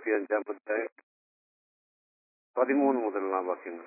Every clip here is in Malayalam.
ഇരുപത്തി അഞ്ചാമത്തെ പതിമൂന്ന് മുതലുള്ള വാക്യങ്ങൾ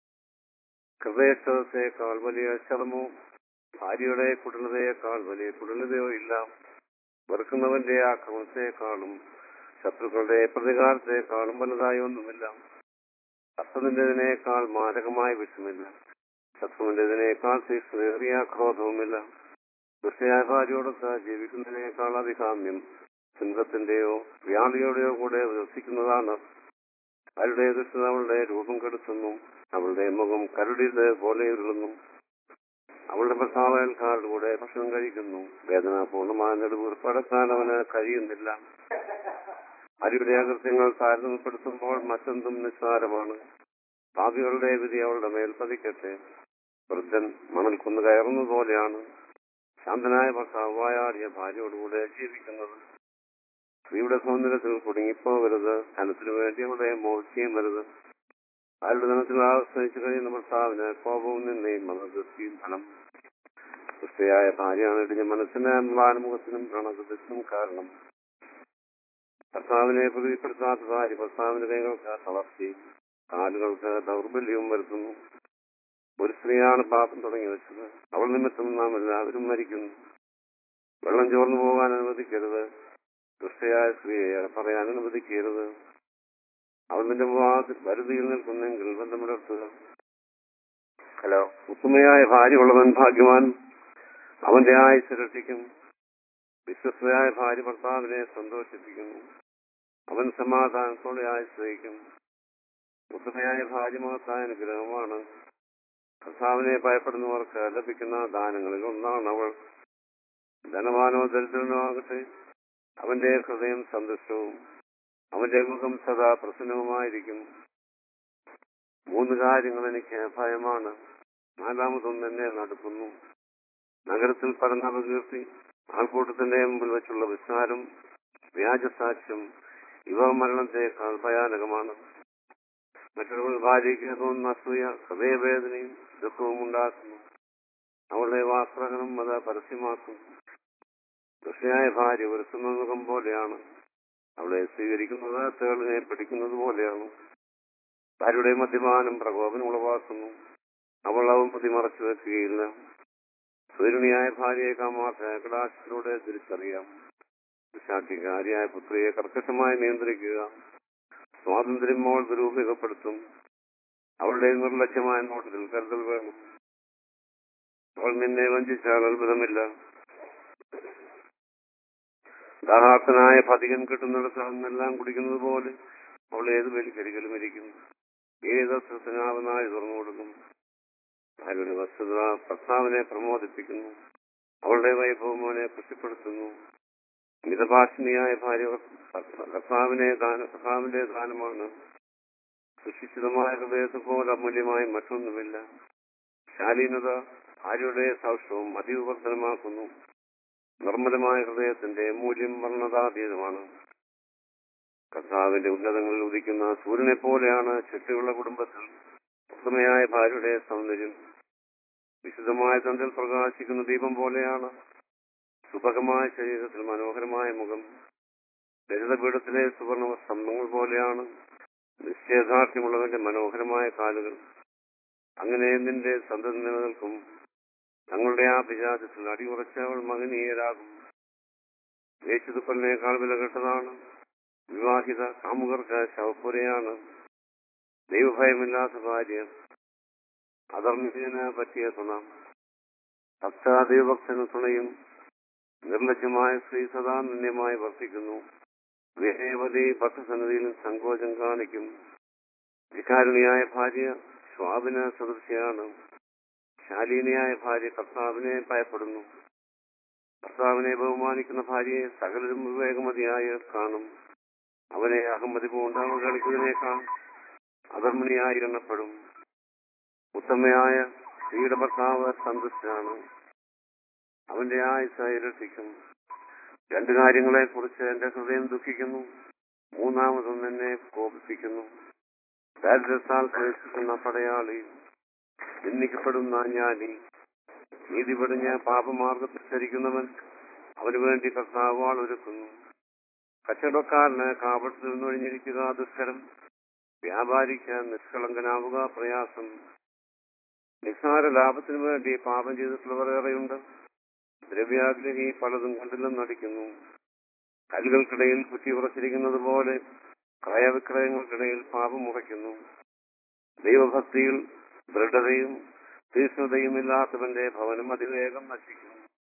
ഹൃദയക്ഷതത്തെക്കാൾ വലിയ ശതമോ ഭാര്യയുടെ കുടിലതയേക്കാൾ വലിയ കുടിലതയോ ഇല്ല വെറുക്കുന്നവന്റെ ആക്രമണത്തെക്കാളും ശത്രുക്കളുടെ പ്രതികാരത്തെക്കാളും വലുതായി ഒന്നുമില്ല ശത്രുവിന്റേതിനേക്കാൾ മാരകമായ വിഷമില്ല ശത്രുവിന്റേതിനേക്കാൾ തീക്ഷ്ണേറിയ ക്രോധവുമില്ല ദുഷ്ടയായ ഭാര്യയോടൊത്ത് ജീവിക്കുന്നതിനേക്കാൾ അധികാമ്യം സിംഹത്തിന്റെയോ വ്യാധിയുടെയോ കൂടെ വസിക്കുന്നതാണ് അവരുടെ ദുഷ്ടത അവളുടെ രൂപം കെടുത്തുന്നു അവളുടെ മുഖം കരുടിയത് പോലെ ഉരുളുന്നു അവളുടെ ഭർത്താവയൽക്കാരുടെ കൂടെ ഭക്ഷണം കഴിക്കുന്നു വേദന പൂർണ്ണമായ നെടുവീർപ്പടക്കാൻ അവന് കഴിയുന്നില്ല അരിയുടെ അകൃത്യങ്ങൾ താരതമ്യപ്പെടുത്തുമ്പോൾ മറ്റെന്തും നിസ്സാരമാണ് പാപികളുടെ വിധി അവളുടെ മേൽ പതിക്കട്ടെ വൃദ്ധൻ മണൽ കുന്നു കയറുന്നത് പോലെയാണ് ശാന്തനായ ഭർത്താവ് വായാടിയ ഭാര്യയോടുകൂടെ ജീവിക്കുന്നത് സ്ത്രീയുടെ സൗന്ദര്യത്തിൽ കുടുങ്ങിപ്പോകരുത് ധനത്തിനു വേണ്ടി അവളുടെ മോഹിക്കുകയും വരുത് അയാളുടെ ധനത്തിൽ ആശ്രയിച്ചു കഴിയുന്ന ഭർത്താവിന് കോപവും നിന്നയും മനസ്സിയും ധനം ക്രിസ്തയായ ഭാര്യയാണ് ഇടിഞ്ഞ മനസ്സിന് മ്ലാനുമുഖത്തിനും പ്രണകത്തിനും കാരണം ഭർത്താവിനെ പ്രീതിപ്പെടുത്താത്ത ഭാര്യ ഭർത്താവിന്റെ കൈകൾക്ക് തളർച്ചയും കാലുകൾക്ക് ദൗർബല്യവും വരുത്തുന്നു ഒരു സ്ത്രീയാണ് പാപം തുടങ്ങി വെച്ചത് അവൾ നിമിത്തം നാം എല്ലാവരും മരിക്കുന്നു വെള്ളം ചോർന്നു പോകാൻ അനുവദിക്കരുത് ദുഷ്ടയായ സ്ത്രീയെ പറയാൻ അനുവദിക്കരുത് അവൾ നിന്റെ വാതിൽ വരുതിയിൽ നിൽക്കുന്നെങ്കിൽ ബന്ധമിടർത്തുക ഹലോ ഉത്തമയായ ഭാര്യയുള്ളവൻ ഭാഗ്യവാൻ അവന്റെ ആയുസ് രക്ഷിക്കും വിശ്വസ്തയായ ഭാര്യ ഭർത്താവിനെ സന്തോഷിപ്പിക്കുന്നു അവൻ സമാധാനത്തോടെ ആശ്രയിക്കും ഉത്തമയായ ഭാര്യ മഹത്തായ അനുഗ്രഹമാണ് കർത്താവിനെ ഭയപ്പെടുന്നവർക്ക് ലഭിക്കുന്ന ദാനങ്ങളിൽ ഒന്നാണ് അവൾ ധനവാനോ ദരിദ്രനോ ആകട്ടെ അവന്റെ ഹൃദയം സന്തുഷ്ടവും അവന്റെ മുഖം സദാ പ്രസന്നവുമായിരിക്കും മൂന്ന് കാര്യങ്ങൾ എനിക്ക് ഭയമാണ് നാലാമതൊന്നും എന്നെ നടക്കുന്നു നഗരത്തിൽ പരന്ന അപകീർത്തി ആൾക്കൂട്ടത്തിന്റെ മുമ്പിൽ വെച്ചുള്ള വിസ്താരം വ്യാജസാക്ഷ്യം ഇവ മരണത്തെക്കാൾ ഭയാനകമാണ് മറ്റൊരു ഭാര്യയ്ക്ക് തോന്നുന്ന അസൂയ ഹൃദയവേദനയും ദുഃഖവും ഉണ്ടാക്കുന്നു അവളുടെ വാസ്ത്രകനം അത് പരസ്യമാക്കും ദുഷ്ടയായ ഭാര്യ ഒരു സുമുഖം പോലെയാണ് അവളെ സ്വീകരിക്കുന്നത് തേളിനെ പിടിക്കുന്നത് പോലെയാണ് ഭാര്യയുടെ മദ്യപാനം പ്രകോപനം ഉളവാക്കുന്നു അവൾ അവൻ മറച്ചു വെക്കുകയില്ല സ്വരുണിയായ ഭാര്യയെ കാമാർത്ഥ കടാശത്തിലൂടെ തിരിച്ചറിയാം ശാക്തികാരിയായ പുത്രിയെ കർക്കശമായി നിയന്ത്രിക്കുക സ്വാതന്ത്ര്യം അവൾ ദുരൂപയോഗപ്പെടുത്തും അവളുടെ നിർലക്ഷ്യമായ നോട്ടത്തിൽ കരുതൽ വേണം അവൾ നിന്നെ വഞ്ചിച്ചാൽ അത്ഭുതമില്ല ദാഹാർത്ഥനായ പതികൻ കിട്ടുന്നിടത്ത് അന്നെല്ലാം കുടിക്കുന്നത് പോലെ അവൾ ഏത് വലിക്കരികലും ഇരിക്കുന്നു ഏത് അസ്വസ്ഥനാവുന്നായി തുറന്നു കൊടുക്കും ഭാര്യയുടെ വസ്തുത ഭർത്താവിനെ പ്രമോദിപ്പിക്കുന്നു അവളുടെ വൈഭവം അവനെ പുഷ്ടിപ്പെടുത്തുന്നു മിതഭാഷിണിയായ ഭാര്യ കർത്താവിനെ ദാന കർത്താവിന്റെ ദാനമാണ് സുശിക്ഷിതമായ ഹൃദയത്തെ പോലെ അമൂല്യമായി മറ്റൊന്നുമില്ല ശാലീനത ഭാര്യയുടെ സൗഷ്ഠവും അതിവിവർത്തനമാക്കുന്നു നിർമ്മലമായ ഹൃദയത്തിന്റെ മൂല്യം വർണ്ണതാതീതമാണ് കർത്താവിന്റെ ഉന്നതങ്ങളിൽ ഉദിക്കുന്ന സൂര്യനെ പോലെയാണ് ചുറ്റിയുള്ള കുടുംബത്തിൽ ഉത്തമയായ ഭാര്യയുടെ സൗന്ദര്യം വിശുദ്ധമായ ചന്ദ്രൻ പ്രകാശിക്കുന്ന ദീപം പോലെയാണ് സുഭകമായ ശരീരത്തിൽ മനോഹരമായ മുഖം ലളിതപീഠത്തിലെ സുവർണ സ്തംഭങ്ങൾ പോലെയാണ് നിശ്ചയദാർഢ്യമുള്ളവന്റെ മനോഹരമായ കാലുകൾ അങ്ങനെ നിന്റെ സന്തതി നിലനിൽക്കും തങ്ങളുടെ ആ പിശാചത്തിൽ അടിയുറച്ചവൾ മകനീയരാകും യേശുതുപ്പലിനേക്കാൾ വില കെട്ടതാണ് വിവാഹിത കാമുകർക്ക് ശവപ്പുരയാണ് ദൈവഭയമില്ലാത്ത ഭാര്യ അധർമ്മിന് പറ്റിയ തുണ ഭക്താദൈവഭക്തന് തുണയും നിർലജ്ജമായ സ്ത്രീ സദാ നിന്യമായി വർത്തിക്കുന്നു വിനയവതി ഭക്തസന്നിധിയിലും സങ്കോചം കാണിക്കും വികാരുണിയായ ഭാര്യ ശ്വാബിന് സദൃശ്യാണ് ശാലീനിയായ ഭാര്യ കർത്താവിനെ ഭയപ്പെടുന്നു കർത്താവിനെ ബഹുമാനിക്കുന്ന ഭാര്യയെ സകലരും വിവേകമതിയായി കാണും അവനെ അഹമ്മതി പൂണ്ട് അവഗണിക്കുന്നതിനേക്കാൾ അധർമ്മിണിയായി എണ്ണപ്പെടും ഉത്തമയായ സ്ത്രീയുടെ ഭർത്താവ് സന്തുഷ്ടനാണ് അവന്റെ ആയുസ് ഇരട്ടിക്കും രണ്ടു കാര്യങ്ങളെ കുറിച്ച് എന്റെ ഹൃദയം ദുഃഖിക്കുന്നു മൂന്നാമതൊന്നും എന്നെ കോപിപ്പിക്കുന്നു ദാരിദ്ര്യത്താൽ പ്രവേശിക്കുന്ന പടയാളി നിന്ദിക്കപ്പെടുന്ന ജ്ഞാനി നീതി പടിഞ്ഞ് പാപമാർഗത്തിൽ ചരിക്കുന്നവൻ അവന് വേണ്ടി കർത്താവാൾ ഒരുക്കുന്നു കച്ചവടക്കാരന് കാപത്തിൽ നിന്നൊഴിഞ്ഞിരിക്കുക ദുഷ്കരം വ്യാപാരിക്ക് നിഷ്കളങ്കനാവുക പ്രയാസം നിസ്സാര ലാഭത്തിനു വേണ്ടി പാപം ചെയ്തിട്ടുള്ളവർ ഏറെയുണ്ട് ദ്രവ്യാഗ്രഹി പലതും കണ്ടില്ലെന്ന് നടിക്കുന്നു കല്ലുകൾക്കിടയിൽ കുറ്റി ഉറച്ചിരിക്കുന്നത് പോലെ ക്രയവിക്രയങ്ങൾക്കിടയിൽ പാപം ഉറയ്ക്കുന്നു ദൈവഭക്തിയിൽ ദൃഢതയും തീഷ്ണതയും ഇല്ലാത്തവന്റെ ഭവനം അതിവേഗം നശിക്കുന്നു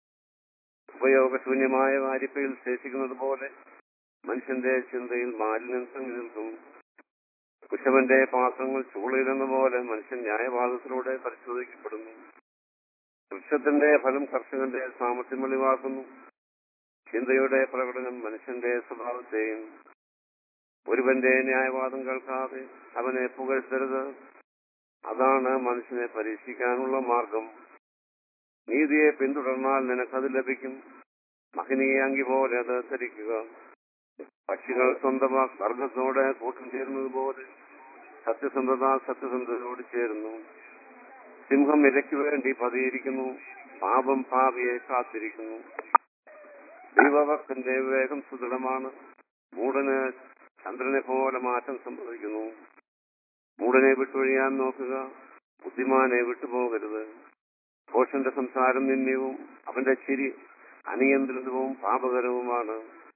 ഉപയോഗശൂന്യമായ വാരിപ്പയിൽ ശേഷിക്കുന്നത് പോലെ മനുഷ്യന്റെ ചിന്തയിൽ മാലിന്യം തങ്ങി നിൽക്കും കുശവന്റെ പാത്രങ്ങൾ ചൂളയിലെന്ന പോലെ മനുഷ്യൻ ന്യായവാദത്തിലൂടെ പരിശോധിക്കപ്പെടുന്നു വൃക്ഷത്തിന്റെ ഫലം കർഷകന്റെ സാമർത്ഥ്യം വെളിവാക്കുന്നു ചിന്തയുടെ പ്രകടനം മനുഷ്യന്റെ സ്വഭാവത്തെയും ഒരുവന്റെ ന്യായവാദം കേൾക്കാതെ അവനെ പുകഴ്ത്തരുത് അതാണ് മനുഷ്യനെ പരീക്ഷിക്കാനുള്ള മാർഗം നീതിയെ പിന്തുടർന്നാൽ നിനക്കത് ലഭിക്കും മഹനീയ അങ്കി പോലെ അത് ധരിക്കുക പക്ഷികൾ സ്വന്തമാ സ്വർഗത്തോടെ കൂട്ടം ചേരുന്നത് പോലെ സത്യസന്ധത സത്യസന്ധതയോട് ചേരുന്നു സിംഹം ഇരയ്ക്ക് വേണ്ടി പതിയിരിക്കുന്നു പാപം പാപിയെ കാത്തിരിക്കുന്നു ദൈവഭക്തന്റെ വിവേകം സുദൃഢമാണ് മൂടന് ചന്ദ്രനെ പോലെ മാറ്റം സംഭവിക്കുന്നു മൂടനെ വിട്ടൊഴിയാൻ നോക്കുക ബുദ്ധിമാനെ വിട്ടുപോകരുത് ഘോഷന്റെ സംസാരം നിന്ദ്യവും അവന്റെ ചിരി അനിയന്ത്രിതവും പാപകരവുമാണ്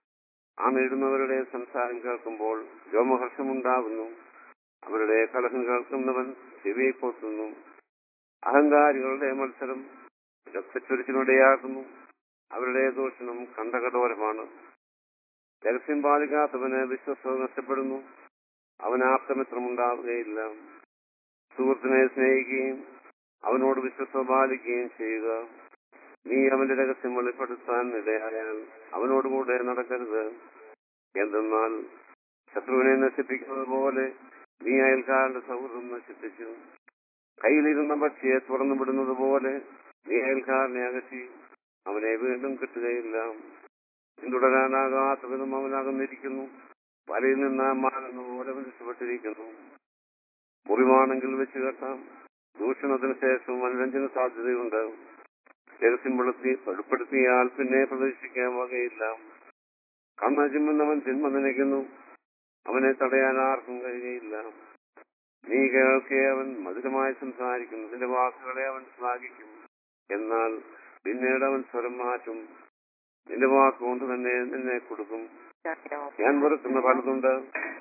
ആ നേടുന്നവരുടെ സംസാരം കേൾക്കുമ്പോൾ രോമഹർഷമുണ്ടാകുന്നു അവരുടെ കലഹം കേൾക്കുന്നവൻ ചെവിയെ പൊത്തുന്നു അഹങ്കാരികളുടെ മത്സരം രക്തച്ചൊരിച്ചിനിടയാക്കുന്നു അവരുടെ ദൂഷണം കണ്ടകടോരമാണ് രഹസ്യം പാലിക്കാത്തവന് വിശ്വസ്തത നഷ്ടപ്പെടുന്നു അവന് ആപ്തമിത്രമുണ്ടാവുകയില്ല സുഹൃത്തിനെ സ്നേഹിക്കുകയും അവനോട് വിശ്വസ്ത പാലിക്കുകയും ചെയ്യുക നീ അവന്റെ രഹസ്യം വെളിപ്പെടുത്താൻ ഇടയായാൽ അവനോടുകൂടെ നടക്കരുത് എന്തെന്നാൽ ശത്രുവിനെ നശിപ്പിക്കുന്നത് പോലെ നീ അയൽക്കാരന്റെ സൗഹൃദം നശിപ്പിച്ചു കയ്യിലിരുന്ന പക്ഷിയെ തുറന്നു വിടുന്നത് പോലെ നീ അയൽക്കാരനെ അകറ്റി അവനെ വീണ്ടും കിട്ടുകയില്ല പിന്തുടരാനാകാത്ത വിധം അവനകന്നിരിക്കുന്നു വലയിൽ നിന്ന് മാനുന്ന പോലെ അവൻ രക്ഷപ്പെട്ടിരിക്കുന്നു മുറിവാണെങ്കിൽ വെച്ച് കെട്ടാം ദൂഷണത്തിന് ശേഷം മനരഞ്ജന സാധ്യതയുണ്ട് രഹസ്യം വെളുത്തി വെളിപ്പെടുത്തിയാൽ പിന്നെ പ്രതീക്ഷിക്കാൻ വകയില്ല കണ്ണ ചിമ്മുന്നവൻ തിന്മ നനയ്ക്കുന്നു അവനെ തടയാൻ ആർക്കും കഴിയുകയില്ല നീ കേൾക്കെ അവൻ മധുരമായി സംസാരിക്കും നിന്റെ വാക്കുകളെ അവൻ ശ്ലാഘിക്കും എന്നാൽ പിന്നീട് അവൻ സ്വരം മാറ്റും നിന്റെ വാക്കുകൊണ്ട് തന്നെ നിന്നെ കൊടുക്കും ഞാൻ വെറുക്കുന്ന പലതുണ്ട്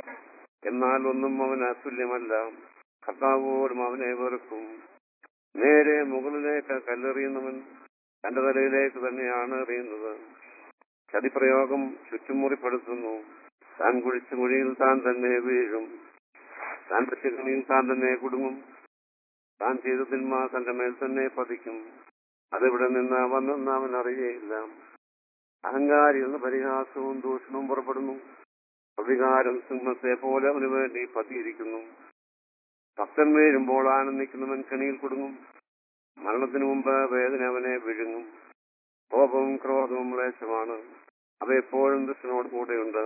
എന്നാൽ ഒന്നും അവന് അതുല്യമല്ല കർത്താവ് പോലും അവനെ വെറുക്കും നേരെ മുകളിലേക്ക് കല്ലെറിയുന്നവൻ തന്റെ തലയിലേക്ക് തന്നെയാണ് എറിയുന്നത് ചതിപ്രയോഗം ചുറ്റുമുറിപ്പെടുത്തുന്നു താൻ കുഴിച്ച കുഴിയിൽ താൻ തന്നെ വീഴും താൻ വെച്ച കണിയിൽ താൻ തന്നെ കുടുങ്ങും താൻ ചെയ്ത തിന്മ തന്റെ മേൽ തന്നെ പതിക്കും അതെവിടെ നിന്ന് വന്നെന്ന് അവൻ അറിയുകയില്ല അഹങ്കാരിയിൽ നിന്ന് പരിഹാസവും ദൂഷണവും പുറപ്പെടുന്നു പ്രതികാരം സിംഹത്തെ പോലെ അവന് വേണ്ടി പതിയിരിക്കുന്നു ഭക്തൻ വീഴുമ്പോൾ ആനന്ദിക്കുന്നവൻ കണിയിൽ കുടുങ്ങും മരണത്തിനു മുമ്പ് വേദന അവനെ വിഴുങ്ങും കോപവും ക്രോധവും ലേശമാണ് അവ എപ്പോഴും ദുഷ്ടനോട് കൂടെയുണ്ട്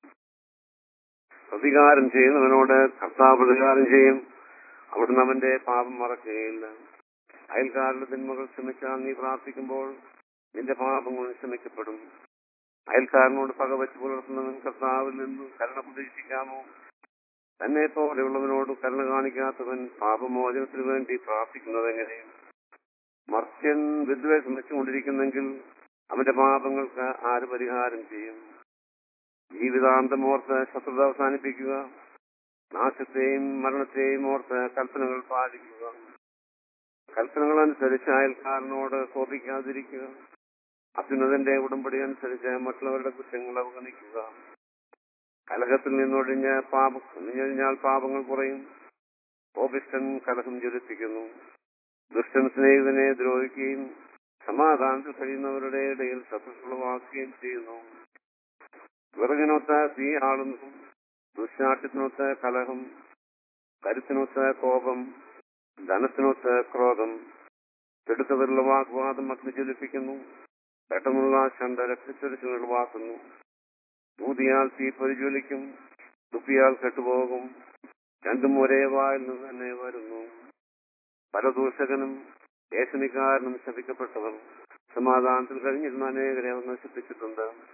പ്രതികാരം ചെയ്യുന്നവനോട് കർത്താവ് പ്രതികാരം ചെയ്യും അവിടുന്ന് അവന്റെ പാപം മറക്കുകയില്ല അയൽക്കാരുടെ തിന്മകൾ ക്ഷമിച്ചാൽ നീ പ്രാർത്ഥിക്കുമ്പോൾ നിന്റെ പാപങ്ങൾ ക്ഷമിക്കപ്പെടും അയൽക്കാരനോട് പകവച്ച് പുലർത്തുന്നവൻ കർത്താവിൽ നിന്നും കരുണ പ്രതീക്ഷിക്കാമോ തന്നെ പോലെയുള്ളവനോട് കരുണ കാണിക്കാത്തവൻ പാപമോചനത്തിന് വേണ്ടി പ്രാർത്ഥിക്കുന്നത് എങ്ങനെ മർത്യൻ വിദ്വേഷം വെച്ചുകൊണ്ടിരിക്കുന്നെങ്കിൽ അവന്റെ പാപങ്ങൾക്ക് ആര് പരിഹാരം ചെയ്യും ജീവിതാന്തം ഓർത്ത് ശത്രുത അവസാനിപ്പിക്കുക നാശത്തെയും മരണത്തെയും ഓർത്ത് കൽപ്പനകൾ പാലിക്കുക കൽപ്പനകൾ അനുസരിച്ച് അയൽക്കാരനോട് കോപിക്കാതിരിക്കുക അത്യുന്നതന്റെ ഉടമ്പടി അനുസരിച്ച് മറ്റുള്ളവരുടെ കുറ്റങ്ങൾ അവഗണിക്കുക കലഹത്തിൽ നിന്നൊഴിഞ്ഞ പാപ നിഞ്ഞൊഴിഞ്ഞാൽ പാപങ്ങൾ കുറയും കോപിഷ്ടൻ കലഹം ജ്വലിപ്പിക്കുന്നു ദുഷ്ടൻ സ്നേഹിതനെ ദ്രോഹിക്കുകയും സമാധാനത്തിൽ കഴിയുന്നവരുടെ ഇടയിൽ ശത്രുക്കളുവാക്കുകയും ചെയ്യുന്നു വിറകിനൊത്ത തീ ആളുന്നു ദുശാഠ്യത്തിനൊത്ത കലഹം കരുത്തിനൊത്ത കോപം ധനത്തിനൊത്ത ക്രോധം കെടുത്തവരുള്ള വാഗ്വാദം അഗ്നി ജ്വലിപ്പിക്കുന്നു പെട്ടെന്നുള്ള ചണ്ട രക്തച്ചൊരിച്ചു ഉളവാക്കുന്നു ഊതിയാൽ തീ പരിജ്വലിക്കും തുപ്പിയാൽ കെട്ടുപോകും രണ്ടും ഒരേ വായിൽ നിന്ന് തന്നെ വരുന്നു പരദൂഷകനും ദേശനിക്കാരനും ശപിക്കപ്പെട്ടവർ സമാധാനത്തിൽ കഴിഞ്ഞിരുന്ന അനേകരെ അവർ നശിപ്പിച്ചിട്ടുണ്ട്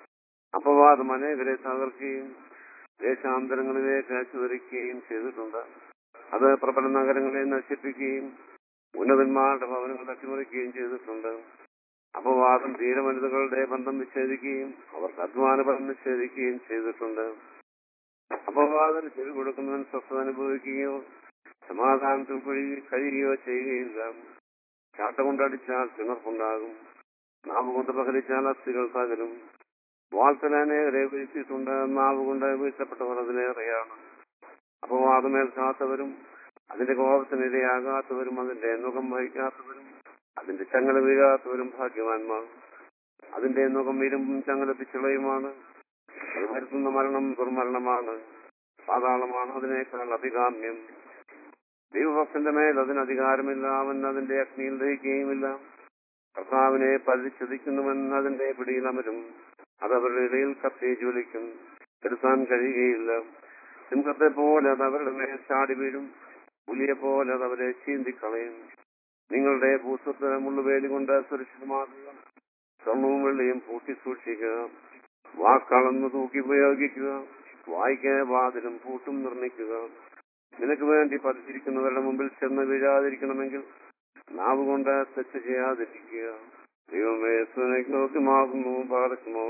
അപവാദം അനേകരെ തകർക്കുകയും ദേശാന്തരങ്ങളിലേക്ക് ചിതറിക്കുകയും ചെയ്തിട്ടുണ്ട് അത് പ്രബല നഗരങ്ങളെ നശിപ്പിക്കുകയും ഉന്നതന്മാരുടെ ഭവനങ്ങൾ തട്ടിമറിക്കുകയും ചെയ്തിട്ടുണ്ട് അപവാദം ധീരവനിതകളുടെ ബന്ധം വിച്ഛേദിക്കുകയും അവർക്ക് അധ്വാനബലം നിഷേധിക്കുകയും ചെയ്തിട്ടുണ്ട് അപവാദം ചെവി കൊടുക്കുന്നവൻ സ്വസ്ഥത അനുഭവിക്കുകയോ സമാധാനത്തിൽ കഴി- കഴിയുകയോ ചെയ്യുകയില്ല ചാട്ട കൊണ്ടടിച്ചാൽ തിണർപ്പുണ്ടാകും നാവ് കൊണ്ട് പകലിച്ചാൽ അസ്ഥികൾ തകരും വാൾത്തലാനേറെ വീഴ്ത്തിയിട്ടുണ്ട് നാവ് കൊണ്ട് വീഴ്ത്തപ്പെട്ടവർ അതിലേറെയാണ് അപവാദമേൽക്കാത്തവരും അതിന്റെ കോപത്തിനിരയാകാത്തവരും അതിന്റെ മുഖം വഹിക്കാത്തവരും അതിന്റെ ചങ്ങല വീഴാത്തവരും ഭാഗ്യവാന്മാർ അതിന്റെ മുഖം ഇരുമ്പും ചങ്ങല പിച്ചളയുമാണ് അത് വരുത്തുന്ന മരണം ദുർമരണമാണ് പാതാളമാണ് അതിനേക്കാൾ അഭികാമ്യം ദൈവഭക്തന്റെ മേൽ അതിന് അധികാരമില്ല അവൻ അതിന്റെ അഗ്നിയിൽ ദഹിക്കുകയുമില്ല കർത്താവിനെ പരിചതിക്കുന്നവൻ അതിന്റെ പിടിയിൽ അമരും അത് അവരുടെ ഇടയിൽ കത്തി ജ്വലിക്കും എടുത്താൻ കഴിയുകയില്ല സിംഹത്തെ പോലെ അത് അവരുടെ മേൽ ചാടി വീഴും പുലിയെ പോലെ അത് അവരെ ചീന്തിക്കളയും നിങ്ങളുടെ ഭൂസ്വത്തിന് മുള്ളുവേലി കൊണ്ട് സുരക്ഷിതമാക്കുക സ്വർണവും വെള്ളിയും പൂട്ടി സൂക്ഷിക്കുക വാക്കളന്ന് തൂക്കി ഉപയോഗിക്കുക വായിക്ക് വാതിലും പൂട്ടും നിർമ്മിക്കുക നിനക്ക് വേണ്ടി പതിച്ചിരിക്കുന്നവരുടെ മുമ്പിൽ ചെന്ന് വീഴാതിരിക്കണമെങ്കിൽ നാവ് കൊണ്ട് തെറ്റ് ചെയ്യാതിരിക്കുക ദൈവമേ സുനോക്കുമാകുന്നു പാർക്കുമോ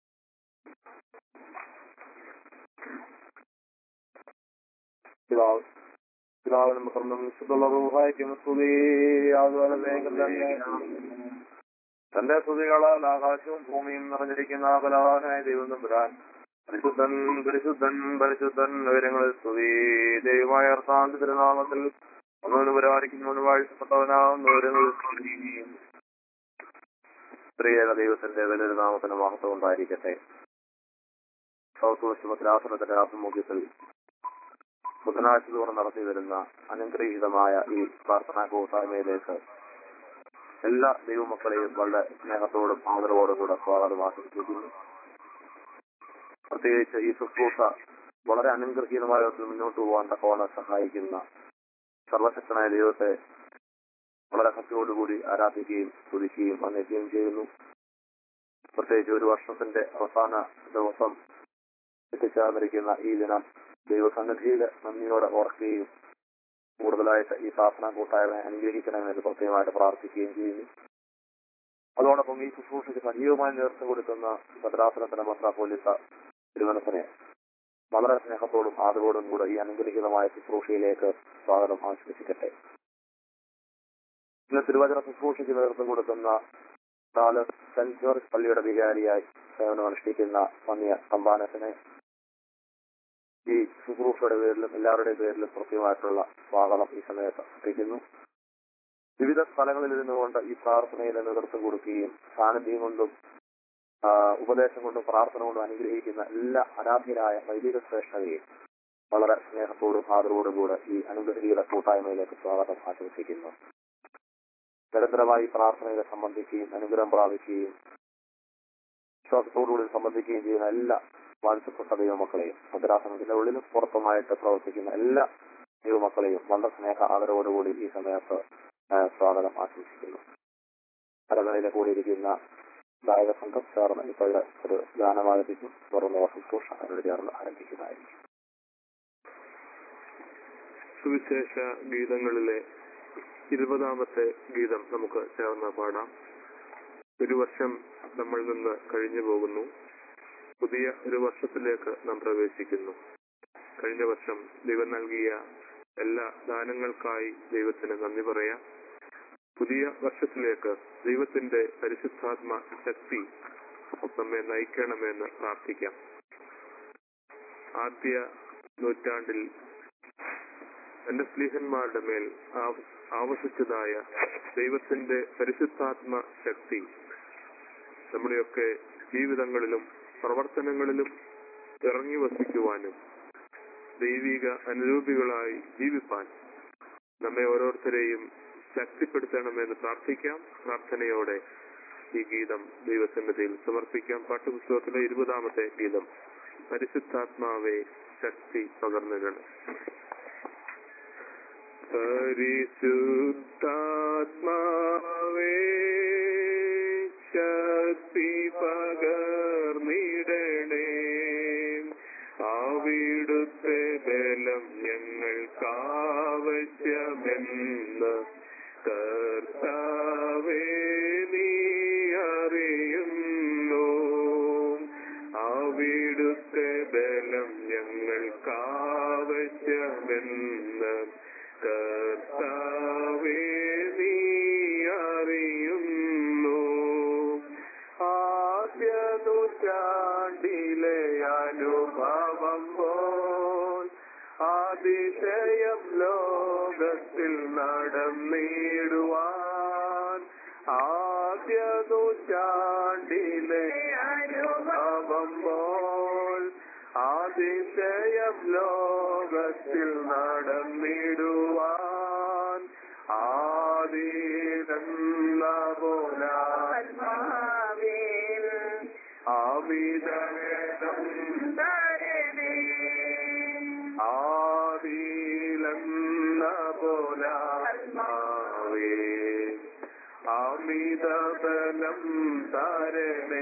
പിതാവ് പിതാവിനും പുത്രനും വിശുദ്ധുള്ള റൂഹായിക്കും സ്തുതി അതുപോലെ വേഗം തന്നെ തന്റെ സ്തുതികളാൽ ആകാശവും ഭൂമിയും നിറഞ്ഞിരിക്കുന്ന ബലവാനായ ദൈവം തമ്പുരാൻ പരിശുദ്ധൻ പരിശുദ്ധൻ പരിശുദ്ധൻ വിവരങ്ങളിൽ സ്തുതി ദൈവമായ അർത്ഥാന്തി തിരുനാമത്തിൽ ഒന്നൊന്ന് പുരാരിക്കുന്നവന് വാഴ്ചപ്പെട്ടവനാവുന്ന വിവരങ്ങളിൽ സ്തുതി സ്ത്രീയേക ദൈവത്തിന്റെ വലിയൊരു നാമത്തിന് മഹത്വം ഉണ്ടായിരിക്കട്ടെ സൗത്ത് വെസ്റ്റ് മദ്രാസനത്തിന്റെ ആഭിമുഖ്യത്തിൽ ബുധനാഴ്ച തോറും നടത്തി വരുന്ന അനുഗ്രഹീതമായ ഈ പ്രാർത്ഥനാ കൂട്ടായ്മയിലേക്ക് എല്ലാ ദൈവമക്കളെയും വളരെ സ്നേഹത്തോടും ആദരവോടും കൂടെ സ്വാഗതം ആശംസിക്കുന്നു പ്രത്യേകിച്ച് ഈ ശുശ്രൂഷ വളരെ അനുഗ്രഹീതമായ വിധത്തിൽ മുന്നോട്ട് പോകാൻ തക്കവണ്ണം സഹായിക്കുന്ന സർവശക്തനായ ദൈവത്തെ വളരെ ഭക്തിയോടുകൂടി ആരാധിക്കുകയും സ്തുതിക്കുകയും വന്ദിക്കുകയും ചെയ്യുന്നു പ്രത്യേകിച്ച് ഒരു വർഷത്തിന്റെ അവസാന ദിവസം എത്തിച്ചേർന്നിരിക്കുന്ന ഈ ദിനം ദൈവസന്നിധിയിൽ നന്ദിയോടെ ഓർക്കുകയും കൂടുതലായിട്ട് ഈ പ്രാർത്ഥന കൂട്ടായ്മ അനുഗ്രഹിക്കണമെന്ന് പ്രത്യേകമായിട്ട് പ്രാർത്ഥിക്കുകയും ചെയ്യുന്നു അതോടൊപ്പം ഈ ശുശ്രൂഷയ്ക്ക് സജീവമായി നേതൃത്വം കൊടുക്കുന്ന ഭദ്രാസനത്തിന് മെത്രാപോലിസ തിരുവനന്തപുരനെ വളരെ സ്നേഹത്തോടും ആദരവോടും കൂടെ ഈ അനുഗ്രഹീതമായ ശുശ്രൂഷയിലേക്ക് സ്വാഗതം ആശംസിക്കട്ടെ ഇന്ന് തിരുവചന ശുശ്രൂഷയ്ക്ക് നേതൃത്വം കൊടുക്കുന്ന നാല് സെന്റ് ജോർജ് പള്ളിയുടെ വികാരിയായി സേവനമനുഷ്ഠിക്കുന്ന മന്നിയ സമ്പാനത്തിനെ ഈ ശുശ്രൂഷയുടെ പേരിലും എല്ലാവരുടെയും പേരിലും കൃത്യമായിട്ടുള്ള സ്വാഗതം ഈ സമയത്ത് അർപ്പിക്കുന്നു വിവിധ സ്ഥലങ്ങളിൽ ഇരുന്നുകൊണ്ട് ഈ പ്രാർത്ഥനയിൽ നേതൃത്വം കൊടുക്കുകയും സാന്നിധ്യം കൊണ്ടും ആ, ഉപദേശം കൊണ്ടും പ്രാർത്ഥന കൊണ്ടും അനുഗ്രഹിക്കുന്ന എല്ലാ അനാഥ്യരായ വൈദിക ശ്രേഷ്ഠതയും വളരെ സ്നേഹത്തോടും ആദരവോടും കൂടെ ഈ അനുഗ്രഹീത കൂട്ടായ്മയിലേക്ക് സ്വാഗതം ആശംസിക്കുന്നു നിരന്തരമായി ഈ പ്രാർത്ഥനയിൽ സംബന്ധിക്കുകയും അനുഗ്രഹം പ്രാപിക്കുകയും വിശ്വാസത്തോടുകൂടി സംബന്ധിക്കുകയും ചെയ്യുന്ന എല്ലാ വാത്സപ്പെട്ട ദൈവമക്കളെയും ഭദ്രാസനത്തിന്റെ ഉള്ളിലും പുറത്തുമായിട്ട് പ്രവർത്തിക്കുന്ന എല്ലാ ദൈവമക്കളെയും വളരെ സ്നേഹ ആദരവോടുകൂടി ഈ സമയത്ത് ആ, സ്വാഗതം ആശംസിക്കുന്നു കരകളിലെ കൂടിയിരിക്കുന്ന ഗായക സംഘം ചേർന്ന് ഇപ്പോഴുടെ ഒരു ഗാനമാലപിക്കും തുറന്ന ശുശ്രൂഷ അവരോട് ചേർന്ന് ആരംഭിക്കുന്നതായിരിക്കും സുവിശേഷ ഗീതങ്ങളിലെ ഇരുപതാമത്തെ ഗീതം നമുക്ക് ചേർന്ന് പാടാം ഒരു വർഷം നമ്മൾ നിന്ന് കഴിഞ്ഞു പോകുന്നു പുതിയ ഒരു വർഷത്തിലേക്ക് നാം പ്രവേശിക്കുന്നു കഴിഞ്ഞ വർഷം ദൈവം നൽകിയ എല്ലാ ദാനങ്ങൾക്കായി ദൈവത്തിന് നന്ദി പറയാം പുതിയ വർഷത്തിലേക്ക് ദൈവത്തിന്റെ പരിശുദ്ധാത്മ ശക്തി നമ്മെ നയിക്കണമെന്ന് പ്രാർത്ഥിക്കാം ആദ്യ നൂറ്റാണ്ടിൽ എന്റെ സ്ലീഹന്മാരുടെ മേൽ ആവ- ആവസിച്ചതായ ദൈവത്തിന്റെ പരിശുദ്ധാത്മ ശക്തി നമ്മുടെയൊക്കെ ജീവിതങ്ങളിലും പ്രവർത്തനങ്ങളിലും ഇറങ്ങി വസിക്കുവാനും ദൈവിക അനുരൂപികളായി ജീവിപ്പാൻ നമ്മെ ഓരോരുത്തരെയും ശക്തിപ്പെടുത്തണമെന്ന് പ്രാർത്ഥിക്കാം പ്രാർത്ഥനയോടെ ഈ ഗീതം ദൈവസന്നിധിയിൽ സമർപ്പിക്കാം പാഠപുസ്തകത്തിലെ ഇരുപതാമത്തെ ഗീതം പരിശുദ്ധാത്മാവെ ശക്തി പകർന്നുകണം പരിശുദ്ധാത്മാവേ ശക്തി പകർന്നിടണമേ ഞങ്ങൾക്കാവശ്യമെന്ന് കർത്താവേ നീ അറിയുന്നു ആദ്യ നൂറ്റാണ്ടിലെ അനുഭവം പോൽ അതിശയം ലോകത്തിൽ നടന്നിടുവാൻ ആദ്യ നൂറ്റാണ്ടിലെ അനുഭവം പോൽ അതിശയം ലോകത്തിൽ നടന്നിടുവാൻ ആദിലെന്ന പോലാത്മാവേൽ ആവിധവേദം ആദിലെന്ന പോലാത്മാവേ അമിതബലം തരണേ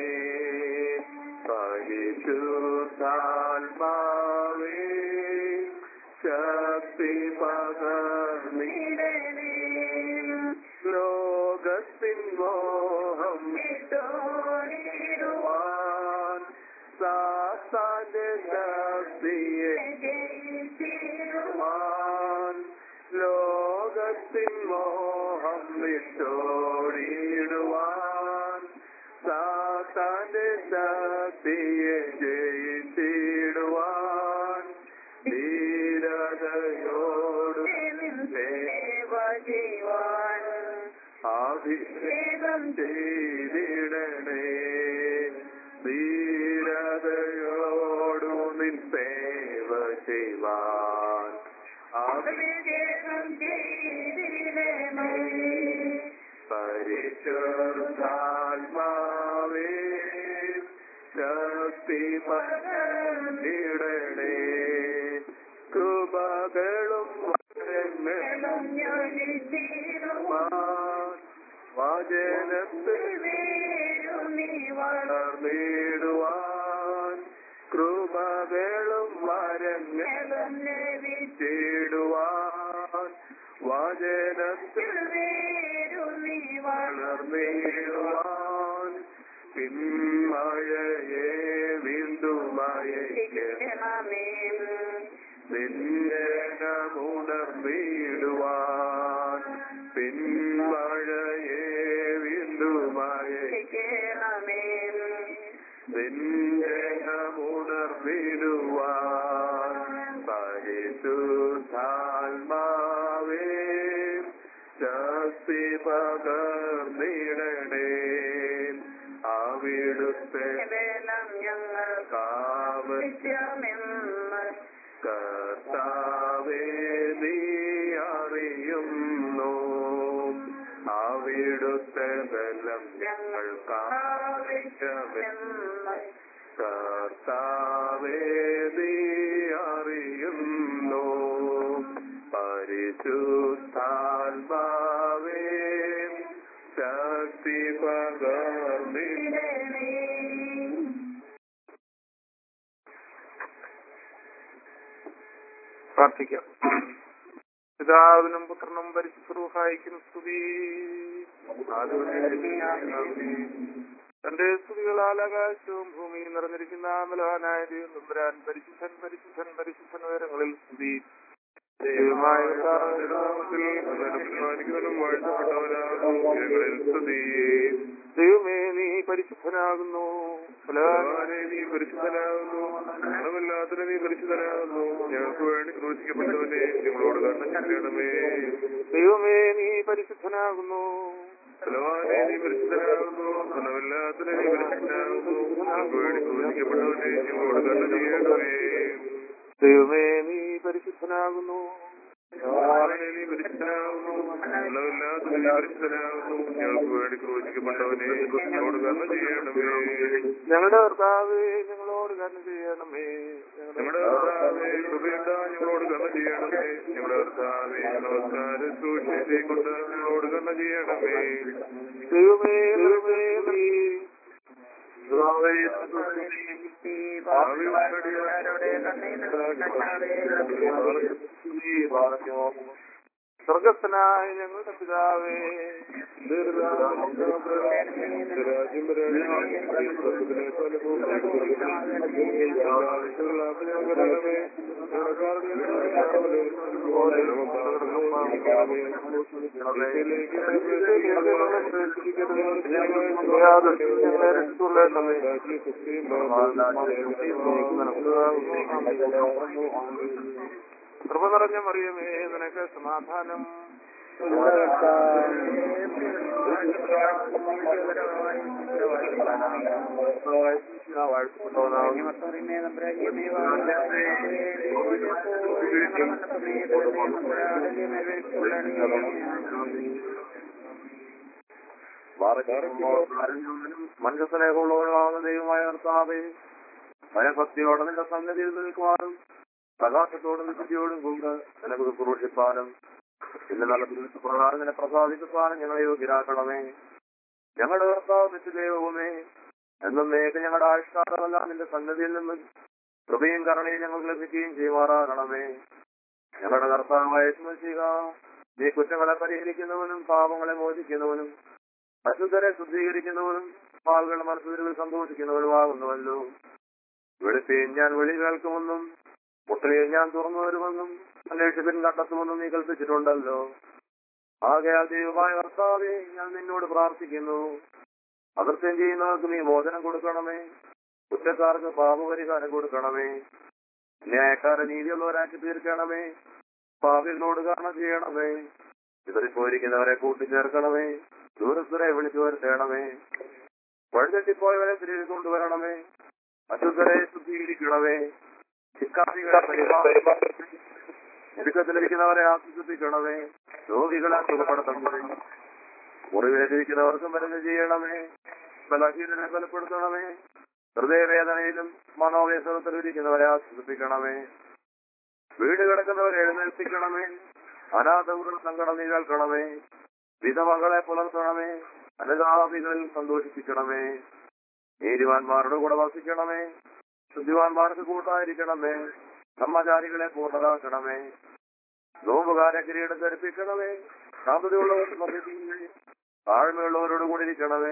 പരിശുദ്ധാത്മാവേ ശക്തി പകർന്നിടണേ ലോകത്തിൻ മോഹം വിട്ടോടിടുവാൻ സാത്താന്റെ ശക്തിയെ ജയിച്ചിടുവാൻ ലോകത്തിൻ മോഹം വിട്ടോടിടുവാൻ സാത്താന്റെ ശക്തിയെ ജയിച്ചിടുവാൻ ധീരതയോട് സേവ ചെയ്യുവാൻ അഭിഷേകം ചെയ്തിടണേ ധീരതയോടു നിൻ സേവ ചെയ്യുവാൻ അഭിഷേകം ചെയ്തിടണേ പരിശുദ്ധാത്മാവേ ശക്തി പകർന്നിടണേ കൃപകളും വരങ്ങളും വചനത്തിൽ വളർന്നിടുവാൻ കൃപകളും വരങ്ങളും ലഭിച്ചിടുവാൻ വചനത്തിൽ വളർന്നിടുവാൻ പിന്മഴയെ വീണ്ടുമയക്കണമേ നിന്നേനമുണർന്നിടുവാൻ പിന്മഴയെ വീണ്ടുമയക്കണമേ നിന്നേനമുണർന്നിടുവാൻ പരിശുദ്ധാത്മാവേ ശക്തി പകർന്നിടണേ അവിടുത്തെ ഞങ്ങൾക്കാവശ്യമെന്ന് കർത്താവേ നീ അറിയുന്നു അവിടുത്തെ ബലം ഞങ്ങൾക്കാവശ്യമെന്ന് കർത്താവേ നീ അറിയുന്നു പരിശുദ്ധാത്മാവേ ശക്തി പകർന്നിടണേ പ്രാർത്ഥിക്കാം പിതാവിനും പുത്രനും പരിശുദ്ധഹായിക്കും സ്തുതി തന്റെ സ്തുതികളാൽ ആകാശവും ഭൂമിയും നിറഞ്ഞിരിക്കുന്ന ബലവാനായ ദൈവം പരിശുദ്ധൻ പരിശുദ്ധൻ പരിശുദ്ധൻ ഉയരങ്ങളിൽ സ്തുതി ദൈവമായ കർത്താവിന്റെ നാമത്തിൽ ബഹുമാനിക്കുന്നവനും വാഴ്ത്തപ്പെട്ടവനാകുന്നു ഞങ്ങളിൽ സ്തുതി ദൈവമേ നീ പരിശുദ്ധനാകുന്നു ബലവാനെ നീ പരിശുദ്ധനാകുന്നു മരണമില്ലാത്തതിനെ നീ പരിശുദ്ധനാകുന്നു ഞങ്ങൾക്ക് വേണ്ടി ക്രൂശിക്കപ്പെട്ടവനെ ഞങ്ങളോട് കണ്ണം ചെയ്യണമേ ദൈവമേ നീ പരിശുദ്ധനാകുന്നു ബലവാനെ നീ പരിശുദ്ധനാകുന്നു മരണമില്ലാത്തതിനെ നീ പരിശുദ്ധനാകുന്നു ഞങ്ങൾക്ക് വേണ്ടി ക്രൂശിക്കപ്പെട്ടവനെ ഞങ്ങളോട് കണ്ണം ചെയ്യണമേ ദൈവമേ നീ പരിശുദ്ധനാകുന്നു ഭഗവാനെ നീ പരിശുദ്ധനാകുന്നു വെള്ളമില്ലാത്ത നീ പരിശുദ്ധനാകുന്നു ഞങ്ങൾക്ക് വേണ്ടി ക്രൂശിക്കപ്പെട്ടവനെ ഞങ്ങളോട് കർമ്മ ചെയ്യണമേ ഞങ്ങളുടെ കർത്താവേ ഞങ്ങളോട് കർമ്മ ചെയ്യണമേ ഞങ്ങളുടെ കർത്താവേ കൃപയുണ്ടാ ഞങ്ങളോട് കർമ്മ ചെയ്യണമേ ഞങ്ങളുടെ കർത്താവേ നമസ്കാര സൂക്ഷിച്ചേ കൊണ്ട് ഞങ്ങളോട് കർമ്മ ചെയ്യണമേ ദൈവമേ ദൈവമേ നീ സ്വർഗസ്ഥനായ ഞങ്ങളുടെ പിതാവേ കൃപ നിറഞ്ഞ മറിയമേ നിനക്ക് സമാധാനം മനുഷ്യസ്നേഹമുള്ളവരാകുന്ന ദൈവമായ കർത്താവേ ഭയഭക്തിയോടെ നിന്റെ സന്നിധിയിൽ നിൽക്കുവാനും പ്രകാശത്തോടും വിശുദ്ധിയോടും കൊണ്ട് നിനക്ക് കുറിപ്പാനും ഇന്ന് നല്ല പ്രകാരം നിന്നെ പ്രസാദിക്കുവാനും ഞങ്ങളെ യോഗ്യരാക്കണമേ ഞങ്ങളുടെ കർത്താവ് നിത്യദൈവവുമേ എന്നേക്ക് ഞങ്ങളുടെ ആയുഷ്കാലമെല്ലാം നിന്റെ സന്നിധിയിൽ നിന്ന് കൃപയും കരുണയും ഞങ്ങൾക്ക് ലഭിക്കുകയും ചെയ്യുമാറാകണമേ ഞങ്ങളുടെ കർത്താവായ ചെയ്യുക നീ കുറ്റങ്ങളെ പരിഹരിക്കുന്നവനും പാപങ്ങളെ മോചിക്കുന്നവനും അശുദ്ധരെ ശുദ്ധീകരിക്കുന്നവനും പാൽകളുടെ മനസ്സിൽ സന്തോഷിക്കുന്നവനുമാകുന്നുവല്ലോ വെളുപ്പിൽ ഞാൻ വിളി കേൾക്കുമെന്നും മുട്ടയിൽ ഞാൻ തുറന്നു വരുമെന്നും അന്വേഷിപ്പിൻ കണ്ടെത്തുമെന്നും നീ കൽപ്പിച്ചിട്ടുണ്ടല്ലോ ആകയാൽ ദൈവമായ കർത്താവെ ഞാൻ നിന്നോട് പ്രാർത്ഥിക്കുന്നു അകൃത്യം ചെയ്യുന്നവർക്ക് നീ മോചനം കൊടുക്കണമേ കുറ്റക്കാർക്ക് പാപപരിഹാരം കൊടുക്കണമേ ന്യായക്കാരെ നീതിയുള്ളവരാക്കി തീർക്കണമേ പാപികളോട് കാരണം ചെയ്യണമേ ചിതറിപ്പോയിരിക്കുന്നവരെ കൂട്ടിച്ചേർക്കണമേ ദൂരസ്ഥരെ വിളിച്ചു വരുത്തണമേ വഴിതെറ്റിപ്പോയവരെ തിരികെ കൊണ്ടുവരണമേ അശുദ്ധരെ ശുദ്ധീകരിക്കണമേ ശിക്കാരികളെ ഞെരുക്കത്തിലിരിക്കുന്നവരെ ആശ്വസിപ്പിക്കണമേ രോഗികളെ സുഖപ്പെടുത്തണമേ മുറിവേദിരിക്കുന്നവർക്കും മരുന്ന് ചെയ്യണമേ ബലഹീനരെ ബലപ്പെടുത്തണമേ ഹൃദയവേദനയിലും മനോവേദനത്തിലും ഇരിക്കുന്നവരെ ആശ്വസിപ്പിക്കണമേ വീട് കിടക്കുന്നവരെ എഴുന്നേൽപ്പിക്കണമേ അനാഥകളുടെ സങ്കടം നീ കേൾക്കണമേ വിധവകളെ പുലർത്തണമേ അനുതാപികളിൽ സന്തോഷിപ്പിക്കണമേ നീതിവാന്മാരുടെ കൂടെ വസിക്കണമേ ശുദ്ധിവാന്മാർക്ക് കൂട്ടായിരിക്കണമേ ബ്രഹ്മചാരികളെ പൂർണ്ണതാക്കണമേ നോമ്പുകാരെ കിരീടം ധരിപ്പിക്കണമേ ശാന്തതയുള്ളവർ മധ്യത്തിലെ താഴ്മയുള്ളവരോട് കൂടി ഇരിക്കണമേ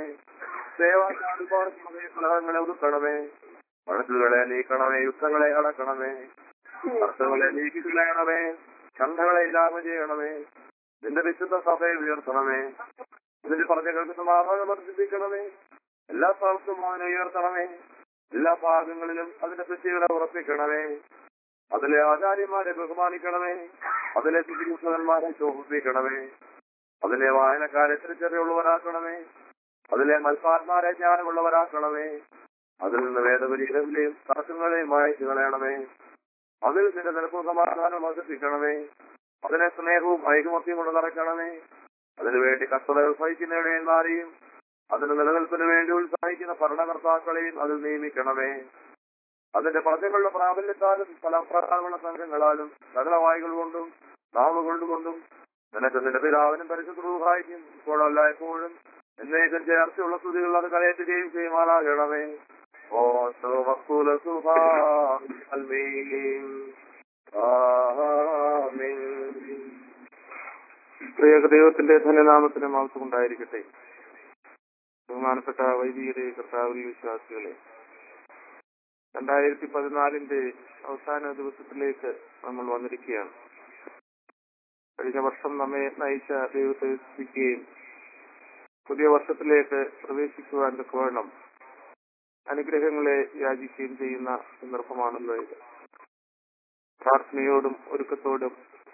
സേവാങ്ങളെ ഒതുക്കണമേ മഴത്തുകളെ നീക്കണമേ യുദ്ധങ്ങളെ അടക്കണമേ അർത്ഥങ്ങളെ നീക്കിക്കളയണമേ ചന്തകളെ ഇല്ലായ്മ ചെയ്യണമേ നിന്റെ വിശുദ്ധ സഭയെ ഉയർത്തണമേ ഇതിന്റെ പ്രജകൾക്ക് സമാധാനം വർദ്ധിപ്പിക്കണമേ എല്ലാ സ്ഥലത്തും അവനെ ഉയർത്തണമേ എല്ലാ ഭാഗങ്ങളിലും അതിന്റെ കൃഷികളെ ഉറപ്പിക്കണമേ അതിലെ ആചാര്യന്മാരെ ബഹുമാനിക്കണമേ അതിലെ ശുചിമുക്തന്മാരെ ശോഭിപ്പിക്കണമേ അതിലെ വായനക്കാരെ തിരിച്ചറിയുള്ളവരാക്കണമേ അതിലെ മത്സാന്മാരെ ജ്ഞാനമുള്ളവരാക്കണമേ അതിൽ നിന്ന് വേദപരീക്ഷകളെയും തർക്കങ്ങളെയും മായച്ചു കളയണമേ അതിൽ നിലനിൽപ്പും സമാധാനം വർദ്ധിപ്പിക്കണമേ അതിനെ സ്നേഹവും ഐകമത്യം കൊണ്ട് നിറയ്ക്കണമേ അതിനുവേണ്ടി കഷ്ടതകൾ സഹിക്കുന്ന ഇടയന്മാരെയും അതിന് നിലനിൽപ്പിന് വേണ്ടി ഉത്സാഹിക്കുന്ന ഭരണകർത്താക്കളെയും അതിൽ നിയമിക്കണമേ അതിന്റെ പ്രജകളുടെ പ്രാബല്യത്താലും പല പ്രകാരമുള്ള സംഘങ്ങളാലും സകലവായികൾ കൊണ്ടും നാവുകൊണ്ടുകൊണ്ടും നിനക്ക് നിന്റെ പിതാവിനും പരിശുദ്ധ സഹായിക്കും ഇപ്പോഴല്ല എപ്പോഴും എന്നേക്കും ചേർച്ചയുള്ള സ്തുതികൾ അത് കലയറ്റുകയും ചെയ്യുമാറാകണമേ ഓ വസ്തുല പ്രിയക ദൈവത്തിന്റെ ധന്യനാമത്തിന് മാംസം ഉണ്ടായിരിക്കട്ടെ ബഹുമാനപ്പെട്ട വൈദികരെ കർത്താവിൽ വിശ്വാസികളെ രണ്ടായിരത്തി പതിനാലിന്റെ അവസാന ദിവസത്തിലേക്ക് നമ്മൾ വന്നിരിക്കുകയാണ് കഴിഞ്ഞ വർഷം നമ്മെ നയിച്ച ദൈവത്തെ സ്തുതിക്കുകയും പുതിയ വർഷത്തിലേക്ക് പ്രവേശിക്കുവാൻ തക്കവണ്ണം അനുഗ്രഹങ്ങളെ യാചിക്കുകയും ചെയ്യുന്ന സന്ദർഭമാണല്ലോ ഇത് പ്രാർത്ഥനയോടും ഒരുക്കത്തോടും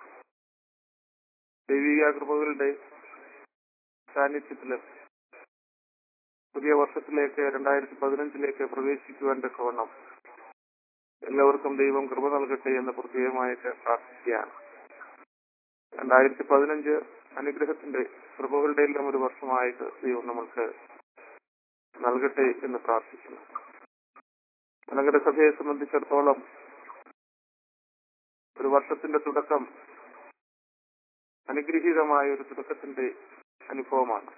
ദൈവിക കൃപകളുടെ സാന്നിധ്യത്തിലും പുതിയ വർഷത്തിലേക്ക് രണ്ടായിരത്തി പതിനഞ്ചിലേക്ക് പ്രവേശിക്കുവാൻ തക്കവണ്ണം എല്ലാവർക്കും ദൈവം കൃപ നൽകട്ടെ എന്ന് പ്രത്യേകമായിട്ട് പ്രാർത്ഥിക്കുകയാണ് രണ്ടായിരത്തി പതിനഞ്ച് അനുഗ്രഹത്തിന്റെ കൃപകളുടെ എല്ലാം ഒരു വർഷമായിട്ട് ദൈവം നമ്മൾക്ക് നൽകട്ടെ എന്ന് പ്രാർത്ഥിക്കുന്നു മലങ്കര സഭയെ സംബന്ധിച്ചിടത്തോളം ഒരു വർഷത്തിന്റെ തുടക്കം അനുഗ്രഹീതമായ ഒരു തുടക്കത്തിന്റെ അനുഭവമാണ്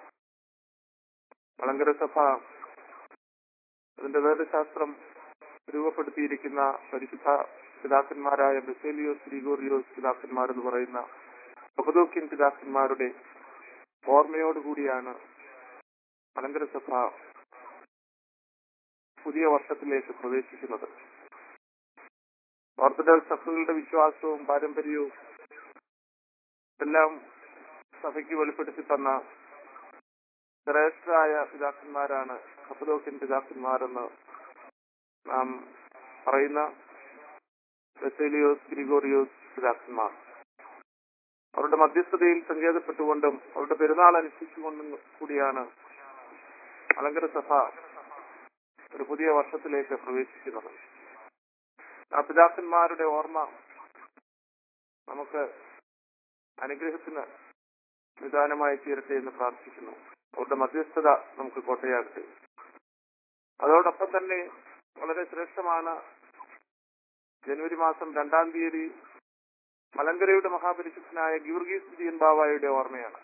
മലങ്കര സഭ അതിന്റെ വേദശാസ്ത്രം രൂപപ്പെടുത്തിയിരിക്കുന്ന പരിശുദ്ധ പിതാക്കന്മാരായ ബെസേലിയോസ് ഗ്രിഗോറിയോസ് പിതാക്കന്മാർ എന്ന് പറയുന്ന കപ്പദോക്യൻ പിതാക്കന്മാരുടെ ഓർമ്മയോടുകൂടിയാണ് മലങ്കര സഭ പുതിയ വർഷത്തിലേക്ക് പ്രവേശിക്കുന്നത് ഓർത്തഡോക്സ് സഭകളുടെ വിശ്വാസവും പാരമ്പര്യവും എല്ലാം സഭയ്ക്ക് വെളിപ്പെടുത്തി തന്ന ശ്രേഷ്ഠരായ പിതാക്കന്മാരാണ് കപ്പലോക്യൻ പിതാക്കന്മാരെന്ന് നാം പറയുന്ന ബെസേലിയോസ് ഗ്രിഗോറിയോസ് പിതാക്കന്മാർ അവരുടെ മധ്യസ്ഥതയിൽ സങ്കേതപ്പെട്ടുകൊണ്ടും അവരുടെ പെരുന്നാൾ അനുഷ്ഠിച്ചുകൊണ്ടും കൂടിയാണ് അലങ്കര സഭ ഒരു പുതിയ വർഷത്തിലേക്ക് പ്രവേശിക്കുന്നത് ആ പിതാക്കന്മാരുടെ ഓർമ്മ നമുക്ക് അനുഗ്രഹത്തിന് നിദാനമായി തീരട്ടെ എന്ന് പ്രാർത്ഥിക്കുന്നു അവരുടെ മധ്യസ്ഥത നമുക്ക് കോട്ടയാകട്ടെ അതോടൊപ്പം തന്നെ വളരെ ശ്രേഷ്ഠമാണ് ജനുവരി മാസം രണ്ടാം തീയതി മലങ്കരയുടെ മഹാപരിശുദ്ധനായ ഗീവർഗീസ് ദിയൻ ബാവായുടെ ഓർമ്മയാണ്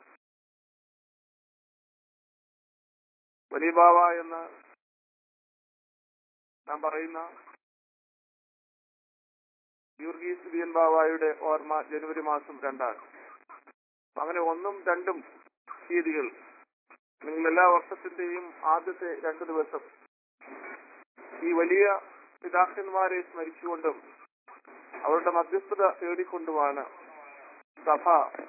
വലിയ ബാവ എന്ന് നാം പറയുന്ന ഗീവർഗീസ് ദിയൻ ബാവായുടെ ഓർമ്മ ജനുവരി മാസം രണ്ടാണ് അങ്ങനെ ഒന്നും രണ്ടും തീയതികൾ നിങ്ങൾ എല്ലാ വർഷത്തിന്റെയും ആദ്യത്തെ രണ്ടു ദിവസം ഈ വലിയ പിതാക്കന്മാരെ സ്മരിച്ചുകൊണ്ടും അവരുടെ മധ്യസ്ഥത തേടിക്കൊണ്ടുമാണ് സഭ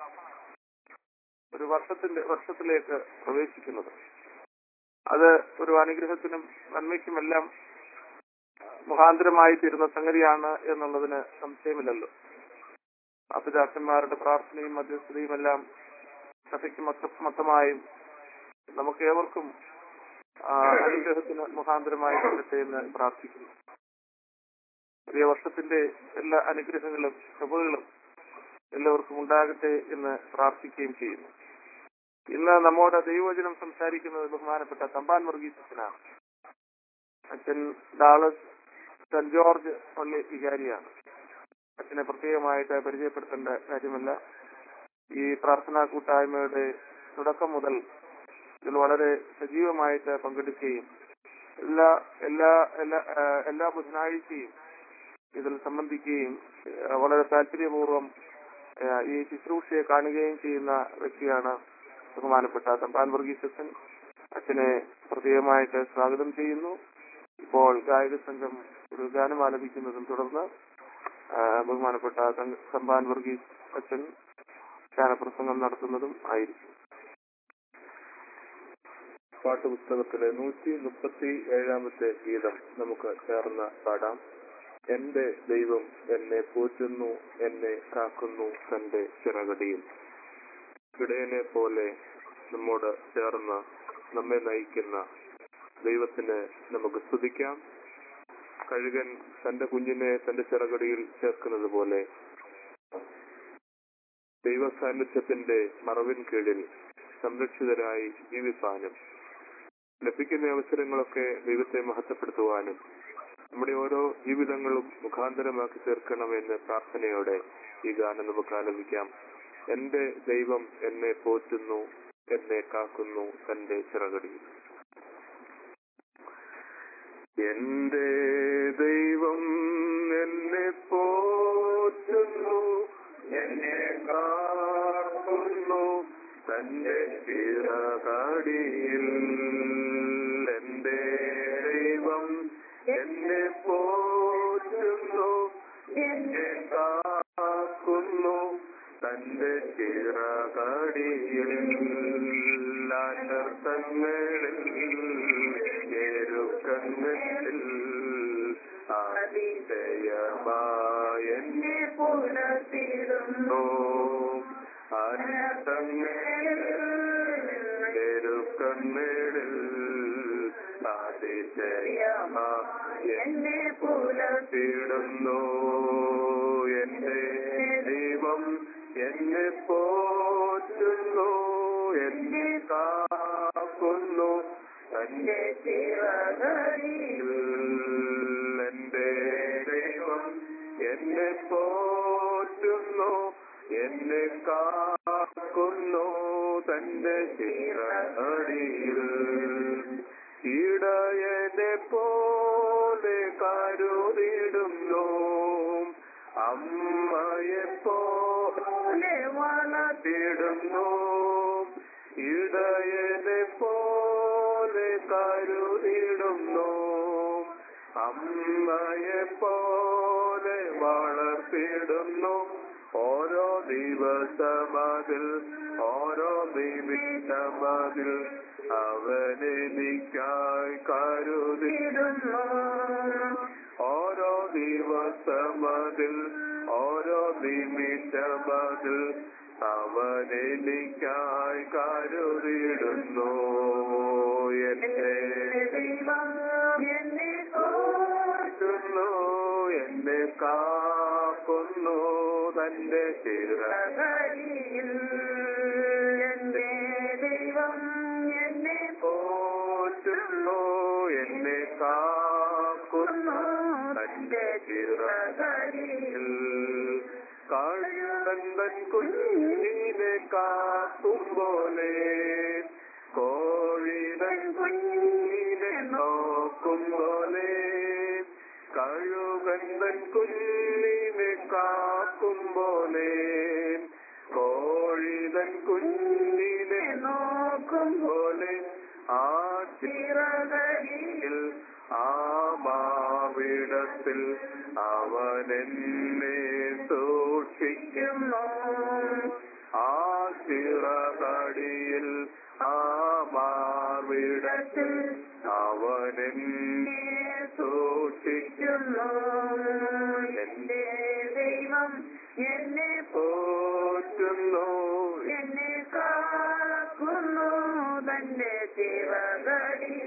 ഒരു വർഷത്തിന്റെ വർഷത്തിലേക്ക് പ്രവേശിക്കുന്നത് അത് ഒരു അനുഗ്രഹത്തിനും നന്മയ്ക്കുമെല്ലാം മുഖാന്തരമായി തീരുന്ന സംഗതിയാണ് എന്നുള്ളതിന് സംശയമില്ലല്ലോ ആ പിതാക്കന്മാരുടെ പ്രാർത്ഥനയും മധ്യസ്ഥതയും എല്ലാം സഭയ്ക്ക് മൊത്ത മൊത്തമായും നമുക്ക് ഏവർക്കും ആ, അനുഗ്രഹത്തിന് മുഖാന്തരമായി തീരട്ടെ എന്ന് പ്രാർത്ഥിക്കുന്നു പുതിയ വർഷത്തിന്റെ എല്ലാ അനുഗ്രഹങ്ങളും കൃപകളും എല്ലാവർക്കും ഉണ്ടാകട്ടെ എന്ന് പ്രാർത്ഥിക്കുകയും ചെയ്യുന്നു ഇന്ന് നമ്മോട് ദൈവവചനം സംസാരിക്കുന്നത് ബഹുമാനപ്പെട്ട തമ്പാൻ വർഗീസ് അച്ഛനാണ് അച്ഛൻ ഡാളസ് സെന്റ് ജോർജ് പള്ളി വികാരിയാണ് അച്ഛനെ പ്രത്യേകമായിട്ട് പരിചയപ്പെടുത്തേണ്ട കാര്യമല്ല ഈ പ്രാർത്ഥനാ കൂട്ടായ്മയുടെ തുടക്കം മുതൽ ഇതിൽ വളരെ സജീവമായിട്ട് പങ്കെടുക്കുകയും എല്ലാ എല്ലാ എല്ലാ ആ, എല്ലാ ബുധനാഴ്ചയും ഇതിൽ സംബന്ധിക്കുകയും ആ, വളരെ താല്പര്യപൂർവ്വം ആ, ഈ ശുശ്രൂഷയെ കാണുകയും ചെയ്യുന്ന വ്യക്തിയാണ് ബഹുമാനപ്പെട്ട തമ്പാൻ വർഗീസ് അച്ഛൻ അച്ഛനെ പ്രത്യേകമായിട്ട് സ്വാഗതം ചെയ്യുന്നു ഇപ്പോൾ ഗായക സംഘം ഒരു ഗാനം ആലപിക്കുന്നതും തുടർന്ന് ആ, ബഹുമാനപ്പെട്ട തം- തമ്പാൻ വർഗീസ് അച്ഛൻ ധ്യാനപ്രസംഗം നടത്തുന്നതും ആയിരിക്കും പാട്ടുപുസ്തകത്തിലെ നൂറ്റി മുപ്പത്തി ഏഴാമത്തെ ഗീതം നമുക്ക് ചേർന്ന് പാടാം എന്റെ ദൈവം എന്നെ പോറ്റുന്നു എന്നെ കാക്കുന്നു തന്റെ ചിറകടിയിൽ ഇടയനെ പോലെ നമ്മോട് ചേർന്ന് നമ്മെ നയിക്കുന്ന ദൈവത്തിന് നമുക്ക് സ്തുതിക്കാം കഴുകൻ തന്റെ കുഞ്ഞിനെ തന്റെ ചിറകടിയിൽ ചേർക്കുന്നത് പോലെ ദൈവ സാന്നിധ്യത്തിന്റെ മറവിൻ കീഴിൽ സംരക്ഷിതരായി ജീവിക്കാനും ലഭിക്കുന്ന അവസരങ്ങളൊക്കെ ദൈവത്തെ മഹത്വപ്പെടുത്തുവാനും നമ്മുടെ ഓരോ ജീവിതങ്ങളും മുഖാന്തരമാക്കി തീർക്കണമെന്ന് പ്രാർത്ഥനയോടെ ഈ ഗാനം നമുക്ക് ആലപിക്കാം എന്റെ ദൈവം എന്നെ പോറ്റുന്നു എന്നെ കാക്കുന്നു തന്റെ ചിറകടിയിൽ എന്റെ ദൈവം എന്നെ പോറ്റുന്നു എന്നെ കാക്കുന്നു തന്റെ ചിറകടിയിൽ എന്റെ ദൈവം എന്നെ പോറ്റുന്നു എന്നെ കാക്കുന്നു തന്റെ ചിറകടിയിൽ അനർത്ഥങ്ങളിൽ എരുക്കങ്ങളിൽ അതിശയമായ എന്നെ പുലർത്തിടുന്നു അനർത്ഥങ്ങളിൽ എരുക്കങ്ങളിൽ അതിശയമായ എന്നെ പുലർത്തിടുന്നു എന്റെ ദൈവം എന്നെ പോറ്റുന്നു എന്നെ കാക്കുന്നു തന്റെ ചിറകടിയിൽ എന്റെ ദൈവം എന്നെ പോറ്റുന്നു എന്നെ കാക്കുന്നു തന്റെ ചിറകടിയിൽ ഇടയനെ പോലെ കരുതിടുന്നു അമ്മയെ പോലെ വളർത്തിടുന്നു ഇടയനെ പോലെ കരുതിടുന്നു അമ്മയെ പോലെ വളർത്തിടുന്നു ഓരോ ദിവസമതിൽ ഓരോ നിമിഷമതിൽ അവനെനിക്കായി കരുതിടുന്നു ഓരോ ദിവസമതിൽ ഓരോ നിമിഷമതിൽ അവനെനിക്കായി കരുതിടുന്നു എന്നെ ദൈവം എന്നെ കാക്കുന്നു എന്നെ കാക്കുന്നു തന്റെ ചിറ ഓർമ്മയിൽ എന്റെ ദൈവം എന്നെ പോറ്റുന്നു എന്നെ കാക്കുന്നു തന്റെ ചിറകളിൽ കാഴുകന്തൻ കുഞ്ഞിനെ കാക്കും പോലെ കോഴിതൻ കുഞ്ഞിനെ നോക്കും പോലെ കഴുകന്തൻ കുഞ്ഞിനെ കാക്കും പോലെ കോഴിതൻ കുഞ്ഞിനെ നോക്കും പോലെ ആ ചിറകളിൽ ആ മാവിടത്തിൽ അവനെന്നെ സൂക്ഷിക്കുന്നു ആ ചിറകടിയിൽ ആ മാവിടത്തിൽ അവനെന്നെ സൂക്ഷിക്കുന്നു എന്റെ ദൈവം എന്നെ പോറ്റുന്നു എന്നെ കാക്കുന്നു തന്റെ ചിറകടി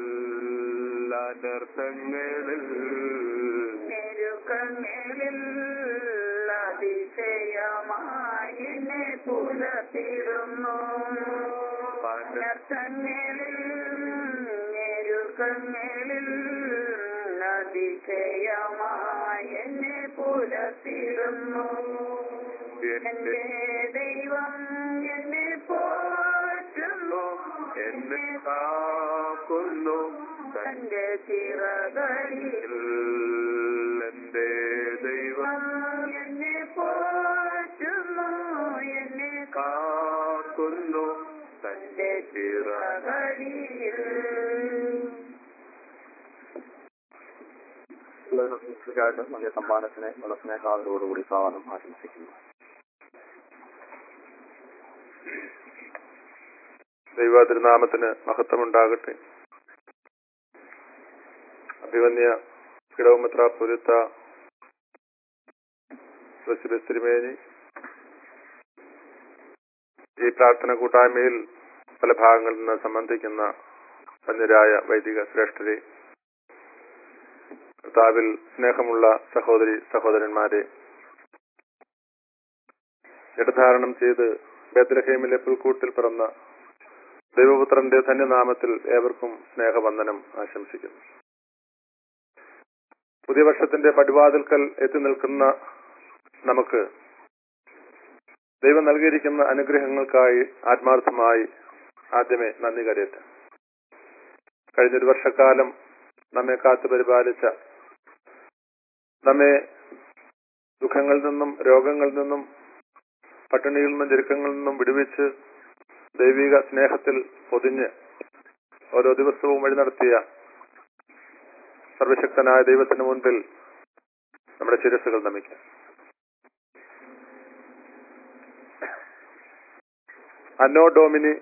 അനർത്ഥങ്ങളിൽ ഞെരുക്കങ്ങളിൽ അതിശയമായി എന്നെ പുലർത്തിടുന്നു അനർത്ഥങ്ങളിൽ ഞെരുക്കങ്ങളിൽ അതിശയമായി എന്നെ പുലർത്തിടുന്നു എന്റെ ദൈവം എന്നെ പോറ്റുന്നു എന്നെ കാക്കുന്നു തന്റെ ചിറകളിൽ എന്റെ ദൈവം എന്നെ പോറ്റുന്നു എന്നെ കാക്കുന്നു തന്റെ ചിറ ചിറകളിൽ തീർച്ചയായിട്ടും വലിയ സമ്മാനത്തിനെ വളരെ സ്നേഹാദരോടുകൂടി സ്വാഗതം ആശംസിക്കുന്നു ദൈവ തിരുനാമത്തിന് മഹത്വമുണ്ടാകട്ടെ അഭിവന്യ കിടവുമിത്ര പുരുത്ത തിരുമേനി ഈ പ്രാർത്ഥന കൂട്ടായ്മയിൽ പല ഭാഗങ്ങളിൽ നിന്ന് സംബന്ധിക്കുന്ന ധന്യരായ വൈദിക ശ്രേഷ്ഠരെ കർത്താവിൽ സ്നേഹമുള്ള സഹോദരി സഹോദരന്മാരെ ജഡധാരണം ചെയ്ത് ബേദ്രഹേമിലെ പുൽക്കൂട്ടിൽ പിറന്ന ദൈവപുത്രന്റെ ധന്യനാമത്തിൽ ഏവർക്കും സ്നേഹവന്ദനം ആശംസിക്കുന്നു പുതിയ വർഷത്തിന്റെ പടിവാതിൽക്കൽ എത്തി നിൽക്കുന്ന നമുക്ക് ദൈവം നൽകിയിരിക്കുന്ന അനുഗ്രഹങ്ങൾക്കായി ആത്മാർത്ഥമായി ആദ്യമേ നന്ദി കരയട്ടെ കഴിഞ്ഞൊരു വർഷക്കാലം നമ്മെ കാത്തു പരിപാലിച്ച നമ്മെ ദുഃഖങ്ങളിൽ നിന്നും രോഗങ്ങളിൽ നിന്നും പട്ടിണിയിൽ നിന്നും ഞെരുക്കങ്ങളിൽ നിന്നും വിടുവിച്ച് ദൈവിക സ്നേഹത്തിൽ പൊതിഞ്ഞ് ഓരോ ദിവസവും വഴി നടത്തിയ സർവശക്തനായ ദൈവത്തിന് മുൻപിൽ നമ്മുടെ ശിരസുകൾ നമിക്കാം അന്നോ ഡോമിനി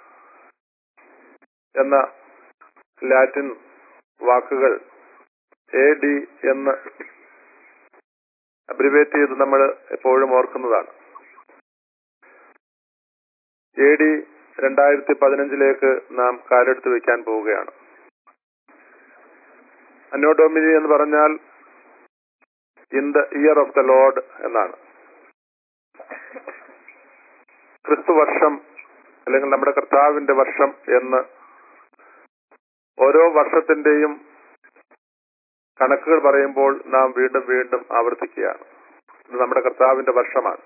എന്ന ലാറ്റിൻ വാക്കുകൾ എ ഡി എന്ന് അബ്രിവേറ്റ് ചെയ്ത് നമ്മൾ എപ്പോഴും ഓർക്കുന്നതാണ് എ ഡി രണ്ടായിരത്തി പതിനഞ്ചിലേക്ക് നാം കാലെടുത്ത് വെക്കാൻ പോവുകയാണ് അന്നോഡോമിനി എന്ന് പറഞ്ഞാൽ in the year of the lord എന്നാണ് ക്രിസ്തു വർഷം അല്ലെങ്കിൽ നമ്മുടെ കർത്താവിന്റെ വർഷം എന്ന് ഓരോ വർഷത്തിന്റെയും കണക്കുകൾ പറയുമ്പോൾ നാം വീണ്ടും വീണ്ടും ആവർത്തിക്കുകയാണ് ഇത് നമ്മുടെ കർത്താവിന്റെ വർഷമാണ്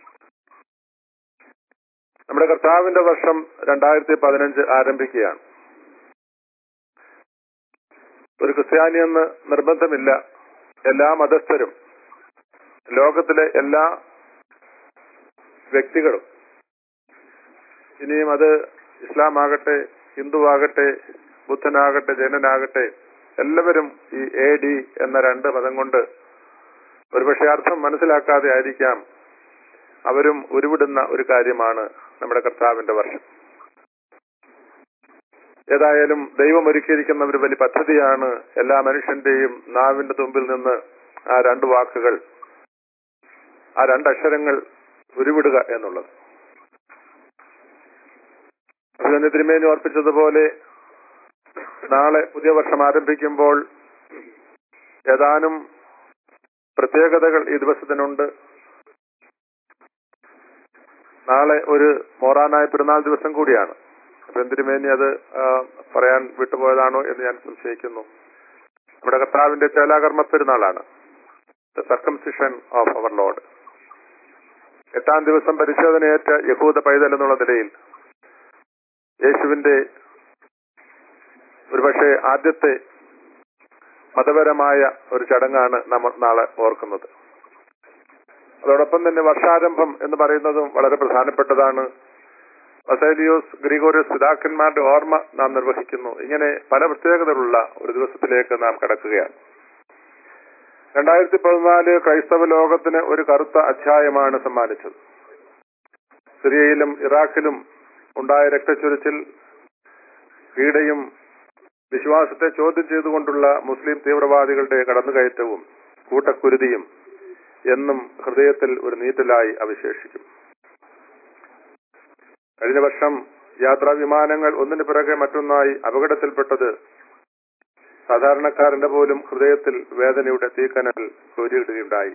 നമ്മുടെ കർത്താവിന്റെ വർഷം രണ്ടായിരത്തി പതിനഞ്ച് ആരംഭിക്കുകയാണ് ഒരു ക്രിസ്ത്യാനിയെന്ന് നിർബന്ധമില്ല എല്ലാ മതസ്ഥരും ലോകത്തിലെ എല്ലാ വ്യക്തികളും ഇനിയും അത് ഇസ്ലാം ആകട്ടെ ഹിന്ദു ആകട്ടെ ബുദ്ധനാകട്ടെ ജൈനനാകട്ടെ എല്ലാവരും ഈ എ ഡി എന്ന രണ്ട് പദം കൊണ്ട് ഒരുപക്ഷെ അർത്ഥം മനസ്സിലാക്കാതെ ആയിരിക്കാം അവരും ഉരുവിടുന്ന ഒരു കാര്യമാണ് നമ്മുടെ കർത്താവിന്റെ വർഷം ഏതായാലും ദൈവം ഒരുക്കിയിരിക്കുന്ന ഒരു വലിയ പദ്ധതിയാണ് എല്ലാ മനുഷ്യന്റെയും നാവിന്റെ തുമ്പിൽ നിന്ന് ആ രണ്ട് വാക്കുകൾ ആ രണ്ടക്ഷരങ്ങൾ ഉരുവിടുക എന്നുള്ളത് അതുതന്നെ തിരുമേനി ഓർപ്പിച്ചതുപോലെ നാളെ പുതിയ വർഷം ആരംഭിക്കുമ്പോൾ ഏതാനും പ്രത്യേകതകൾ ഈ ദിവസത്തിനുണ്ട് നാളെ ഒരു മോറാനായ പെരുന്നാൾ ദിവസം കൂടിയാണ് അപ്പൊ തിരുമേനി അത് ആ, പറയാൻ വിട്ടുപോയതാണോ എന്ന് ഞാൻ സംശയിക്കുന്നു നമ്മുടെ കർത്താവിന്റെ ചേലാകർമ്മ പെരുന്നാളാണ് the circumcision of our lord എട്ടാം ദിവസം പരിശോധനയേറ്റ യഹൂദ പൈതൽ എന്നുള്ള നിലയിൽ യേശുവിന്റെ ഒരുപക്ഷെ ആദ്യത്തെ മതപരമായ ഒരു ചടങ്ങാണ് നമ്മൾ നാളെ ഓർക്കുന്നത് അതോടൊപ്പം തന്നെ വർഷാരംഭം എന്ന് പറയുന്നതും വളരെ പ്രധാനപ്പെട്ടതാണ് വസേലിയോസ് ഗ്രിഗോറിയസ് പിതാക്കന്മാരുടെ ഓർമ്മ നാം നിർവഹിക്കുന്നു ഇങ്ങനെ പല പ്രത്യേകതകളുള്ള ഒരു ദിവസത്തിലേക്ക് നാം കടക്കുകയാണ് രണ്ടായിരത്തി പതിനാല് ക്രൈസ്തവ ലോകത്തിന് ഒരു കറുത്ത അധ്യായമാണ് സമ്മാനിച്ചത് സിറിയയിലും ഇറാഖിലും ഉണ്ടായ രക്തച്ചൊരിച്ചിൽ പീഡയും വിശ്വാസത്തെ ചോദ്യം ചെയ്തുകൊണ്ടുള്ള മുസ്ലിം തീവ്രവാദികളുടെ കടന്നുകയറ്റവും കൂട്ടക്കുരുതിയും എന്നും ഹൃദയത്തിൽ ഒരു നീറ്റലായി അവശേഷിക്കും കഴിഞ്ഞ വർഷം യാത്രാ വിമാനങ്ങൾ ഒന്നിനു പിറകെ മറ്റൊന്നായി അപകടത്തിൽപ്പെട്ടത് സാധാരണക്കാരന്റെ പോലും ഹൃദയത്തിൽ വേദനയുടെ തീക്കനൽ കോരിയിടുകയുണ്ടായി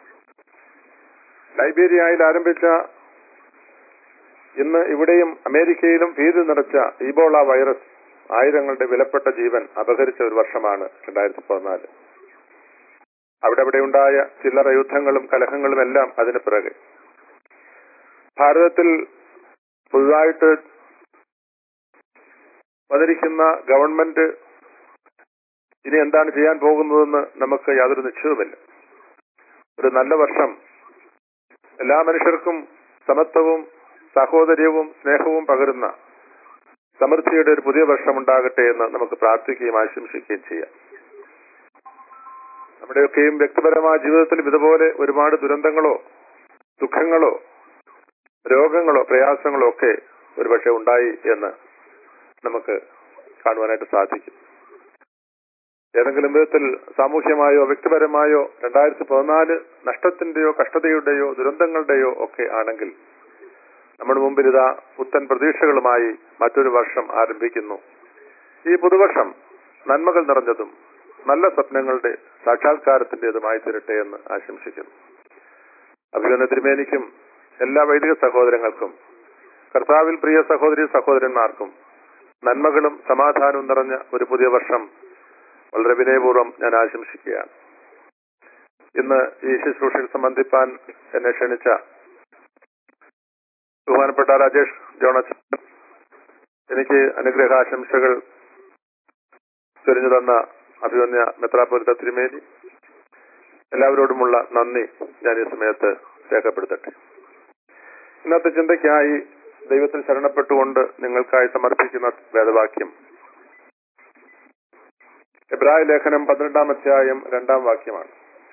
ലൈബീരിയയിൽ ആരംഭിച്ച ഇന്ന് ഇവിടെയും അമേരിക്കയിലും ഭീതി നിറച്ച ഈബോള വൈറസ് ആയിരങ്ങളുടെ വിലപ്പെട്ട ജീവൻ അപഹരിച്ച ഒരു വർഷമാണ് രണ്ടായിരത്തി പതിനാല് അവിടെ അവിടെ ഉണ്ടായ ചില്ലറ യുദ്ധങ്ങളും കലഹങ്ങളും എല്ലാം അതിന് പിറകെ ഭാരതത്തിൽ പുതുതായിട്ട് വന്നിരിക്കുന്ന ഗവൺമെന്റ് ഇനി എന്താണ് ചെയ്യാൻ പോകുന്നതെന്ന് നമുക്ക് യാതൊരു നിശ്ചയവുമില്ല ഒരു നല്ല വർഷം എല്ലാ മനുഷ്യർക്കും സമത്വവും സഹോദര്യവും സ്നേഹവും പകരുന്ന സമൃദ്ധിയുടെ ഒരു പുതിയ വർഷം ഉണ്ടാകട്ടെ എന്ന് നമുക്ക് പ്രാർത്ഥിക്കുകയും ആശംസിക്കുകയും ചെയ്യാം നമ്മുടെയൊക്കെയും വ്യക്തിപരമായ ജീവിതത്തിലും ഇതുപോലെ ഒരുപാട് ദുരന്തങ്ങളോ ദുഃഖങ്ങളോ രോഗങ്ങളോ പ്രയാസങ്ങളോ ഒക്കെ ഒരുപക്ഷെ ഉണ്ടായി എന്ന് നമുക്ക് കാണുവാനായിട്ട് സാധിക്കും ഏതെങ്കിലും വിധത്തിൽ സാമൂഹ്യമായോ വ്യക്തിപരമായോ രണ്ടായിരത്തി പതിനാല് നഷ്ടത്തിന്റെയോ കഷ്ടതയുടെയോ ദുരന്തങ്ങളുടെയോ ഒക്കെ ആണെങ്കിൽ നമ്മുടെ മുമ്പിൽ ഇതാ പുത്തൻ പ്രതീക്ഷകളുമായി മറ്റൊരു വർഷം ആരംഭിക്കുന്നു ഈ പുതുവർഷം നന്മകൾ നിറഞ്ഞതും നല്ല സ്വപ്നങ്ങളുടെ സാക്ഷാത്കാരത്തിന്റേതുമായി തീരട്ടെ എന്ന് ആശംസിക്കുന്നു അഭിനന്ദ തിരുമേനിക്കും എല്ലാ വൈദിക സഹോദരങ്ങൾക്കും കർത്താവിൽ പ്രിയ സഹോദരി സഹോദരന്മാർക്കും നന്മകളും സമാധാനവും നിറഞ്ഞ ഒരു പുതിയ വർഷം വളരെ വിനയപൂർവ്വം ഞാൻ ആശംസിക്കുകയാണ് ഇന്ന് ഈ ശുശ്രൂഷയിൽ സംബന്ധിപ്പാൻ എന്നെ ക്ഷണിച്ച ബഹുമാനപ്പെട്ട രാജേഷ് ജോണച്ചൻ എനിക്ക് അനുഗ്രഹാശംസകൾ ചൊരിഞ്ഞു തന്ന അഭിമന്യ മെത്രാപൊലിത്ത തിരുമേനി എല്ലാവരോടുമുള്ള നന്ദി ഞാൻ ഈ സമയത്ത് രേഖപ്പെടുത്തട്ടെ ഇന്നത്തെ ചിന്തയ്ക്കായി ദൈവത്തിൽ ശരണപ്പെട്ടുകൊണ്ട് നിങ്ങൾക്കായി സമർപ്പിക്കുന്ന വേദവാക്യം എബ്രായ ലേഖനം പന്ത്രണ്ടാം അധ്യായം രണ്ടാം വാക്യമാണ്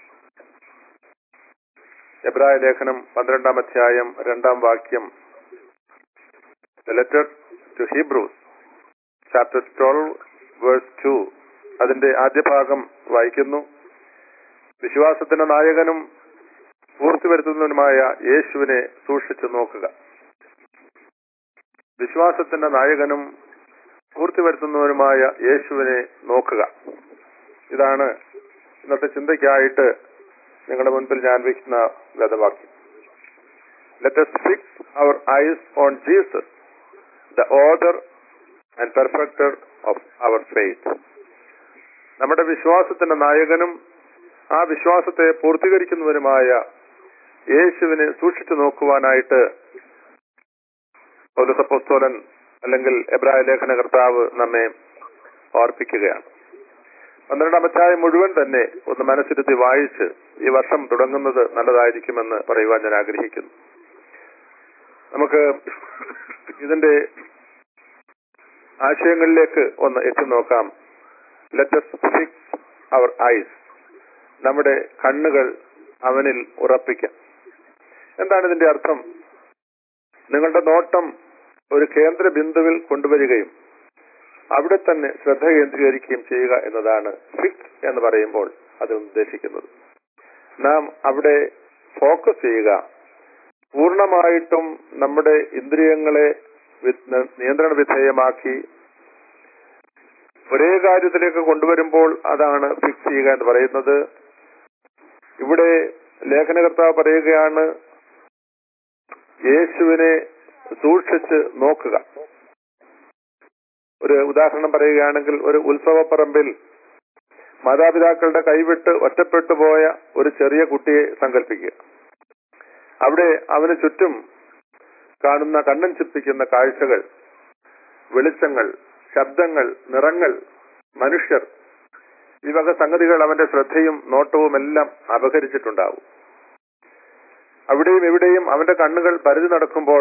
എബ്രായ ലേഖനം പന്ത്രണ്ടാം അധ്യായം രണ്ടാം വാക്യം letter to Hebrews chapter twelve verse two അതിന്റെ ആദ്യ ഭാഗം വായിക്കുന്നു വിശ്വാസത്തിന്റെ നായകനും പൂർത്തിവരുത്തുന്നതിനുമായ യേശുവിനെ സൂക്ഷിച്ചു നോക്കുക വിശ്വാസത്തിന്റെ നായകനും പൂർത്തിവരുത്തുന്നവനുമായ യേശുവിനെ നോക്കുക ഇതാണ് ഇന്നത്തെ ചിന്തയ്ക്കായിട്ട് നിങ്ങളുടെ മുൻപിൽ ഞാൻ വയ്ക്കുന്ന വേദവാക്യം let us fix our eyes on Jesus the author and perfecter of our faith നമ്മുടെ വിശ്വാസത്തിന്റെ നായകനും ആ വിശ്വാസത്തെ പൂർത്തീകരിക്കുന്നവനുമായ യേശുവിനെ സൂക്ഷിച്ചു നോക്കുവാനായിട്ട് പൗലസപ്പോസ്തോലൻ അല്ലെങ്കിൽ എബ്രായ ലേഖന കർത്താവ് നമ്മെ ഓർപ്പിക്കുകയാണ് പന്ത്രണ്ടാം അധ്യായം മുഴുവൻ തന്നെ ഒന്ന് മനസ്സിരുത്തി വായിച്ച് ഈ വർഷം തുടങ്ങുന്നത് നല്ലതായിരിക്കുമെന്ന് പറയുവാൻ ഞാൻ ആഗ്രഹിക്കുന്നു നമുക്ക് ഇതിന്റെ ആശയങ്ങളിലേക്ക് ഒന്ന് എത്തി നോക്കാം ലെറ്റസ് ഫിക്സ് അവർ ഐസ് നമ്മുടെ കണ്ണുകൾ അവനിൽ ഉറപ്പിക്കാം എന്താണ് ഇതിന്റെ അർത്ഥം നിങ്ങളുടെ നോട്ടം ഒരു കേന്ദ്ര ബിന്ദുവിൽ കൊണ്ടുവരികയും അവിടെ തന്നെ ശ്രദ്ധ കേന്ദ്രീകരിക്കുകയും ചെയ്യുക എന്നതാണ് ഫിക്സ് എന്ന് പറയുമ്പോൾ അത് ഉദ്ദേശിക്കുന്നത് നാം അവിടെ ഫോക്കസ് ചെയ്യുക പൂർണ്ണമായിട്ടും നമ്മുടെ ഇന്ദ്രിയങ്ങളെ വി- ന- നിയന്ത്രണ വിധേയമാക്കി ഒരേ കാര്യത്തിലേക്ക് കൊണ്ടുവരുമ്പോൾ അതാണ് ഫിക്സ് ചെയ്യുക എന്ന് പറയുന്നത് ഇവിടെ ലേഖനകർത്താവ് പറയുകയാണ് യേശുവിനെ സൂക്ഷിച്ച് നോക്കുക ഒരു ഉദാഹരണം പറയുകയാണെങ്കിൽ ഒരു ഉത്സവപ്പറമ്പിൽ മാതാപിതാക്കളുടെ കൈവിട്ട് ഒറ്റപ്പെട്ടു പോയ ഒരു ചെറിയ കുട്ടിയെ സങ്കല്പിക്കുക അവിടെ അവന് ചുറ്റും കാണുന്ന കണ്ണൻ ചിപ്പിക്കുന്ന കാഴ്ചകൾ വെളിച്ചങ്ങൾ ശബ്ദങ്ങൾ നിറങ്ങൾ മനുഷ്യർ ഈ വക സംഗതികൾ അവന്റെ ശ്രദ്ധയും നോട്ടവും എല്ലാം അപഹരിച്ചിട്ടുണ്ടാവും അവിടെയും ഇവിടെയും അവന്റെ കണ്ണുകൾ പരിധി നടക്കുമ്പോൾ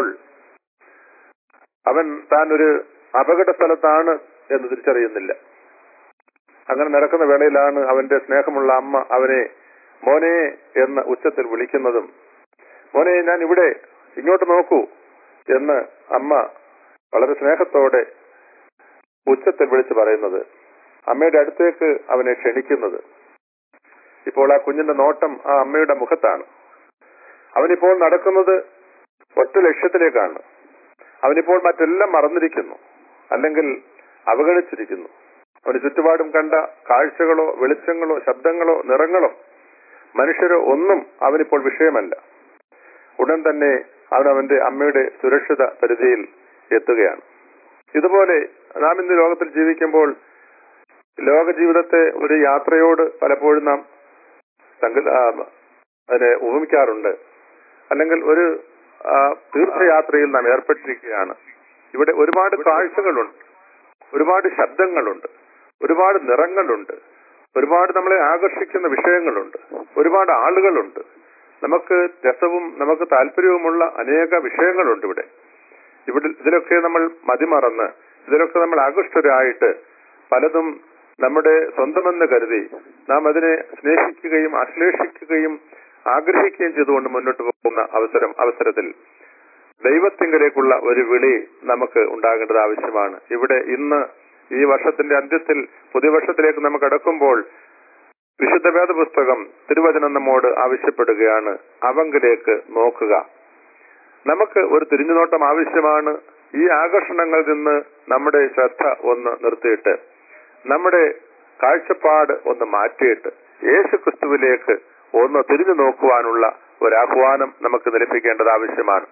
അവൻ താൻ ഒരു അപകട സ്ഥലത്താണ് എന്ന് തിരിച്ചറിയുന്നില്ല അങ്ങനെ നടക്കുന്ന വേളയിലാണ് അവന്റെ സ്നേഹമുള്ള അമ്മ അവനെ മോനെ എന്ന് ഉച്ചത്തിൽ വിളിക്കുന്നതും മോനെ ഞാൻ ഇവിടെ ഇങ്ങോട്ട് നോക്കൂ എന്ന് അമ്മ വളരെ സ്നേഹത്തോടെ ഉച്ചത്തിൽ വിളിച്ചു പറയുന്നത് അമ്മയുടെ അടുത്തേക്ക് അവനെ ക്ഷണിക്കുന്നത് ഇപ്പോൾ ആ കുഞ്ഞിന്റെ നോട്ടം ആ അമ്മയുടെ മുഖത്താണ് അവനിപ്പോൾ നടക്കുന്നത് ഒറ്റ ലക്ഷ്യത്തിലേക്കാണ് അവനിപ്പോൾ മറ്റെല്ലാം മറന്നിരിക്കുന്നു അല്ലെങ്കിൽ അവഗണിച്ചിരിക്കുന്നു അവന് ചുറ്റുപാടും കണ്ട കാഴ്ചകളോ വെളിച്ചങ്ങളോ ശബ്ദങ്ങളോ നിറങ്ങളോ മനുഷ്യരോ ഒന്നും അവനിപ്പോൾ വിഷയമല്ല ഉടൻ തന്നെ അവൻ അവന്റെ അമ്മയുടെ സുരക്ഷിത പരിധിയിൽ എത്തുകയാണ് ഇതുപോലെ നാം ഇന്ന് ലോകത്തിൽ ജീവിക്കുമ്പോൾ ലോക ജീവിതത്തെ ഒരു യാത്രയോട് പലപ്പോഴും നാം സങ്ക- ആ, അതിനെ ഉപമിക്കാറുണ്ട് അല്ലെങ്കിൽ ഒരു ആ, തീർത്ഥയാത്രയിൽ നാം ഏർപ്പെട്ടിരിക്കുകയാണ് ഇവിടെ ഒരുപാട് കാഴ്ചകളുണ്ട് ഒരുപാട് ശബ്ദങ്ങളുണ്ട് ഒരുപാട് നിറങ്ങളുണ്ട് ഒരുപാട് നമ്മളെ ആകർഷിക്കുന്ന വിഷയങ്ങളുണ്ട് ഒരുപാട് ആളുകളുണ്ട് നമുക്ക് രസവും നമുക്ക് താല്പര്യവുമുള്ള അനേക വിഷയങ്ങളുണ്ട് ഇവിടെ ഇവിടെ ഇതിലൊക്കെ നമ്മൾ മതിമറന്ന് ഇതിലൊക്കെ നമ്മൾ ആകൃഷ്ടരായിട്ട് പലതും നമ്മുടെ സ്വന്തമെന്ന് കരുതി നാം അതിനെ സ്നേഹിക്കുകയും ആശ്ലേഷിക്കുകയും ആഗ്രഹിക്കുകയും ചെയ്തുകൊണ്ട് മുന്നോട്ട് പോകുന്ന അവസരം അവസരത്തിൽ ദൈവത്തിങ്കലേക്കുള്ള ഒരു വിളി നമുക്ക് ഉണ്ടാകേണ്ടത് ആവശ്യമാണ് ഇവിടെ ഇന്ന് ഈ വർഷത്തിന്റെ അന്ത്യത്തിൽ പുതിയ വർഷത്തിലേക്ക് നമ്മൾ കടക്കുമ്പോൾ വിശുദ്ധ വേദ പുസ്തകം തിരുവചനം നമ്മോട് ആവശ്യപ്പെടുകയാണ് അവങ്കിലേക്ക് നോക്കുക നമുക്ക് ഒരു തിരിഞ്ഞുനോട്ടം ആവശ്യമാണ് ഈ ആകർഷണങ്ങളിൽ നിന്ന് നമ്മുടെ ശ്രദ്ധ ഒന്ന് നിർത്തിയിട്ട് നമ്മുടെ കാഴ്ചപ്പാട് ഒന്ന് മാറ്റിയിട്ട് യേശു ക്രിസ്തുവിലേക്ക് ഒന്ന് തിരിഞ്ഞു നോക്കുവാനുള്ള ഒരു ആഹ്വാനം നമുക്ക് നിരപ്പിക്കേണ്ടത് ആവശ്യമാണ്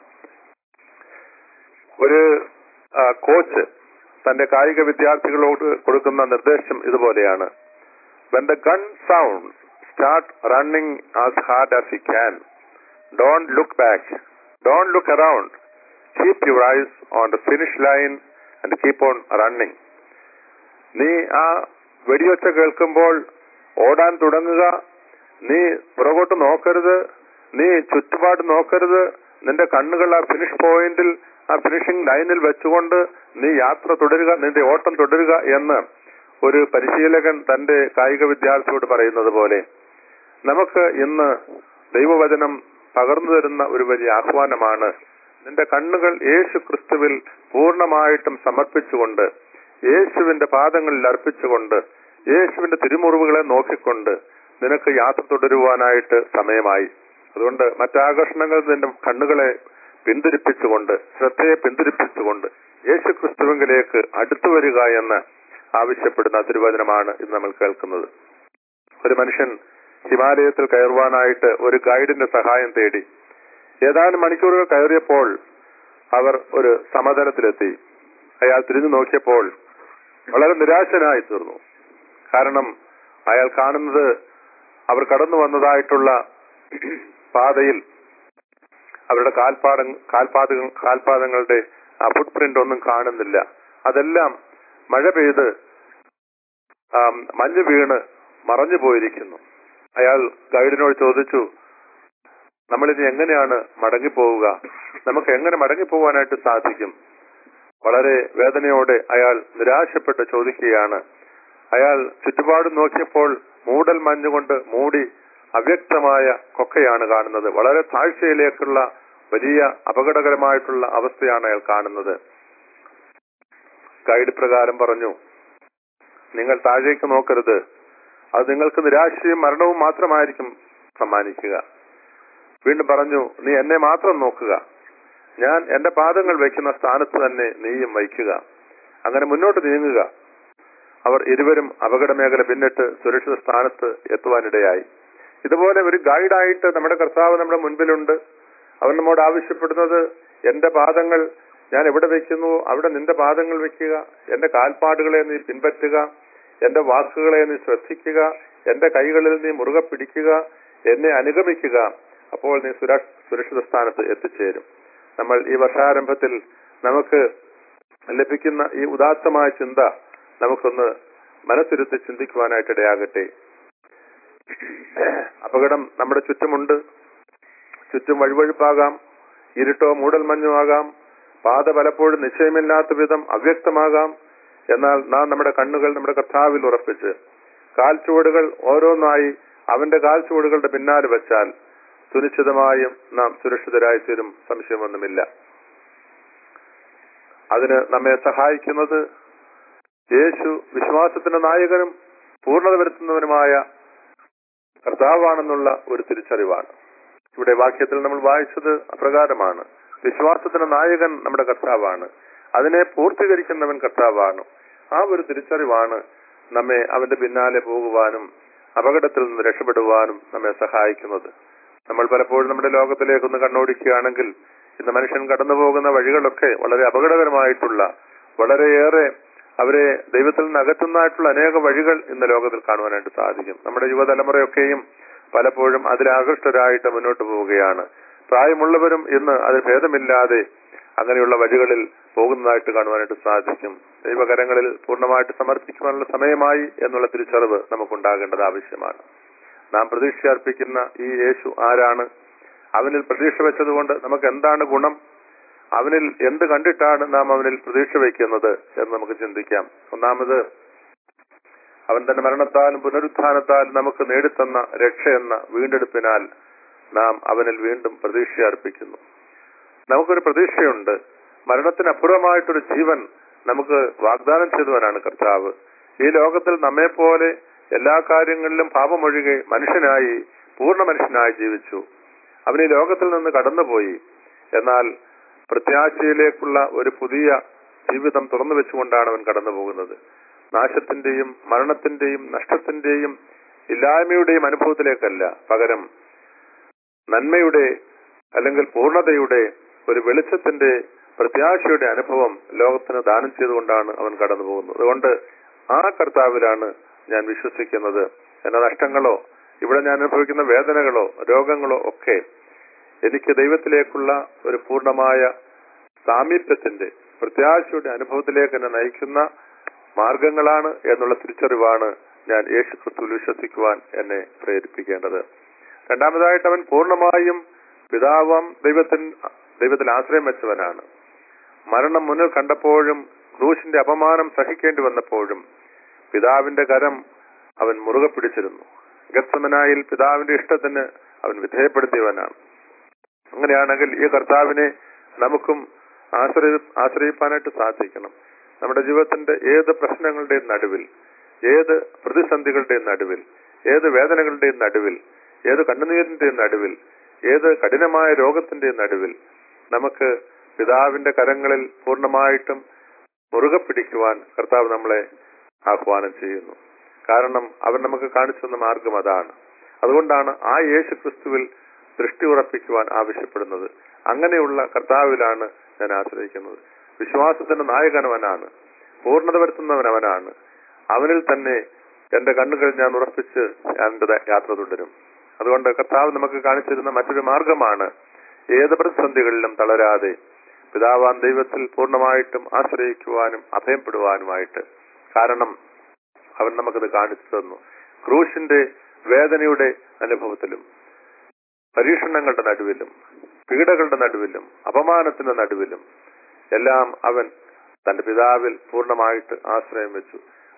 ഒരു ആ, കോച്ച് തന്റെ കായിക വിദ്യാർത്ഥികളോട് കൊടുക്കുന്ന നിർദ്ദേശം ഇതുപോലെയാണ് when the gun sound start running as hard as you can don't look back don't look around keep your eyes on the finish line and keep on running നീ ആ വെടിയൊച്ച കേൾക്കുമ്പോൾ ഓടാൻ തുടങ്ങുക നീ പുറകോട്ട് നോക്കരുത് നീ ചുറ്റുപാട് നോക്കരുത് നിന്റെ കണ്ണുകൾ ആ ഫിനിഷ് പോയിന്റിൽ ആ ഫിനിഷിംഗ് ലൈനിൽ വെച്ചുകൊണ്ട് നീ യാത്ര തുടരുക നിന്റെ ഓട്ടം തുടരുക എന്ന് ഒരു പരിശീലകൻ തന്റെ കായിക വിദ്യാർത്ഥിയോട് പറയുന്നത് പോലെ നമുക്ക് ഇന്ന് ദൈവവചനം പകർന്നു തരുന്ന ഒരു വലിയ ആഹ്വാനമാണ് നിന്റെ കണ്ണുകൾ യേശു ക്രിസ്തുവിൽ പൂർണ്ണമായിട്ടും സമർപ്പിച്ചുകൊണ്ട് യേശുവിന്റെ പാദങ്ങളിൽ അർപ്പിച്ചുകൊണ്ട് യേശുവിന്റെ തിരുമുറിവുകളെ നോക്കിക്കൊണ്ട് നിനക്ക് യാത്ര തുടരുവാനായിട്ട് സമയമായി അതുകൊണ്ട് മറ്റാകർഷണങ്ങൾ നിന്റെ കണ്ണുകളെ പിന്തിരിപ്പിച്ചുകൊണ്ട് ശ്രദ്ധയെ പിന്തിരിപ്പിച്ചുകൊണ്ട് യേശു ക്രിസ്തുവിലേക്ക് അടുത്തു വരിക എന്ന് ആവശ്യപ്പെടുന്ന തിരുവചനമാണ് ഇന്ന് നമ്മൾ കേൾക്കുന്നത് ഒരു മനുഷ്യൻ ഹിമാലയത്തിൽ കയറുവാനായിട്ട് ഒരു ഗൈഡിന്റെ സഹായം തേടി ഏതാനും മണിക്കൂറുകൾ കയറിയപ്പോൾ അവർ ഒരു സമതലത്തിലെത്തി അയാൾ തിരിഞ്ഞു നോക്കിയപ്പോൾ വളരെ നിരാശനായി തീർന്നു കാരണം അയാൾ കാണുന്നത് അവർ കടന്നു വന്നതായിട്ടുള്ള പാതയിൽ അവരുടെ കാൽപാദ കാൽപാദങ്ങൾ കാൽപാദങ്ങളുടെ ആ ഫുട് പ്രിന്റ് ഒന്നും കാണുന്നില്ല അതെല്ലാം മഴ പെയ്ത് ആം, മഞ്ഞ് വീണ് മറഞ്ഞു പോയിരിക്കുന്നു അയാൾ ഗൈഡിനോട് ചോദിച്ചു നമ്മളിനി എങ്ങനെയാണ് മടങ്ങിപ്പോവുക നമുക്ക് എങ്ങനെ മടങ്ങിപ്പോവാനായിട്ട് സാധിക്കും വളരെ വേദനയോടെ അയാൾ നിരാശപ്പെട്ട് ചോദിക്കുകയാണ് അയാൾ ചുറ്റുപാടും നോക്കിയപ്പോൾ മൂടൽ മഞ്ഞുകൊണ്ട് മൂടി അവ്യക്തമായ കൊക്കയാണ് കാണുന്നത് വളരെ താഴ്ചയിലേക്കുള്ള വലിയ അപകടകരമായിട്ടുള്ള അവസ്ഥയാണ് അയാൾ കാണുന്നത് ഗൈഡ് പ്രകാരം പറഞ്ഞു നിങ്ങൾ താഴേക്ക് നോക്കരുത് അത് നിങ്ങൾക്ക് നിരാശയും മരണവും മാത്രമായിരിക്കും സമ്മാനിക്കുക വീണ്ടും പറഞ്ഞു നീ എന്നെ മാത്രം നോക്കുക ഞാൻ എന്റെ പാദങ്ങൾ വയ്ക്കുന്ന സ്ഥാനത്ത് തന്നെ നീയും വയ്ക്കുക അങ്ങനെ മുന്നോട്ട് നീങ്ങുക അവർ ഇരുവരും അപകട മേഖല പിന്നിട്ട് സുരക്ഷിത സ്ഥാനത്ത് എത്തുവാനിടയായി ഇതുപോലെ ഒരു ഗൈഡായിട്ട് നമ്മുടെ കർത്താവ് നമ്മുടെ മുൻപിലുണ്ട് അവൻ നമ്മോട് ആവശ്യപ്പെടുന്നത് എന്റെ പാദങ്ങൾ ഞാൻ എവിടെ വെക്കുന്നു അവിടെ നിന്റെ പാദങ്ങൾ വെക്കുക എന്റെ കാൽപ്പാടുകളെ നീ പിൻപറ്റുക എന്റെ വാക്കുകളെ നീ ശ്രദ്ധിക്കുക എന്റെ കൈകളിൽ നീ മുറുകെ പിടിക്കുക എന്നെ അനുഗമിക്കുക അപ്പോൾ നീ സുരക്ഷ സുരക്ഷിത സ്ഥാനത്ത് എത്തിച്ചേരും നമ്മൾ ഈ വർഷാരംഭത്തിൽ നമുക്ക് ലഭിക്കുന്ന ഈ ഉദാത്തമായ ചിന്ത നമുക്കൊന്ന് മനസ്സിരുത്തി ചിന്തിക്കുവാനായിട്ട് ഇടയാകട്ടെ അപകടം നമ്മുടെ ചുറ്റുമുണ്ട് ചുറ്റും വഴുവഴുപ്പാകാം ഇരുട്ടോ മൂടൽമഞ്ഞോ ആകാം പാത പലപ്പോഴും നിശ്ചയമില്ലാത്ത വിധം അവ്യക്തമാകാം എന്നാൽ നാം നമ്മുടെ കണ്ണുകൾ നമ്മുടെ കർത്താവിൽ ഉറപ്പിച്ച് കാൽച്ചുവടുകൾ ഓരോന്നായി അവന്റെ കാൽച്ചുവടുകളുടെ പിന്നാലെ വെച്ചാൽ സുനിശ്ചിതമായും നാം സുരക്ഷിതരായി തീരും സംശയമൊന്നുമില്ല അതിന് നമ്മെ സഹായിക്കുന്നത് യേശു വിശ്വാസത്തിന്റെ നായകനും പൂർണ്ണത വരുത്തുന്നവനുമായ കർത്താവാണെന്നുള്ള ഒരു തിരിച്ചറിവാണ് ഇവിടെ വാക്യത്തിൽ നമ്മൾ വായിച്ചത് അപ്രകാരമാണ് വിശ്വാസത്തിന്റെ നായകൻ നമ്മുടെ കർത്താവാണ് അതിനെ പൂർത്തീകരിക്കുന്നവൻ കർത്താവാണ് ആ ഒരു തിരിച്ചറിവാണ് നമ്മെ അവന്റെ പിന്നാലെ പോകുവാനും അപകടത്തിൽ നിന്ന് രക്ഷപ്പെടുവാനും നമ്മെ സഹായിക്കുന്നത് നമ്മൾ പലപ്പോഴും നമ്മുടെ ലോകത്തിലേക്കൊന്ന് കണ്ണോടിക്കുകയാണെങ്കിൽ ഇന്ന് മനുഷ്യൻ കടന്നു പോകുന്ന വഴികളൊക്കെ വളരെ അപകടകരമായിട്ടുള്ള വളരെയേറെ അവരെ ദൈവത്തിൽ നിന്ന് അകറ്റുന്നതായിട്ടുള്ള അനേക വഴികൾ ഇന്ന് ലോകത്തിൽ കാണുവാനായിട്ട് സാധിക്കും നമ്മുടെ യുവതലമുറയൊക്കെയും പലപ്പോഴും അതിൽ ആകൃഷ്ടരായിട്ട് മുന്നോട്ട് പോവുകയാണ് പ്രായമുള്ളവരും ഇന്ന് അതിൽ ഭേദമില്ലാതെ അങ്ങനെയുള്ള വഴികളിൽ പോകുന്നതായിട്ട് കാണുവാനായിട്ട് സാധിക്കും ദൈവകരങ്ങളിൽ പൂർണ്ണമായിട്ട് സമർപ്പിക്കുവാനുള്ള സമയമായി എന്നുള്ള തിരിച്ചറിവ് നമുക്കുണ്ടാകേണ്ടത് ആവശ്യമാണ് നാം പ്രതീക്ഷ അർപ്പിക്കുന്ന ഈ യേശു ആരാണ് അവനിൽ പ്രതീക്ഷ വെച്ചതുകൊണ്ട് നമുക്ക് എന്താണ് ഗുണം അവനിൽ എന്ത് കണ്ടിട്ടാണ് നാം അവനിൽ പ്രതീക്ഷ വയ്ക്കുന്നത് എന്ന് നമുക്ക് ചിന്തിക്കാം ഒന്നാമത് അവൻ തന്റെ മരണത്താലും പുനരുത്ഥാനത്താലും നമുക്ക് നേടിത്തന്ന രക്ഷ എന്ന വീണ്ടെടുപ്പിനാൽ നാം അവനിൽ വീണ്ടും പ്രതീക്ഷ അർപ്പിക്കുന്നു നമുക്കൊരു പ്രതീക്ഷയുണ്ട് മരണത്തിനപ്പുറമായിട്ടൊരു ജീവൻ നമുക്ക് വാഗ്ദാനം ചെയ്തവനാണ് കർത്താവ് ഈ ലോകത്തിൽ നമ്മെപ്പോലെ എല്ലാ കാര്യങ്ങളിലും പാപമൊഴികെ മനുഷ്യനായി പൂർണ്ണ മനുഷ്യനായി ജീവിച്ചു അവൻ ഈ ലോകത്തിൽ നിന്ന് കടന്നുപോയി എന്നാൽ പ്രത്യാശയിലേക്കുള്ള ഒരു പുതിയ ജീവിതം തുറന്നു വെച്ചുകൊണ്ടാണ് അവൻ കടന്നു പോകുന്നത് നാശത്തിന്റെയും മരണത്തിന്റെയും നഷ്ടത്തിന്റെയും ഇല്ലായ്മയുടെയും അനുഭവത്തിലേക്കല്ല പകരം നന്മയുടെ അല്ലെങ്കിൽ പൂർണ്ണതയുടെ ഒരു വെളിച്ചത്തിന്റെ പ്രത്യാശയുടെ അനുഭവം ലോകത്തിന് ദാനം ചെയ്തുകൊണ്ടാണ് അവൻ കടന്നു പോകുന്നത് അതുകൊണ്ട് ആ കർത്താവിലാണ് ഞാൻ വിശ്വസിക്കുന്നത് എന്റെ നഷ്ടങ്ങളോ ഇവിടെ ഞാൻ അനുഭവിക്കുന്ന വേദനകളോ രോഗങ്ങളോ ഒക്കെ എനിക്ക് ദൈവത്തിലേക്കുള്ള ഒരു പൂർണ്ണമായ സാമീപ്യത്തിന്റെ പ്രത്യാശയുടെ അനുഭവത്തിലേക്ക് എന്നെ നയിക്കുന്ന മാർഗങ്ങളാണ് എന്നുള്ള തിരിച്ചറിവാണ് ഞാൻ യേശു ക്രിസ്തുവിൽ വിശ്വസിക്കുവാൻ എന്നെ പ്രേരിപ്പിക്കേണ്ടത് രണ്ടാമതായിട്ട് അവൻ പൂർണ്ണമായും പിതാവാം ദൈവത്തിന് ദൈവത്തിൽ ആശ്രയം വെച്ചവനാണ് മരണം മുന്നിൽ കണ്ടപ്പോഴും ക്രൂശിന്റെ അപമാനം സഹിക്കേണ്ടി വന്നപ്പോഴും പിതാവിന്റെ കരം അവൻ മുറുകെ പിടിച്ചിരുന്നു ഗത്സമനായിൽ പിതാവിന്റെ ഇഷ്ടത്തിന് അവൻ വിധേയപ്പെടുത്തിയവനാണ് അങ്ങനെയാണെങ്കിൽ ഈ കർത്താവിനെ നമുക്കും ആശ്രയി ആശ്രയിപ്പാനായിട്ട് സാധിക്കണം നമ്മുടെ ജീവിതത്തിന്റെ ഏത് പ്രശ്നങ്ങളുടെയും നടുവിൽ ഏത് പ്രതിസന്ധികളുടെയും നടുവിൽ ഏത് വേദനകളുടെയും നടുവിൽ ഏത് കണ്ണുനീരിന്റെയും നടുവിൽ ഏത് കഠിനമായ രോഗത്തിന്റെയും നടുവിൽ നമുക്ക് പിതാവിന്റെ കരങ്ങളിൽ പൂർണ്ണമായിട്ടും മുറുകെ പിടിക്കുവാൻ കർത്താവ് നമ്മളെ ആഹ്വാനം ചെയ്യുന്നു കാരണം അവൻ നമുക്ക് കാണിച്ചു തന്ന മാർഗം അതാണ് അതുകൊണ്ടാണ് ആ യേശു ക്രിസ്തുവിൽ ദൃഷ്ടി ഉറപ്പിക്കുവാൻ ആവശ്യപ്പെടുന്നത് അങ്ങനെയുള്ള കർത്താവിലാണ് ഞാൻ ആശ്രയിക്കുന്നത് വിശ്വാസത്തിന്റെ നായകനവനാണ് പൂർണ്ണത വരുത്തുന്നവൻ അവനാണ് അവനിൽ തന്നെ എന്റെ കണ്ണുകൾ ഞാൻ ഉറപ്പിച്ച് ഞാൻ എന്റെ യാത്ര തുടരും അതുകൊണ്ട് കർത്താവ് നമുക്ക് കാണിച്ചിരുന്ന മറ്റൊരു മാർഗമാണ് ഏത് പ്രതിസന്ധികളിലും തളരാതെ പിതാവാൻ ദൈവത്തിൽ പൂർണ്ണമായിട്ടും ആശ്രയിക്കുവാനും അഭയപ്പെടുവാനുമായിട്ട് കാരണം അവൻ നമുക്കത് കാണിച്ചു തന്നു ക്രൂശിന്റെ വേദനയുടെ അനുഭവത്തിലും പരീക്ഷണങ്ങളുടെ നടുവിലും പീഡകളുടെ നടുവിലും അപമാനത്തിന്റെ നടുവിലും എല്ലാം അവൻ തന്റെ പിതാവിൽ പൂർണ്ണമായിട്ട് ആശ്രയം വെച്ചു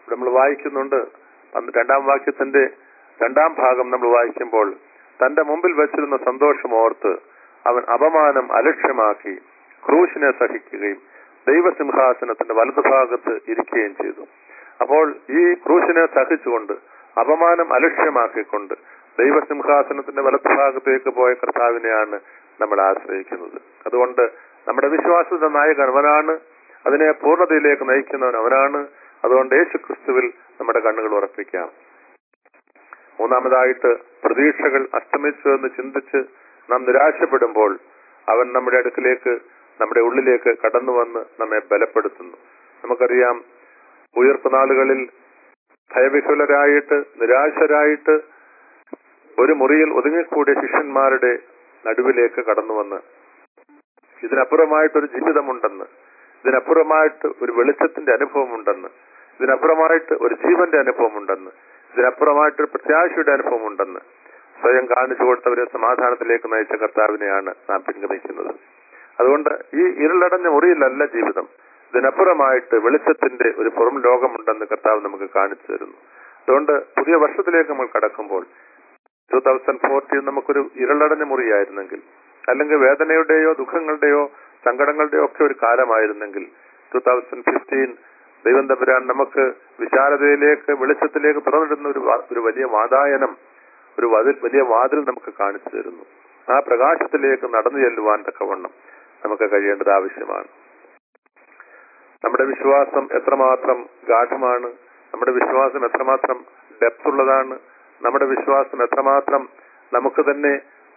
നമ്മൾ വായിക്കുന്നുണ്ട് അന്ന് രണ്ടാം വാക്യത്തിന്റെ രണ്ടാം ഭാഗം നമ്മൾ വായിക്കുമ്പോൾ തന്റെ മുമ്പിൽ വെച്ചിരുന്ന സന്തോഷം ഓർത്ത് അവൻ അപമാനം അലക്ഷ്യമാക്കി ക്രൂശിനെ സഹിക്കുകയും ദൈവസിംഹാസനത്തിന്റെ വലതുഭാഗത്ത് ഇരിക്കുകയും ചെയ്തു അപ്പോൾ ഈ ക്രൂശിനെ സഹിച്ചുകൊണ്ട് അപമാനം അലക്ഷ്യമാക്കിക്കൊണ്ട് ദൈവസിംഹാസനത്തിന്റെ വലതുഭാഗത്തേക്ക് പോയ കർത്താവിനെയാണ് നമ്മൾ ആശ്രയിക്കുന്നത് അതുകൊണ്ട് നമ്മുടെ വിശ്വാസത്തിന്റെ നായകൻ അവനാണ് അതിനെ പൂർണ്ണതയിലേക്ക് നയിക്കുന്നവൻ അവനാണ് അതുകൊണ്ട് യേശു ക്രിസ്തുവിൽ നമ്മുടെ കണ്ണുകൾ ഉറപ്പിക്കാം മൂന്നാമതായിട്ട് പ്രതീക്ഷകൾ അസ്തമിച്ചു എന്ന് ചിന്തിച്ച് നാം നിരാശപ്പെടുമ്പോൾ അവൻ നമ്മുടെ അടുക്കിലേക്ക് നമ്മുടെ ഉള്ളിലേക്ക് കടന്നു വന്ന് നമ്മെ ബലപ്പെടുത്തുന്നു നമുക്കറിയാം ഉയർപ്പ് നാളുകളിൽ ഭയവിഹുലരായിട്ട് നിരാശരായിട്ട് ഒരു മുറിയിൽ ഒതുങ്ങിക്കൂടിയ ശിഷ്യന്മാരുടെ നടുവിലേക്ക് കടന്നു വന്ന് ഇതിനപ്പുറമായിട്ടൊരു ജീവിതമുണ്ടെന്ന് ഇതിനപ്പുറമായിട്ട് ഒരു വെളിച്ചത്തിന്റെ അനുഭവമുണ്ടെന്ന് ഇതിനപ്പുറമായിട്ട് ഒരു ജീവന്റെ അനുഭവമുണ്ടെന്ന് ഇതിനപ്പുറമായിട്ട് ഒരു പ്രത്യാശയുടെ അനുഭവമുണ്ടെന്ന് സ്വയം കാണിച്ചു കൊടുത്തവരെ സമാധാനത്തിലേക്ക് നയിച്ച കർത്താവിനെയാണ് നാം പിൻഗമിക്കുന്നത് അതുകൊണ്ട് ഈ ഇരുളടഞ്ഞ മുറിയിലല്ല ജീവിതം ഇതിനപ്പുറമായിട്ട് വെളിച്ചത്തിന്റെ ഒരു പുറം ലോകമുണ്ടെന്ന് കർത്താവ് നമുക്ക് കാണിച്ചു തരുന്നു അതുകൊണ്ട് പുതിയ വർഷത്തിലേക്ക് നമ്മൾ കടക്കുമ്പോൾ ടൂ തൗസൻഡ് ഫോർട്ടീൻ നമുക്കൊരു ഇരുളടഞ്ഞ മുറിയായിരുന്നെങ്കിൽ അല്ലെങ്കിൽ വേദനയുടെയോ ദുഃഖങ്ങളുടെയോ സങ്കടങ്ങളുടെയോ ഒക്കെ ഒരു കാലമായിരുന്നെങ്കിൽ ടൂ തൗസൻഡ് ഫിഫ്റ്റീൻ ദൈവം തമ്പുരാൻ നമുക്ക് വിശാലതയിലേക്ക് വെളിച്ചത്തിലേക്ക് തുറന്നിടുന്ന ഒരു വാ- ഒരു വലിയ വാതായനം ഒരു വതിൽ വലിയ വാതിൽ നമുക്ക് കാണിച്ചു തരുന്നു ആ പ്രകാശത്തിലേക്ക് നടന്നു ചെല്ലുവാൻ തക്കവണ്ണം നമുക്ക് കഴിയേണ്ടത് ആവശ്യമാണ് നമ്മുടെ വിശ്വാസം എത്രമാത്രം ഗാഠമാണ് നമ്മുടെ വിശ്വാസം എത്രമാത്രം ഡെപ്ത് ഉള്ളതാണ് നമ്മുടെ വിശ്വാസം എത്രമാത്രം നമുക്ക് തന്നെ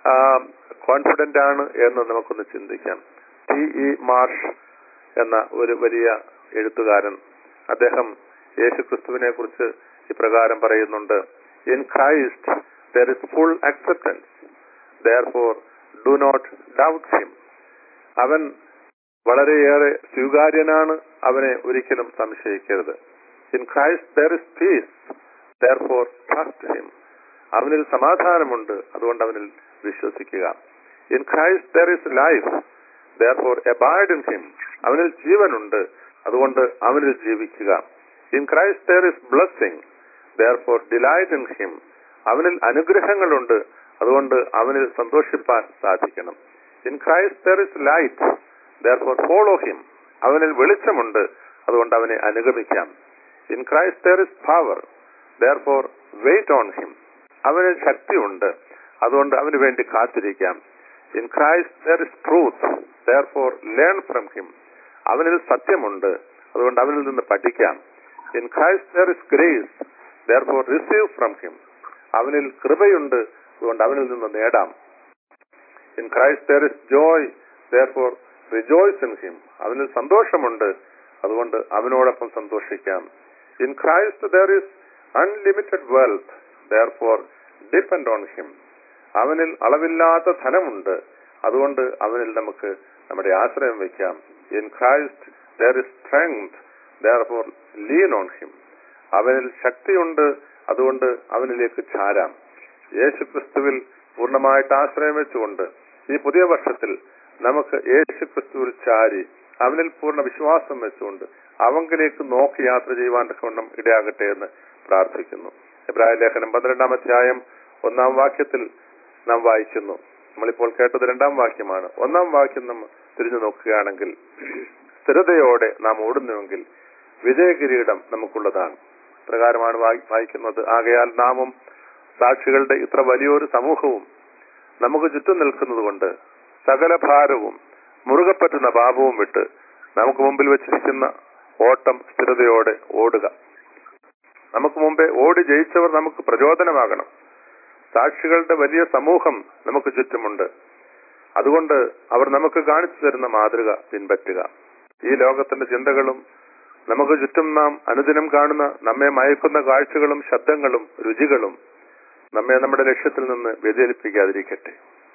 കോൺഫിഡന്റ് ആണ് എന്ന് നമുക്കൊന്ന് ചിന്തിക്കാം ടി ഇ മാർഷ് എന്ന ഒരു വലിയ എഴുത്തുകാരൻ അദ്ദേഹം യേശു ക്രിസ്തുവിനെ കുറിച്ച് ഇപ്രകാരം പറയുന്നുണ്ട് in Christ there is full acceptance therefore do not doubt him അവൻ വളരെയേറെ സ്വീകാര്യനാണ് അവനെ ഒരിക്കലും സംശയിക്കരുത് in Christ there is peace therefore trust him അവനിൽ സമാധാനമുണ്ട് അതുകൊണ്ട് അവനിൽ വിശ്വസിക്കുക in Christ there is life therefore abide in him അവനിൽ ജീവനുണ്ട് അതുകൊണ്ട് അവനിൽ ജീവിക്കുക in Christ there is blessing therefore delight in him അവനിൽ അനുഗ്രഹങ്ങളുണ്ട് അതുകൊണ്ട് അവനിൽ സന്തോഷിപ്പാൻ സാധിക്കണം in Christ there is light therefore follow him അവനിൽ വെളിച്ചമുണ്ട് അതുകൊണ്ട് അവനെ അനുഗമിക്കാം in Christ there is power therefore wait on him അവനിൽ ശക്തിയുണ്ട് അതുകൊണ്ട് അവന് വേണ്ടി കാത്തിരിക്കാം in Christ there is truth therefore learn from him അവനിൽ സത്യമുണ്ട് അതുകൊണ്ട് അവനിൽ നിന്ന് പഠിക്കാം in Christ there is grace therefore receive from him അവനിൽ കൃപയുണ്ട് അതുകൊണ്ട് അവനിൽ നിന്ന് നേടാം in Christ there is joy therefore rejoice in him അവനിൽ സന്തോഷമുണ്ട് അതുകൊണ്ട് അവനോടൊപ്പം സന്തോഷിക്കാം in Christ there is unlimited wealth therefore depend on him അവനിൽ അളവില്ലാത്ത ധനമുണ്ട് അതുകൊണ്ട് അവനിൽ നമുക്ക് നമ്മുടെ ആശ്രയം വയ്ക്കാം in Christ there is strength therefore lean on him അവനിൽ ശക്തിയുണ്ട് അതുകൊണ്ട് അവനിലേക്ക് ചാരാം യേശു ക്രിസ്തുവിൽ പൂർണ്ണമായിട്ട് ആശ്രയം വെച്ചുകൊണ്ട് ഈ പുതിയ വർഷത്തിൽ നമുക്ക് യേശു ക്രിസ്തുവിൽ ചാരി അവനിൽ പൂർണ്ണ വിശ്വാസം വെച്ചുകൊണ്ട് അവങ്കിലേക്ക് നോക്കി യാത്ര ചെയ്യുവാൻ തക്കവണ്ണം ഇടയാകട്ടെ എന്ന് പ്രാർത്ഥിക്കുന്നു എബ്രായ ലേഖനം പന്ത്രണ്ടാം അധ്യായം ഒന്നാം വാക്യത്തിൽ നാം വായിക്കുന്നു നമ്മളിപ്പോൾ കേട്ടത് രണ്ടാം വാക്യമാണ് ഒന്നാം വാക്യം നാം തിരിഞ്ഞു നോക്കുകയാണെങ്കിൽ സ്ഥിരതയോടെ നാം ഓടുന്നുവെങ്കിൽ വിജയകിരീടം നമുക്കുള്ളതാണ് പ്രകാരമാണ് വായി- വായിക്കുന്നത് ആകയാൽ നാമും സാക്ഷികളുടെ ഇത്ര വലിയൊരു സമൂഹവും നമുക്ക് ചുറ്റും നിൽക്കുന്നത് കൊണ്ട് സകല ഭാരവും മുറുകെ പറ്റുന്ന പാപവും വിട്ട് നമുക്ക് മുമ്പിൽ വെച്ചിരിക്കുന്ന ഓട്ടം സ്ഥിരതയോടെ ഓടുക നമുക്ക് മുമ്പേ ഓടി ജയിച്ചവർ നമുക്ക് പ്രചോദനമാകണം സാക്ഷികളുടെ വലിയ സമൂഹം നമുക്ക് ചുറ്റുമുണ്ട് അതുകൊണ്ട് അവർ നമുക്ക് കാണിച്ചു തരുന്ന മാതൃക പിൻപറ്റുക ഈ ലോകത്തിന്റെ ചിന്തകളും നമുക്ക് ചുറ്റും നാം അനുദിനം കാണുന്ന നമ്മെ മയക്കുന്ന കാഴ്ചകളും ശബ്ദങ്ങളും രുചികളും നമ്മെ നമ്മുടെ ലക്ഷ്യത്തിൽ നിന്ന് വ്യതിചലിപ്പിക്കാതിരിക്കട്ടെ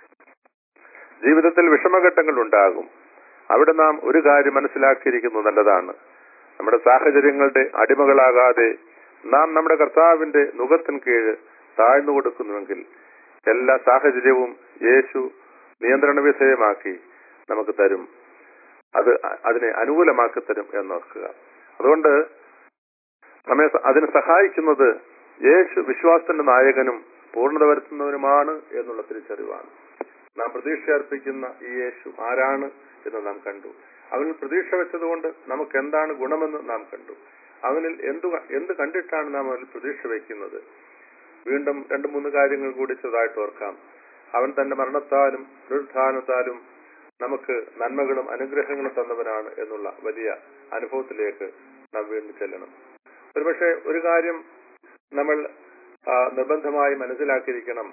ജീവിതത്തിൽ വിഷമഘട്ടങ്ങൾ ഉണ്ടാകും അവിടെ നാം ഒരു കാര്യം മനസ്സിലാക്കിയിരിക്കുന്നത് നല്ലതാണ് നമ്മുടെ സാഹചര്യങ്ങളുടെ അടിമകളാകാതെ നാം നമ്മുടെ കർത്താവിന്റെ നുഖത്തിന് കീഴ് താഴ്ന്നു കൊടുക്കുന്നുവെങ്കിൽ എല്ലാ സാഹചര്യവും യേശു നിയന്ത്രണ വിധേയമാക്കി നമുക്ക് തരും അത് അ- അതിനെ അനുകൂലമാക്കി തരും എന്നോർക്കുക അതുകൊണ്ട് നമ്മെ സ- അതിന് സഹായിക്കുന്നത് യേശു വിശ്വാസത്തിന്റെ നായകനും പൂർണ്ണത വരുത്തുന്നവനുമാണ് എന്നുള്ള തിരിച്ചറിവാണ് നാം പ്രതീക്ഷ അർപ്പിക്കുന്ന ഈ യേശു ആരാണ് എന്ന് നാം കണ്ടു അവനിൽ പ്രതീക്ഷ വെച്ചതുകൊണ്ട് നമുക്ക് എന്താണ് ഗുണമെന്ന് നാം കണ്ടു അവനിൽ എന്തു എന്ത് കണ്ടിട്ടാണ് നാം അവനിൽ പ്രതീക്ഷ വയ്ക്കുന്നത് വീണ്ടും രണ്ട് മൂന്ന് കാര്യങ്ങൾ കൂടി ചെറുതായിട്ട് ഓർക്കാം അവൻ തന്റെ മരണത്താലും പുനരുത്ഥാനത്താലും നമുക്ക് നന്മകളും അനുഗ്രഹങ്ങളും തന്നവനാണ് എന്നുള്ള വലിയ അനുഭവത്തിലേക്ക് നാം വീണ്ടും ചെല്ലണം ഒരുപക്ഷെ ഒരു കാര്യം നമ്മൾ ആ, നിർബന്ധമായി മനസ്സിലാക്കിയിരിക്കണം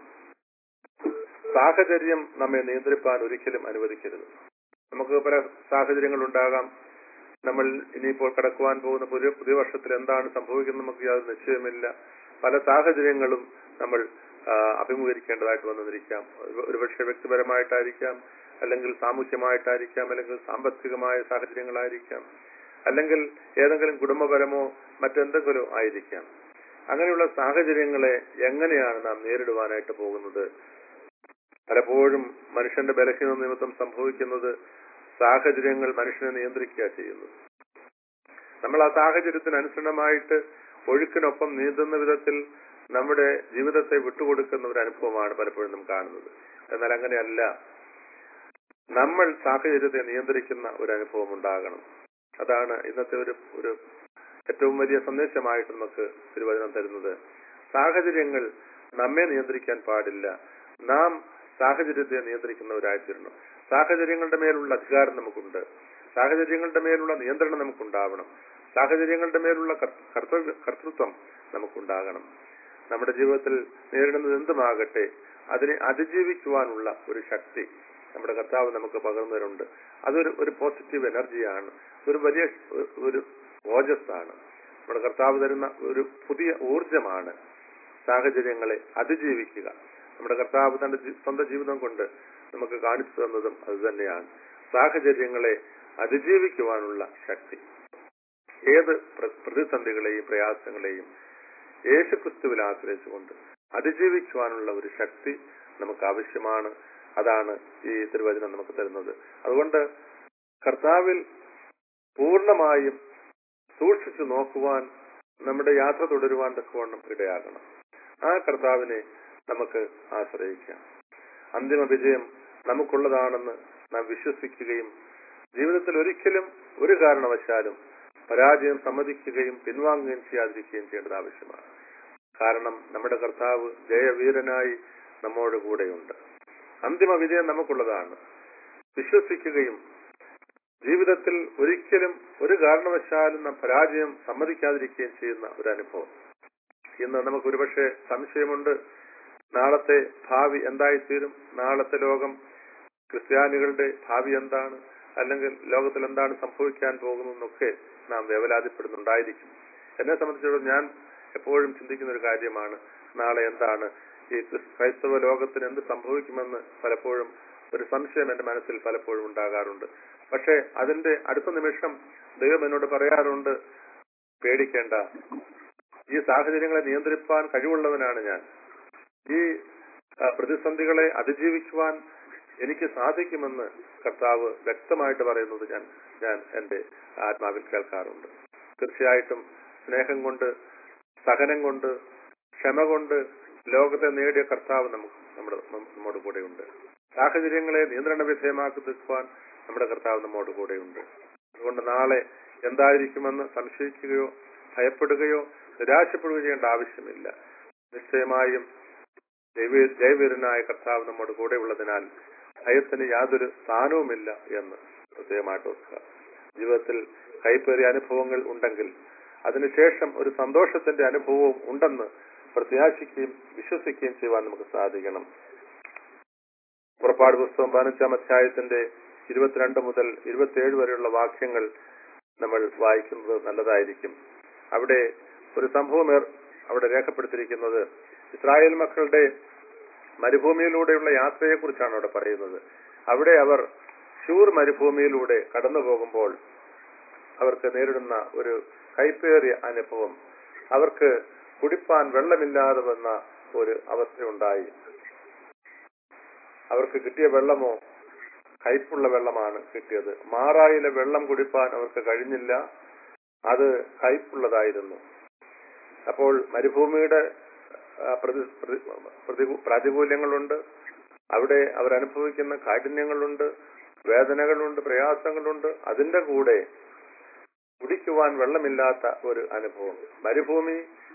സാഹചര്യം നമ്മെ നിയന്ത്രിപ്പാൻ ഒരിക്കലും അനുവദിക്കരുത് നമുക്ക് പല സാഹചര്യങ്ങൾ ഉണ്ടാകാം നമ്മൾ ഇനിയിപ്പോൾ കടക്കുവാൻ പോകുന്ന പുതിയ പുതിയ വർഷത്തിൽ എന്താണ് സംഭവിക്കുന്നത് നമുക്ക് യാതൊരു നിശ്ചയമില്ല പല സാഹചര്യങ്ങളും നമ്മൾ ആ, അഭിമുഖീകരിക്കേണ്ടതായിട്ട് വന്നിരിക്കാം ഒരു- ഒരുപക്ഷെ വ്യക്തിപരമായിട്ടായിരിക്കാം അല്ലെങ്കിൽ സാമൂഹ്യമായിട്ടായിരിക്കാം അല്ലെങ്കിൽ സാമ്പത്തികമായ സാഹചര്യങ്ങളായിരിക്കാം അല്ലെങ്കിൽ ഏതെങ്കിലും കുടുംബപരമോ മറ്റെന്തെങ്കിലും ആയിരിക്കാം അങ്ങനെയുള്ള സാഹചര്യങ്ങളെ എങ്ങനെയാണ് നാം നേരിടുവാനായിട്ട് പോകുന്നത് പലപ്പോഴും മനുഷ്യന്റെ ബലഹീന നിമിത്തം സംഭവിക്കുന്നത് സാഹചര്യങ്ങൾ മനുഷ്യനെ നിയന്ത്രിക്കുക ചെയ്യുന്നത് നമ്മൾ ആ സാഹചര്യത്തിന് അനുസരണമായിട്ട് ഒഴുക്കിനൊപ്പം നീന്തുന്ന വിധത്തിൽ നമ്മുടെ ജീവിതത്തെ വിട്ടുകൊടുക്കുന്ന ഒരു അനുഭവമാണ് പലപ്പോഴും നാം കാണുന്നത് എന്നാൽ അങ്ങനെയല്ല നമ്മൾ സാഹചര്യത്തെ നിയന്ത്രിക്കുന്ന ഒരു അനുഭവം ഉണ്ടാകണം അതാണ് ഇന്നത്തെ ഒരു ഒരു ഏറ്റവും വലിയ സന്ദേശമായിട്ട് നമുക്ക് തിരുവചനം തരുന്നത് സാഹചര്യങ്ങൾ നമ്മെ നിയന്ത്രിക്കാൻ പാടില്ല നാം സാഹചര്യത്തെ നിയന്ത്രിക്കുന്നവരായിത്തീരണം സാഹചര്യങ്ങളുടെ മേലുള്ള അധികാരം നമുക്കുണ്ട് സാഹചര്യങ്ങളുടെ മേലുള്ള നിയന്ത്രണം നമുക്കുണ്ടാവണം സാഹചര്യങ്ങളുടെ മേലുള്ള കർ- കർത്തവ്യ കർത്തൃത്വം നമുക്കുണ്ടാകണം നമ്മുടെ ജീവിതത്തിൽ നേരിടുന്നത് എന്തുമാകട്ടെ അതിനെ അതിജീവിക്കുവാനുള്ള ഒരു ശക്തി നമ്മുടെ കർത്താവ് നമുക്ക് പകർന്നു തരുന്നുണ്ട് അതൊരു ഒരു പോസിറ്റീവ് എനർജിയാണ് ഒരു വലിയ ഒ- ഒരു ഓജസ്സാണ് നമ്മുടെ കർത്താവ് തരുന്ന ഒരു പുതിയ ഊർജമാണ് സാഹചര്യങ്ങളെ അതിജീവിക്കുക നമ്മുടെ കർത്താവ് തന്റെ ജി- സ്വന്തം ജീവിതം കൊണ്ട് നമുക്ക് കാണിച്ചു തന്നതും അത് തന്നെയാണ് സാഹചര്യങ്ങളെ അതിജീവിക്കുവാനുള്ള ശക്തി ഏത് പ്ര- പ്രതിസന്ധികളെയും പ്രയാസങ്ങളെയും യേശുക്രിസ്തുവിൽ ആശ്രയിച്ചുകൊണ്ട് അതിജീവിക്കുവാനുള്ള ഒരു ശക്തി നമുക്ക് ആവശ്യമാണ് അതാണ് ഈ തിരുവചനം നമുക്ക് തരുന്നത് അതുകൊണ്ട് കർത്താവിൽ പൂർണ്ണമായും സൂക്ഷിച്ചു നോക്കുവാൻ നമ്മുടെ യാത്ര തുടരുവാൻ തക്കവണ്ണം ഇടയാകണം ആ കർത്താവിനെ നമുക്ക് ആശ്രയിക്കാം അന്തിമ വിജയം നമുക്കുള്ളതാണെന്ന് നാം വിശ്വസിക്കുകയും ജീവിതത്തിൽ ഒരിക്കലും ഒരു കാരണവശാലും പരാജയം സമ്മതിക്കുകയും പിൻവാങ്ങുകയും ചെയ്യാതിരിക്കുകയും ചെയ്യേണ്ടത് ആവശ്യമാണ് കാരണം നമ്മുടെ കർത്താവ് ജയവീരനായി നമ്മോട് കൂടെയുണ്ട് അന്തിമ വിജയം നമുക്കുള്ളതാണ് വിശ്വസിക്കുകയും ജീവിതത്തിൽ ഒരിക്കലും ഒരു കാരണവശാലും നാം പരാജയം സമ്മതിക്കാതിരിക്കുകയും ചെയ്യുന്ന ഒരു അനുഭവം ഇന്ന് നമുക്ക് ഒരുപക്ഷെ സംശയമുണ്ട് നാളത്തെ ഭാവി എന്തായിത്തീരും നാളത്തെ ലോകം ക്രിസ്ത്യാനികളുടെ ഭാവി എന്താണ് അല്ലെങ്കിൽ ലോകത്തിൽ എന്താണ് സംഭവിക്കാൻ പോകുന്നതെന്നൊക്കെ നാം വേവലാതിപ്പെടുന്നുണ്ടായിരിക്കും എന്നെ സംബന്ധിച്ചിടത്തോളം ഞാൻ എപ്പോഴും ചിന്തിക്കുന്ന ഒരു കാര്യമാണ് നാളെ എന്താണ് ഈ ക്രിസ്- ക്രൈസ്തവ ലോകത്തിന് എന്ത് സംഭവിക്കുമെന്ന് പലപ്പോഴും ഒരു സംശയം എന്റെ മനസ്സിൽ പലപ്പോഴും ഉണ്ടാകാറുണ്ട് പക്ഷേ അതിന്റെ അടുത്ത നിമിഷം ദൈവം എന്നോട് പറയാറുണ്ട് പേടിക്കേണ്ട ഈ സാഹചര്യങ്ങളെ നിയന്ത്രിപ്പാൻ കഴിവുള്ളവനാണ് ഞാൻ ഈ ആ, പ്രതിസന്ധികളെ അതിജീവിക്കുവാൻ എനിക്ക് സാധിക്കുമെന്ന് കർത്താവ് വ്യക്തമായിട്ട് പറയുന്നത് ഞാൻ ഞാൻ എന്റെ ആത്മാവിൽ കേൾക്കാറുണ്ട് തീർച്ചയായിട്ടും സ്നേഹം കൊണ്ട് സഹനം കൊണ്ട് ക്ഷമ കൊണ്ട് ലോകത്തെ നേടിയ കർത്താവ് നമുക്ക് നമ്മുടെ നമ്മോട് കൂടെയുണ്ട് സാഹചര്യങ്ങളെ നിയന്ത്രണ വിധേയമാക്കി തീർക്കുവാൻ നമ്മുടെ കർത്താവ് നമ്മോട് കൂടെയുണ്ട് അതുകൊണ്ട് നാളെ എന്തായിരിക്കുമെന്ന് സംശയിക്കുകയോ ഭയപ്പെടുകയോ നിരാശപ്പെടുകയോ ചെയ്യേണ്ട ആവശ്യമില്ല നിശ്ചയമായും ദൈവ- ജയവീരനായ കർത്താവ് നമ്മുടെ കൂടെ ഉള്ളതിനാൽ ഭയത്തിന് യാതൊരു സ്ഥാനവുമില്ല എന്ന് പ്രത്യേകമായിട്ട് ഓർക്കുക ജീവിതത്തിൽ കൈപ്പേറിയ അനുഭവങ്ങൾ ഉണ്ടെങ്കിൽ അതിനുശേഷം ഒരു സന്തോഷത്തിന്റെ അനുഭവവും ഉണ്ടെന്ന് പ്രത്യാശിക്കുകയും വിശ്വസിക്കുകയും ചെയ്യുവാൻ നമുക്ക് സാധിക്കണം പുറപ്പാട് പുസ്തകം പതിനഞ്ചാം അധ്യായത്തിന്റെ ഇരുപത്തിരണ്ട് മുതൽ ഇരുപത്തിയേഴ് വരെയുള്ള വാക്യങ്ങൾ നമ്മൾ വായിക്കുന്നത് നല്ലതായിരിക്കും അവിടെ ഒരു സംഭവം ഏർ- അവിടെ രേഖപ്പെടുത്തിയിരിക്കുന്നത് ഇസ്രായേൽ മക്കളുടെ മരുഭൂമിയിലൂടെയുള്ള യാത്രയെ കുറിച്ചാണ് അവിടെ പറയുന്നത് അവിടെ അവർ ഷൂർ മരുഭൂമിയിലൂടെ കടന്നു പോകുമ്പോൾ അവർക്ക് നേരിടുന്ന ഒരു കൈപ്പേറിയ അനുഭവം അവർക്ക് കുടിപ്പാൻ വെള്ളമില്ലാതെ വന്ന ഒരു അവസ്ഥയുണ്ടായി അവർക്ക് കിട്ടിയ വെള്ളമോ കയ്പുള്ള വെള്ളമാണ് കിട്ടിയത് മാറായിലെ വെള്ളം കുടിപ്പാൻ അവർക്ക് കഴിഞ്ഞില്ല അത് കയ്പുള്ളതായിരുന്നു അപ്പോൾ മരുഭൂമിയുടെ ആ, പ്രതി പ്രതി- പ്രതികൂ- പ്രാതികൂല്യങ്ങളുണ്ട് അവിടെ അവരനുഭവിക്കുന്ന കാഠിന്യങ്ങളുണ്ട് വേദനകളുണ്ട് പ്രയാസങ്ങളുണ്ട് അതിന്റെ കൂടെ കുടിക്കുവാൻ വെള്ളമില്ലാത്ത ഒരു അനുഭവം മരുഭൂമി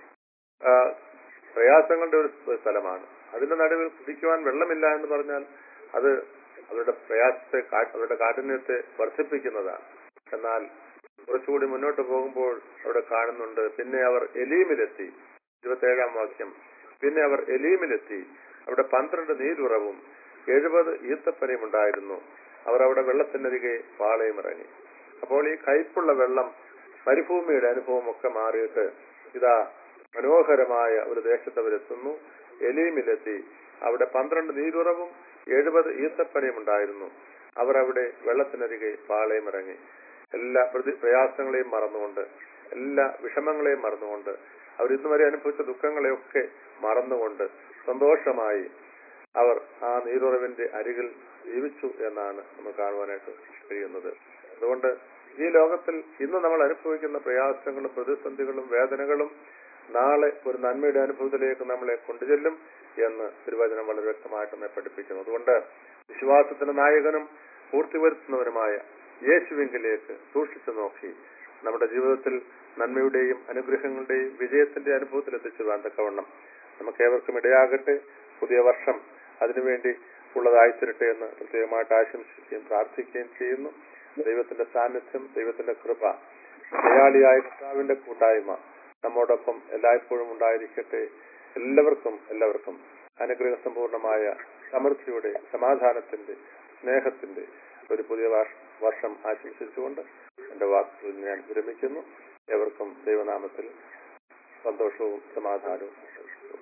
ആ, പ്രയാസങ്ങളുടെ ഒരു ഒരു സ്ഥലമാണ് അതിന്റെ നടുവിൽ കുടിക്കുവാൻ വെള്ളമില്ല എന്ന് പറഞ്ഞാൽ അത് അവരുടെ പ്രയാസത്തെ കാ- അവരുടെ കാഠിന്യത്തെ വർദ്ധിപ്പിക്കുന്നതാണ് എന്നാൽ കുറച്ചുകൂടി മുന്നോട്ട് പോകുമ്പോൾ അവിടെ കാണുന്നുണ്ട് പിന്നെ അവർ എലീമിലെത്തി ഇരുപത്തേഴാം വാക്യം പിന്നെ അവർ എലീമിലെത്തി അവിടെ പന്ത്രണ്ട് നീരുറവും എഴുപത് ഈത്തപ്പനയും ഉണ്ടായിരുന്നു അവർ അവിടെ വെള്ളത്തിനരികെ പാളയം ഇറങ്ങി അപ്പോൾ ഈ കയ്പുള്ള വെള്ളം മരുഭൂമിയുടെ അനുഭവമൊക്കെ മാറിയിട്ട് ഇതാ മനോഹരമായ ഒരു ദേശത്ത് അവരെത്തുന്നു എലീമിലെത്തി അവിടെ പന്ത്രണ്ട് നീരുറവും എഴുപത് ഈത്തപ്പനയും ഉണ്ടായിരുന്നു അവർ അവിടെ വെള്ളത്തിനരികെ പാളയം ഇറങ്ങി എല്ലാ പ്രതി പ്രയാസങ്ങളെയും മറന്നുകൊണ്ട് എല്ലാ വിഷമങ്ങളെയും മറന്നുകൊണ്ട് അവർ ഇന്നുവരെ അനുഭവിച്ച ദുഃഖങ്ങളെയൊക്കെ മറന്നുകൊണ്ട് സന്തോഷമായി അവർ ആ നീരുറവിന്റെ അരികിൽ ജീവിച്ചു എന്നാണ് നമ്മൾ കാണുവാനായിട്ട് കഴിയുന്നത് അതുകൊണ്ട് ഈ ലോകത്തിൽ ഇന്ന് നമ്മൾ അനുഭവിക്കുന്ന പ്രയാസങ്ങളും പ്രതിസന്ധികളും വേദനകളും നാളെ ഒരു നന്മയുടെ അനുഭവത്തിലേക്ക് നമ്മളെ കൊണ്ടുചെല്ലും എന്ന് തിരുവചനം വളരെ വ്യക്തമായിട്ട് നമ്മെ പഠിപ്പിക്കുന്നു അതുകൊണ്ട് വിശ്വാസത്തിന്റെ നായകനും പൂർത്തി വരുത്തുന്നവനുമായ യേശുവിങ്കിലേക്ക് സൂക്ഷിച്ചു നോക്കി നമ്മുടെ ജീവിതത്തിൽ നന്മയുടെയും അനുഗ്രഹങ്ങളുടെയും വിജയത്തിന്റെ അനുഭവത്തിൽ എത്തിച്ചു വേണ്ടക്കവണ്ണം നമുക്ക് ഏവർക്കും ഇടയാകട്ടെ പുതിയ വർഷം അതിനുവേണ്ടി ഉള്ളതായിത്തീരട്ടെ എന്ന് പ്രത്യേകമായിട്ട് ആശംസിക്കുകയും പ്രാർത്ഥിക്കുകയും ചെയ്യുന്നു ദൈവത്തിന്റെ സാന്നിധ്യം ദൈവത്തിന്റെ കൃപ ദയാളിയായ കർത്താവിന്റെ കൂട്ടായ്മ നമ്മോടൊപ്പം എല്ലായ്പ്പോഴും ഉണ്ടായിരിക്കട്ടെ എല്ലാവർക്കും എല്ലാവർക്കും അനുഗ്രഹ സമ്പൂർണമായ സമൃദ്ധിയുടെ സമാധാനത്തിന്റെ സ്നേഹത്തിന്റെ ഒരു പുതിയ വർഷ- വർഷം ആശംസിച്ചുകൊണ്ട് എന്റെ വാക്കുകൾ ഞാൻ വിരമിക്കുന്നു എവർക്കും ദൈവനാമത്തിൽ സന്തോഷവും സമാധാനവും ആശംസിക്കുന്നു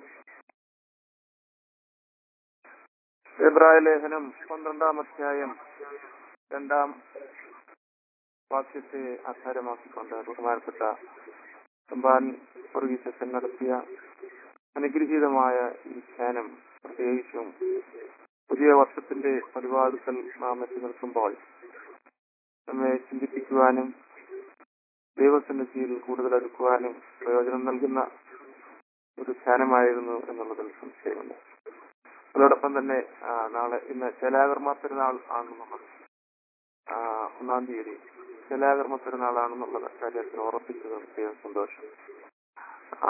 എബ്രായ ലേഖനം പന്ത്രണ്ടാം അധ്യായം രണ്ടാം വാക്യത്തെ ആധാരമാക്കിക്കൊണ്ട് ബഹുമാനപ്പെട്ട തമ്പാൻ വർഗീസൻ നടത്തിയ അനുഗ്രഹീതമായ ഈ ധ്യാനം പ്രത്യേകിച്ചും പുതിയ വർഷത്തിന്റെ പരിപാടികൾ നാം എത്തി നിൽക്കുമ്പോൾ നമ്മെ ചിന്തിപ്പിക്കുവാനും ദൈവസന്നിധിയിൽ കൂടുതൽ അടുക്കുവാനും പ്രയോജനം നൽകുന്ന ഒരു ധ്യാനമായിരുന്നു എന്നുള്ളതിൽ സംശയമുണ്ട് അതോടൊപ്പം തന്നെ ആ, നാളെ ഇന്ന് ശലാകർമ്മ പെരുന്നാൾ ആണെന്നുള്ളത് ആ, ഒന്നാം തീയതി ശലാകർമ്മ പെരുന്നാളാണെന്നുള്ളത് കാര്യത്തിൽ ഉറപ്പിച്ചത് പ്രത്യേകം സന്തോഷം ആ,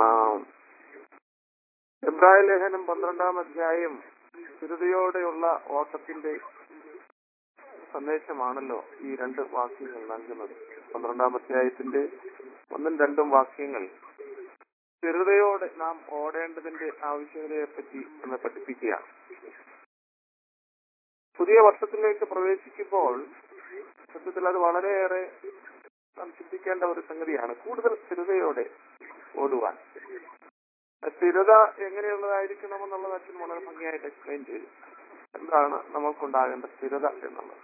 എബ്രായ ലേഖനം പന്ത്രണ്ടാം അധ്യായം സ്ഥിരതയോടെയുള്ള ഓട്ടത്തിന്റെ സന്ദേശമാണല്ലോ ഈ രണ്ട് വാക്യങ്ങൾ നൽകുന്നത് പന്ത്രണ്ടാം അധ്യായത്തിന്റെ ഒന്നും രണ്ടും വാക്യങ്ങൾ സ്ഥിരതയോടെ നാം ഓടേണ്ടതിന്റെ ആവശ്യകതയെ പറ്റി നമ്മെ പഠിപ്പിക്കുകയാണ് പുതിയ വർഷത്തിലേക്ക് പ്രവേശിക്കുമ്പോൾ സത്യത്തിൽ അത് വളരെയേറെ നാം ചിന്തിക്കേണ്ട ഒരു സംഗതിയാണ് കൂടുതൽ സ്ഥിരതയോടെ ഓടുവാൻ ആ സ്ഥിരത എങ്ങനെയുള്ളതായിരിക്കണമെന്നുള്ളത് അച്ഛൻ വളരെ ഭംഗിയായിട്ട് എക്സ്പ്ലെയിൻ ചെയ്തു എന്താണ് നമുക്കുണ്ടാകേണ്ട സ്ഥിരത എന്നുള്ളത്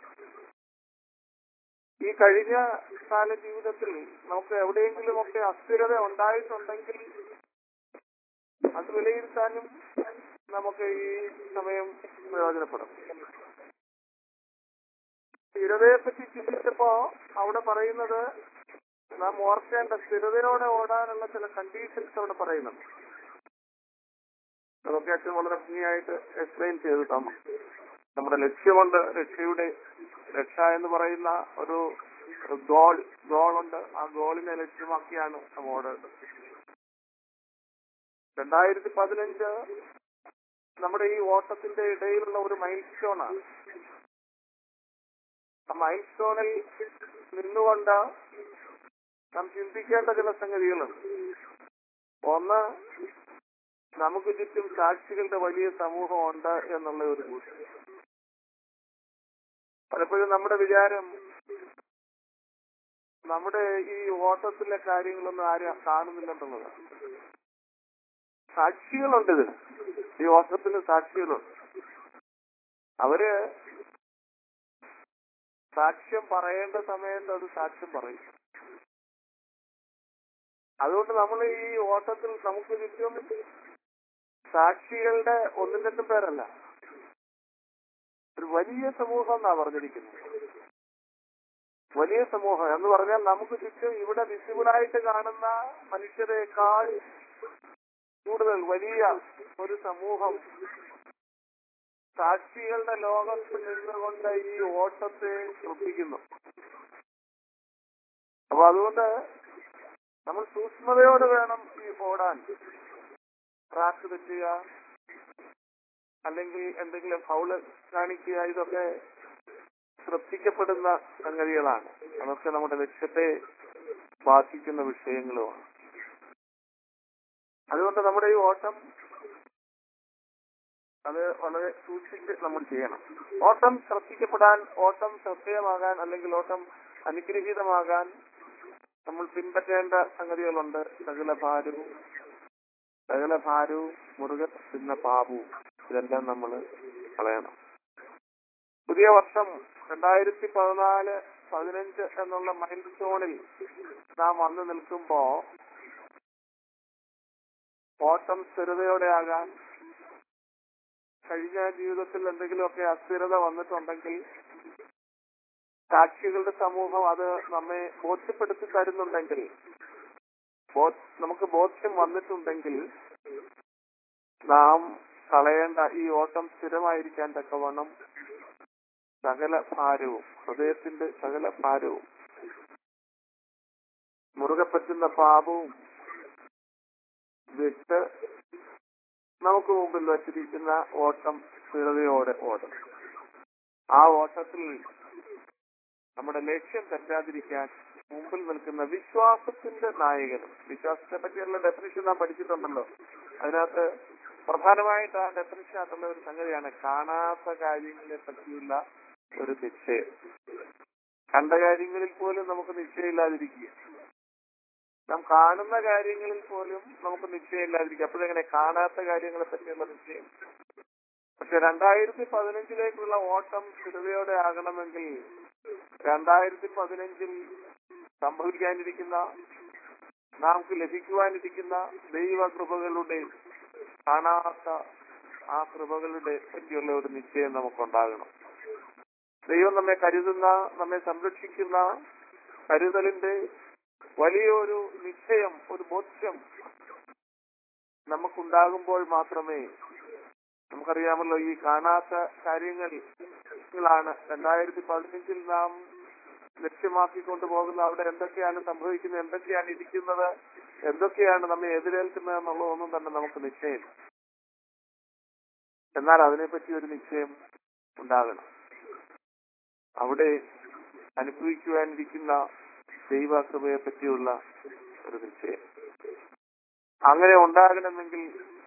ഈ കഴിഞ്ഞ കാല ജീവിതത്തിൽ നമുക്ക് എവിടെയെങ്കിലുമൊക്കെ അസ്ഥിരത ഉണ്ടായിട്ടുണ്ടെങ്കിൽ അത് വിലയിരുത്താനും നമുക്ക് ഈ സമയം പ്രയോജനപ്പെടും സ്ഥിരതയെ പറ്റി ചിന്തിച്ചപ്പോ അവിടെ പറയുന്നത് നാം ഓർക്കേണ്ട സ്ഥിരതയോടെ ഓടാനുള്ള ചില കണ്ടീഷൻസ് അവിടെ പറയുന്നുണ്ട് അതൊക്കെ അച്ഛൻ വളരെ ഭംഗിയായിട്ട് എക്സ്പ്ലെയിൻ ചെയ്തു തന്നു നമ്മുടെ ലക്ഷ്യമുണ്ട് രക്ഷയുടെ രക്ഷ എന്ന് പറയുന്ന ഒരു ഗോൾ ഗോളുണ്ട് ആ ഗോളിനെ ലക്ഷ്യമാക്കിയാണ് നമ്മൾ ഓടേണ്ടത് രണ്ടായിരത്തി പതിനഞ്ച് നമ്മുടെ ഈ ഓട്ടത്തിന്റെ ഇടയിലുള്ള ഒരു മൈൽ സ്റ്റോണാണ് ആ മൈൽ സ്റ്റോണിൽ നിന്നുകൊണ്ട് നാം ചിന്തിക്കേണ്ട ചില സംഗതികളുണ്ട് ഒന്ന് നമുക്ക് ചുറ്റും സാക്ഷികളുടെ വലിയ സമൂഹമുണ്ട് എന്നുള്ള ഒരു കൂട്ടം പലപ്പോഴും നമ്മുടെ വിചാരം നമ്മുടെ ഈ ഓട്ടത്തിലെ കാര്യങ്ങളൊന്നും ആരും കാണുന്നില്ലെന്നുള്ളതാണ് സാക്ഷികളുണ്ട് ഇതിന് ഈ ഓട്ടത്തിന് സാക്ഷികളുണ്ട് അവര് സാക്ഷ്യം പറയേണ്ട സമയത്ത് അത് സാക്ഷ്യം പറയും അതുകൊണ്ട് നമ്മൾ ഈ ഓട്ടത്തിൽ നമുക്ക് ചുറ്റും സാക്ഷികളുടെ ഒന്നും രണ്ടും പേരല്ല ഒരു വലിയ സമൂഹം എന്നാ പറഞ്ഞിരിക്കുന്നത് വലിയ സമൂഹം എന്ന് പറഞ്ഞാൽ നമുക്ക് ചുറ്റും ഇവിടെ വിസിബിളായിട്ട് കാണുന്ന മനുഷ്യരെക്കാൾ കൂടുതൽ വലിയ ഒരു സമൂഹം സാക്ഷികളുടെ ലോകത്ത് നിന്നുകൊണ്ട് ഈ ഓട്ടത്തെ ശ്രദ്ധിക്കുന്നു അപ്പൊ അതുകൊണ്ട് നമ്മൾ സൂക്ഷ്മതയോടെ വേണം ഈ ഓടാൻ ട്രാക്ക് തെറ്റുക അല്ലെങ്കിൽ എന്തെങ്കിലും ഫൗള് കാണിക്കുക ഇതൊക്കെ ശ്രദ്ധിക്കപ്പെടുന്ന സംഗതികളാണ് അതൊക്കെ നമ്മുടെ ലക്ഷ്യത്തെ ബാധിക്കുന്ന വിഷയങ്ങളുമാണ് അതുകൊണ്ട് നമ്മുടെ ഈ ഓട്ടം അത് വളരെ സൂക്ഷിച്ച് നമ്മൾ ചെയ്യണം ഓട്ടം ശ്രദ്ധിക്കപ്പെടാൻ ഓട്ടം ശ്രദ്ധേയമാകാൻ അല്ലെങ്കിൽ ഓട്ടം അനുഗ്രഹീതമാകാൻ നമ്മൾ പിൻപറ്റേണ്ട സംഗതികളുണ്ട് സകല ഭാരവും സകല ഭാരവും മുറുകെ പറ്റുന്ന പാപവും ഇതെല്ലാം നമ്മൾ കളയണം പുതിയ വർഷം രണ്ടായിരത്തി പതിനാല് പതിനഞ്ച് എന്നുള്ള മൈൽ സ്റ്റോണിൽ നാം വന്നു നിൽക്കുമ്പോ ഓട്ടം സ്ഥിരതയോടെ ആകാൻ കഴിഞ്ഞ ജീവിതത്തിൽ എന്തെങ്കിലുമൊക്കെ അസ്ഥിരത വന്നിട്ടുണ്ടെങ്കിൽ സാക്ഷികളുടെ സമൂഹം അത് നമ്മെ ബോധ്യപ്പെടുത്തി തരുന്നുണ്ടെങ്കിൽ ബോ- നമുക്ക് ബോധ്യം വന്നിട്ടുണ്ടെങ്കിൽ നാം കളയേണ്ട ഈ ഓട്ടം സ്ഥിരമായിരിക്കാൻ തക്കവണ്ണം സകല ഭാരവും ഹൃദയത്തിന്റെ സകല ഭാരവും മുറുകെ പറ്റുന്ന പാപവും വിട്ട് നമുക്ക് മുമ്പിൽ വച്ചിരിക്കുന്ന ഓട്ടം സ്ഥിരതയോടെ ഓടും ആ ഓട്ടത്തിൽ നമ്മുടെ ലക്ഷ്യം തെറ്റാതിരിക്കാൻ മുമ്പിൽ നിൽക്കുന്ന വിശ്വാസത്തിന്റെ നായകനും വിശ്വാസത്തെ പറ്റിയുള്ള ഡെഫിനിഷൻ നാം പഠിച്ചിട്ടുണ്ടല്ലോ അതിനകത്ത് പ്രധാനമായിട്ട് ആ ഡെഫിനിഷനകത്തുള്ള ഒരു സംഗതിയാണ് കാണാത്ത കാര്യങ്ങളെ പറ്റിയുള്ള ഒരു നിശ്ചയം കണ്ട കാര്യങ്ങളിൽ പോലും നമുക്ക് നിശ്ചയമില്ലാതിരിക്കുക നാം കാണുന്ന കാര്യങ്ങളിൽ പോലും നമുക്ക് നിശ്ചയമില്ലാതിരിക്കുക അപ്പോഴെങ്ങനെ കാണാത്ത കാര്യങ്ങളെ പറ്റിയുള്ള നിശ്ചയം പക്ഷെ രണ്ടായിരത്തി പതിനഞ്ചിലേക്കുള്ള ഓട്ടം സ്ഥിരതയോടെ ആകണമെങ്കിൽ രണ്ടായിരത്തി പതിനഞ്ചിൽ സംഭവിക്കാനിരിക്കുന്ന നമുക്ക് ലഭിക്കുവാനിരിക്കുന്ന ദൈവകൃപകളുടെ കാണാത്ത ആ കൃപകളുടെ പറ്റിയുള്ള ഒരു നിശ്ചയം നമുക്കുണ്ടാകണം ദൈവം നമ്മെ കരുതുന്ന നമ്മെ സംരക്ഷിക്കുന്ന കരുതലിന്റെ വലിയൊരു നിശ്ചയം ഒരു ബോധ്യം നമുക്കുണ്ടാകുമ്പോൾ മാത്രമേ നമുക്കറിയാമല്ലോ ഈ കാണാത്ത കാര്യങ്ങളാണ് രണ്ടായിരത്തി പതിനഞ്ചിൽ നാം ലക്ഷ്യമാക്കിക്കൊണ്ട് പോകുന്ന അവിടെ എന്തൊക്കെയാണ് സംഭവിക്കുന്നത് എന്തൊക്കെയാണ് ഇരിക്കുന്നത് എന്തൊക്കെയാണ് നമ്മെ എതിരേൽക്കുന്നത് എന്നുള്ളതൊന്നും തന്നെ നമുക്ക് നിശ്ചയം എന്നാൽ അതിനെപ്പറ്റി ഒരു നിശ്ചയം ഉണ്ടാകണം അവിടെ അനുഭവിക്കുവാനിരിക്കുന്ന ദൈവകൃപയെ പറ്റിയുള്ള ഒരു നിശ്ചയം അങ്ങനെ ഉണ്ടാകണമെങ്കിൽ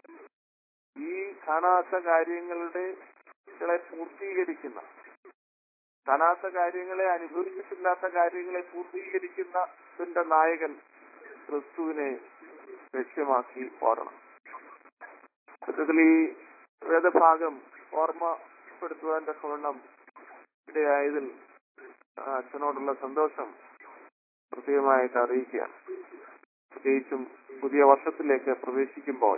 ഈ കാണാത്ത കാര്യങ്ങളുടെ ങ്ങളെ പൂർത്തീകരിക്കുന്ന കാണാത്ത കാര്യങ്ങളെ അനുഭവിച്ചിട്ടില്ലാത്ത കാര്യങ്ങളെ പൂർത്തീകരിക്കുന്നതിന്റെ നായകൻ ക്രിസ്തുവിനെ ലക്ഷ്യമാക്കി ഓടണം സത്യത്തിൽ ഈ വേദഭാഗം ഓർമ്മപ്പെടുത്തുവാൻ തക്കവണ്ണം ഇടയായതിൽ ആ അച്ഛനോടുള്ള സന്തോഷം പ്രത്യേകമായിട്ട് അറിയിക്കുകയാണ് പ്രത്യേകിച്ചും പുതിയ വർഷത്തിലേക്ക് പ്രവേശിക്കുമ്പോൾ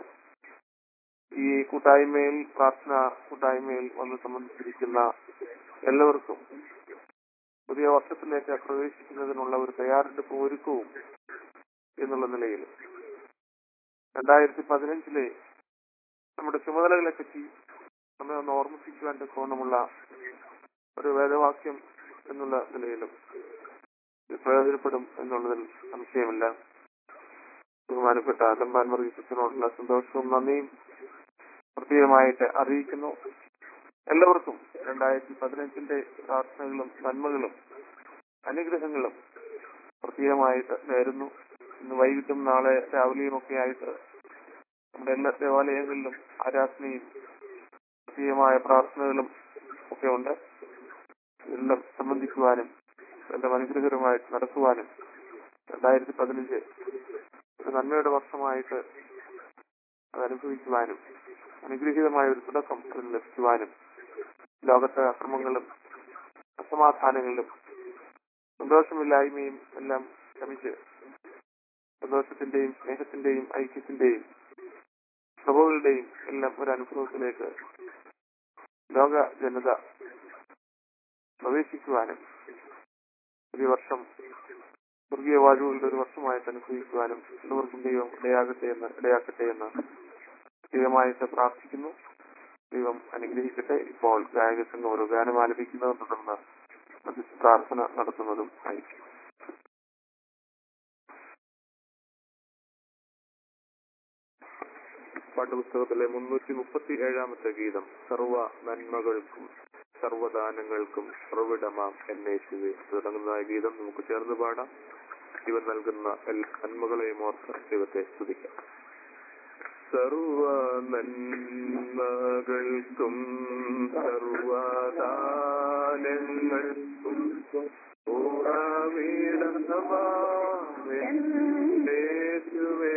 ഈ കൂട്ടായ്മയിൽ പ്രാർത്ഥന കൂട്ടായ്മയിൽ വന്ന് സംബന്ധിച്ചിരിക്കുന്ന എല്ലാവർക്കും പുതിയ വർഷത്തിലേക്ക് പ്രവേശിക്കുന്നതിനുള്ള ഒരു തയ്യാറെടുപ്പ് ഒരുക്കവും എന്നുള്ള നിലയിൽ രണ്ടായിരത്തി പതിനഞ്ചിലെ നമ്മുടെ ചുമതലകളെ പറ്റി നമ്മെ ഒന്ന് ഓർമ്മിപ്പിക്കുവാൻ കോണമുള്ള ഒരു വേദവാക്യം എന്നുള്ള നിലയിലും ഇത് പ്രയോജനപ്പെടും എന്നുള്ളതിൽ സംശയമില്ല ബഹുമാനപ്പെട്ട അലമ്പാൻ വർഗീസത്തിനോടുള്ള സന്തോഷവും നന്ദിയും പ്രത്യേകമായിട്ട് അറിയിക്കുന്നു എല്ലാവർക്കും രണ്ടായിരത്തി പതിനഞ്ചിന്റെ പ്രാർത്ഥനകളും നന്മകളും അനുഗ്രഹങ്ങളും പ്രത്യേകമായിട്ട് നേരുന്നു ഇന്ന് വൈകിട്ടും നാളെ രാവിലെയും ഒക്കെ ആയിട്ട് നമ്മുടെ എല്ലാ ദേവാലയങ്ങളിലും ആരാധനയും പ്രത്യേകമായ പ്രാർത്ഥനകളും ഒക്കെ ഉണ്ട് എല്ലാം സംബന്ധിക്കുവാനും എല്ലാം അനുഗ്രഹകരമായിട്ട് നടത്തുവാനും രണ്ടായിരത്തി പതിനഞ്ച് ഒരു നന്മയുടെ വർഷമായിട്ട് അത് അനുഭവിക്കുവാനും അനുഗ്രഹീതമായ ഒരു തുടക്കം അതിന് ലഭിക്കുവാനും ലോകത്തെ അക്രമങ്ങളും അസമാധാനങ്ങളിലും സന്തോഷമില്ലായ്മയും എല്ലാം ശ്രമിച്ച് സന്തോഷത്തിന്റെയും സ്നേഹത്തിന്റെയും ഐക്യത്തിന്റെയും പ്രഭുകളുടെയും എല്ലാം ഒരു അനുഭവത്തിലേക്ക് ലോക ജനത പ്രവേശിക്കുവാനും ഒരു വർഷം സ്വർഗീയ വാഴുകളുടെ ഒരു വർഷമായിട്ട് അനുഭവിക്കുവാനും എല്ലാവർക്കും ദൈവം ഇടയാകട്ടെ എന്ന് ഇടയാക്കട്ടെ എന്ന് ദൈവമായിട്ട് പ്രാർത്ഥിക്കുന്നു ദൈവം അനുഗ്രഹിക്കട്ടെ ഇപ്പോൾ ഗായക സംഘം ഒരു ഗാനം ആലപിക്കുന്നതും തുടർന്ന് മധ്യസ്ഥ പ്രാർത്ഥന നടത്തുന്നതും ആയിരിക്കും പാഠപുസ്തകത്തിലെ മുന്നൂറ്റി മുപ്പത്തി ഏഴാമത്തെ ഗീതം സർവ നന്മകൾക്കും സർവദാനങ്ങൾക്കും സർവിടമാം എന്നേശുവെ തുടങ്ങുന്ന ഗീതം നമുക്ക് ചേർന്ന് പാടാം ഇവൻ നൽകുന്ന എല്ലാ നന്മകളെയും ഓർത്ത് ദൈവത്തെ സ്തുതിക്കാം സർവ നന്മകൾക്കും സർവദാനങ്ങൾക്കും ഉറവിടമാമേശുവേ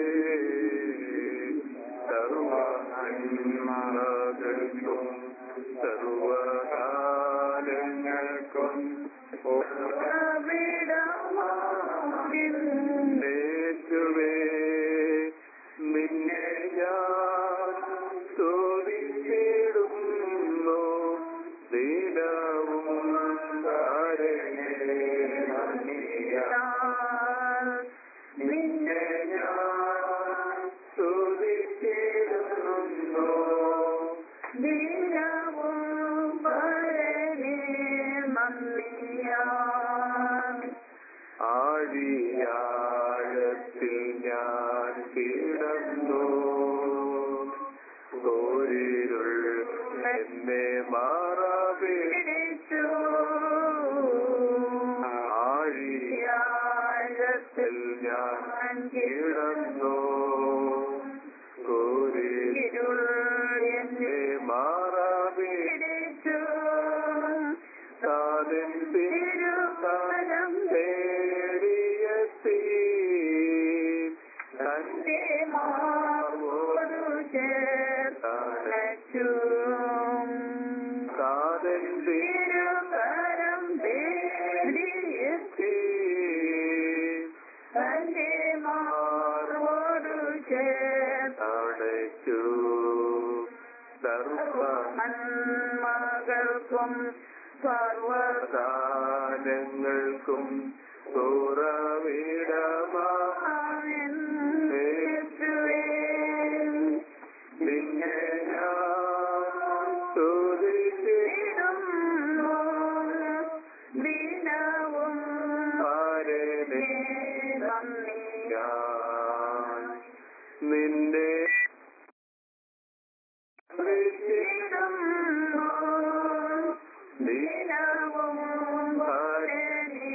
സർവ നന്മകൾക്കും സർവദാനങ്ങൾക്കും യേശുവേ നിന്നെ ഞാൻ സ്തുതിച്ചിടുന്നു ദിനവും താരനെ നിന്നെ ഞാൻ സ്തുതിച്ചിടുന്നു ആഴിയാഴത്തിൽ ഞാൻ കിടന്നു കോരിരുൾ എന്നെ മാറാപിടിച്ചു ആഴിയാഴത്തിൽ ഞാൻ കിടന്നു കോരിരുൾ എന്നെ മാറാപിടിച്ചു താതൻ തിരുകാലം തേടിയെത്തി തന്റെ മാർവോടു ചേർത്തണച്ചു താതൻ തിരുകരം തേടിയെത്തി തന്റെ മാർവോടു ചേർത്തണച്ചു സർവ നന്മകൾക്കും സർവദാനങ്ങൾക്കും തുറവിടമാ നിന്നെ ഞാൻ സ്തുതിച്ചിടുന്നു ദിനവും ആരനെ ഞാൻ നിന്നെ സ്തുതിച്ചിടുന്നു ദിനവും ആരനെ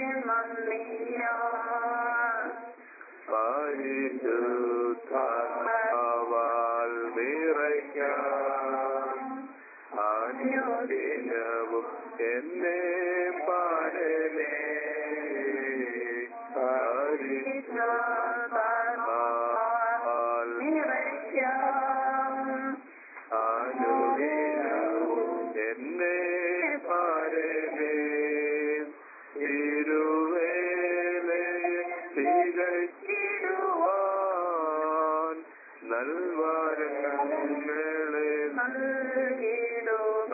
പരിശുദ്ധാവാൽ നിറയ്ക്കാം അനുദിനവും എന്നെ പാടലേ പരിശുദ്ധാവാൽ അനുദിനവും എന്നെ പാടലേ ഇരുവേലെ തികച്ചിടുവാൻ നൽവരങ്ങളെ നൽകിടുക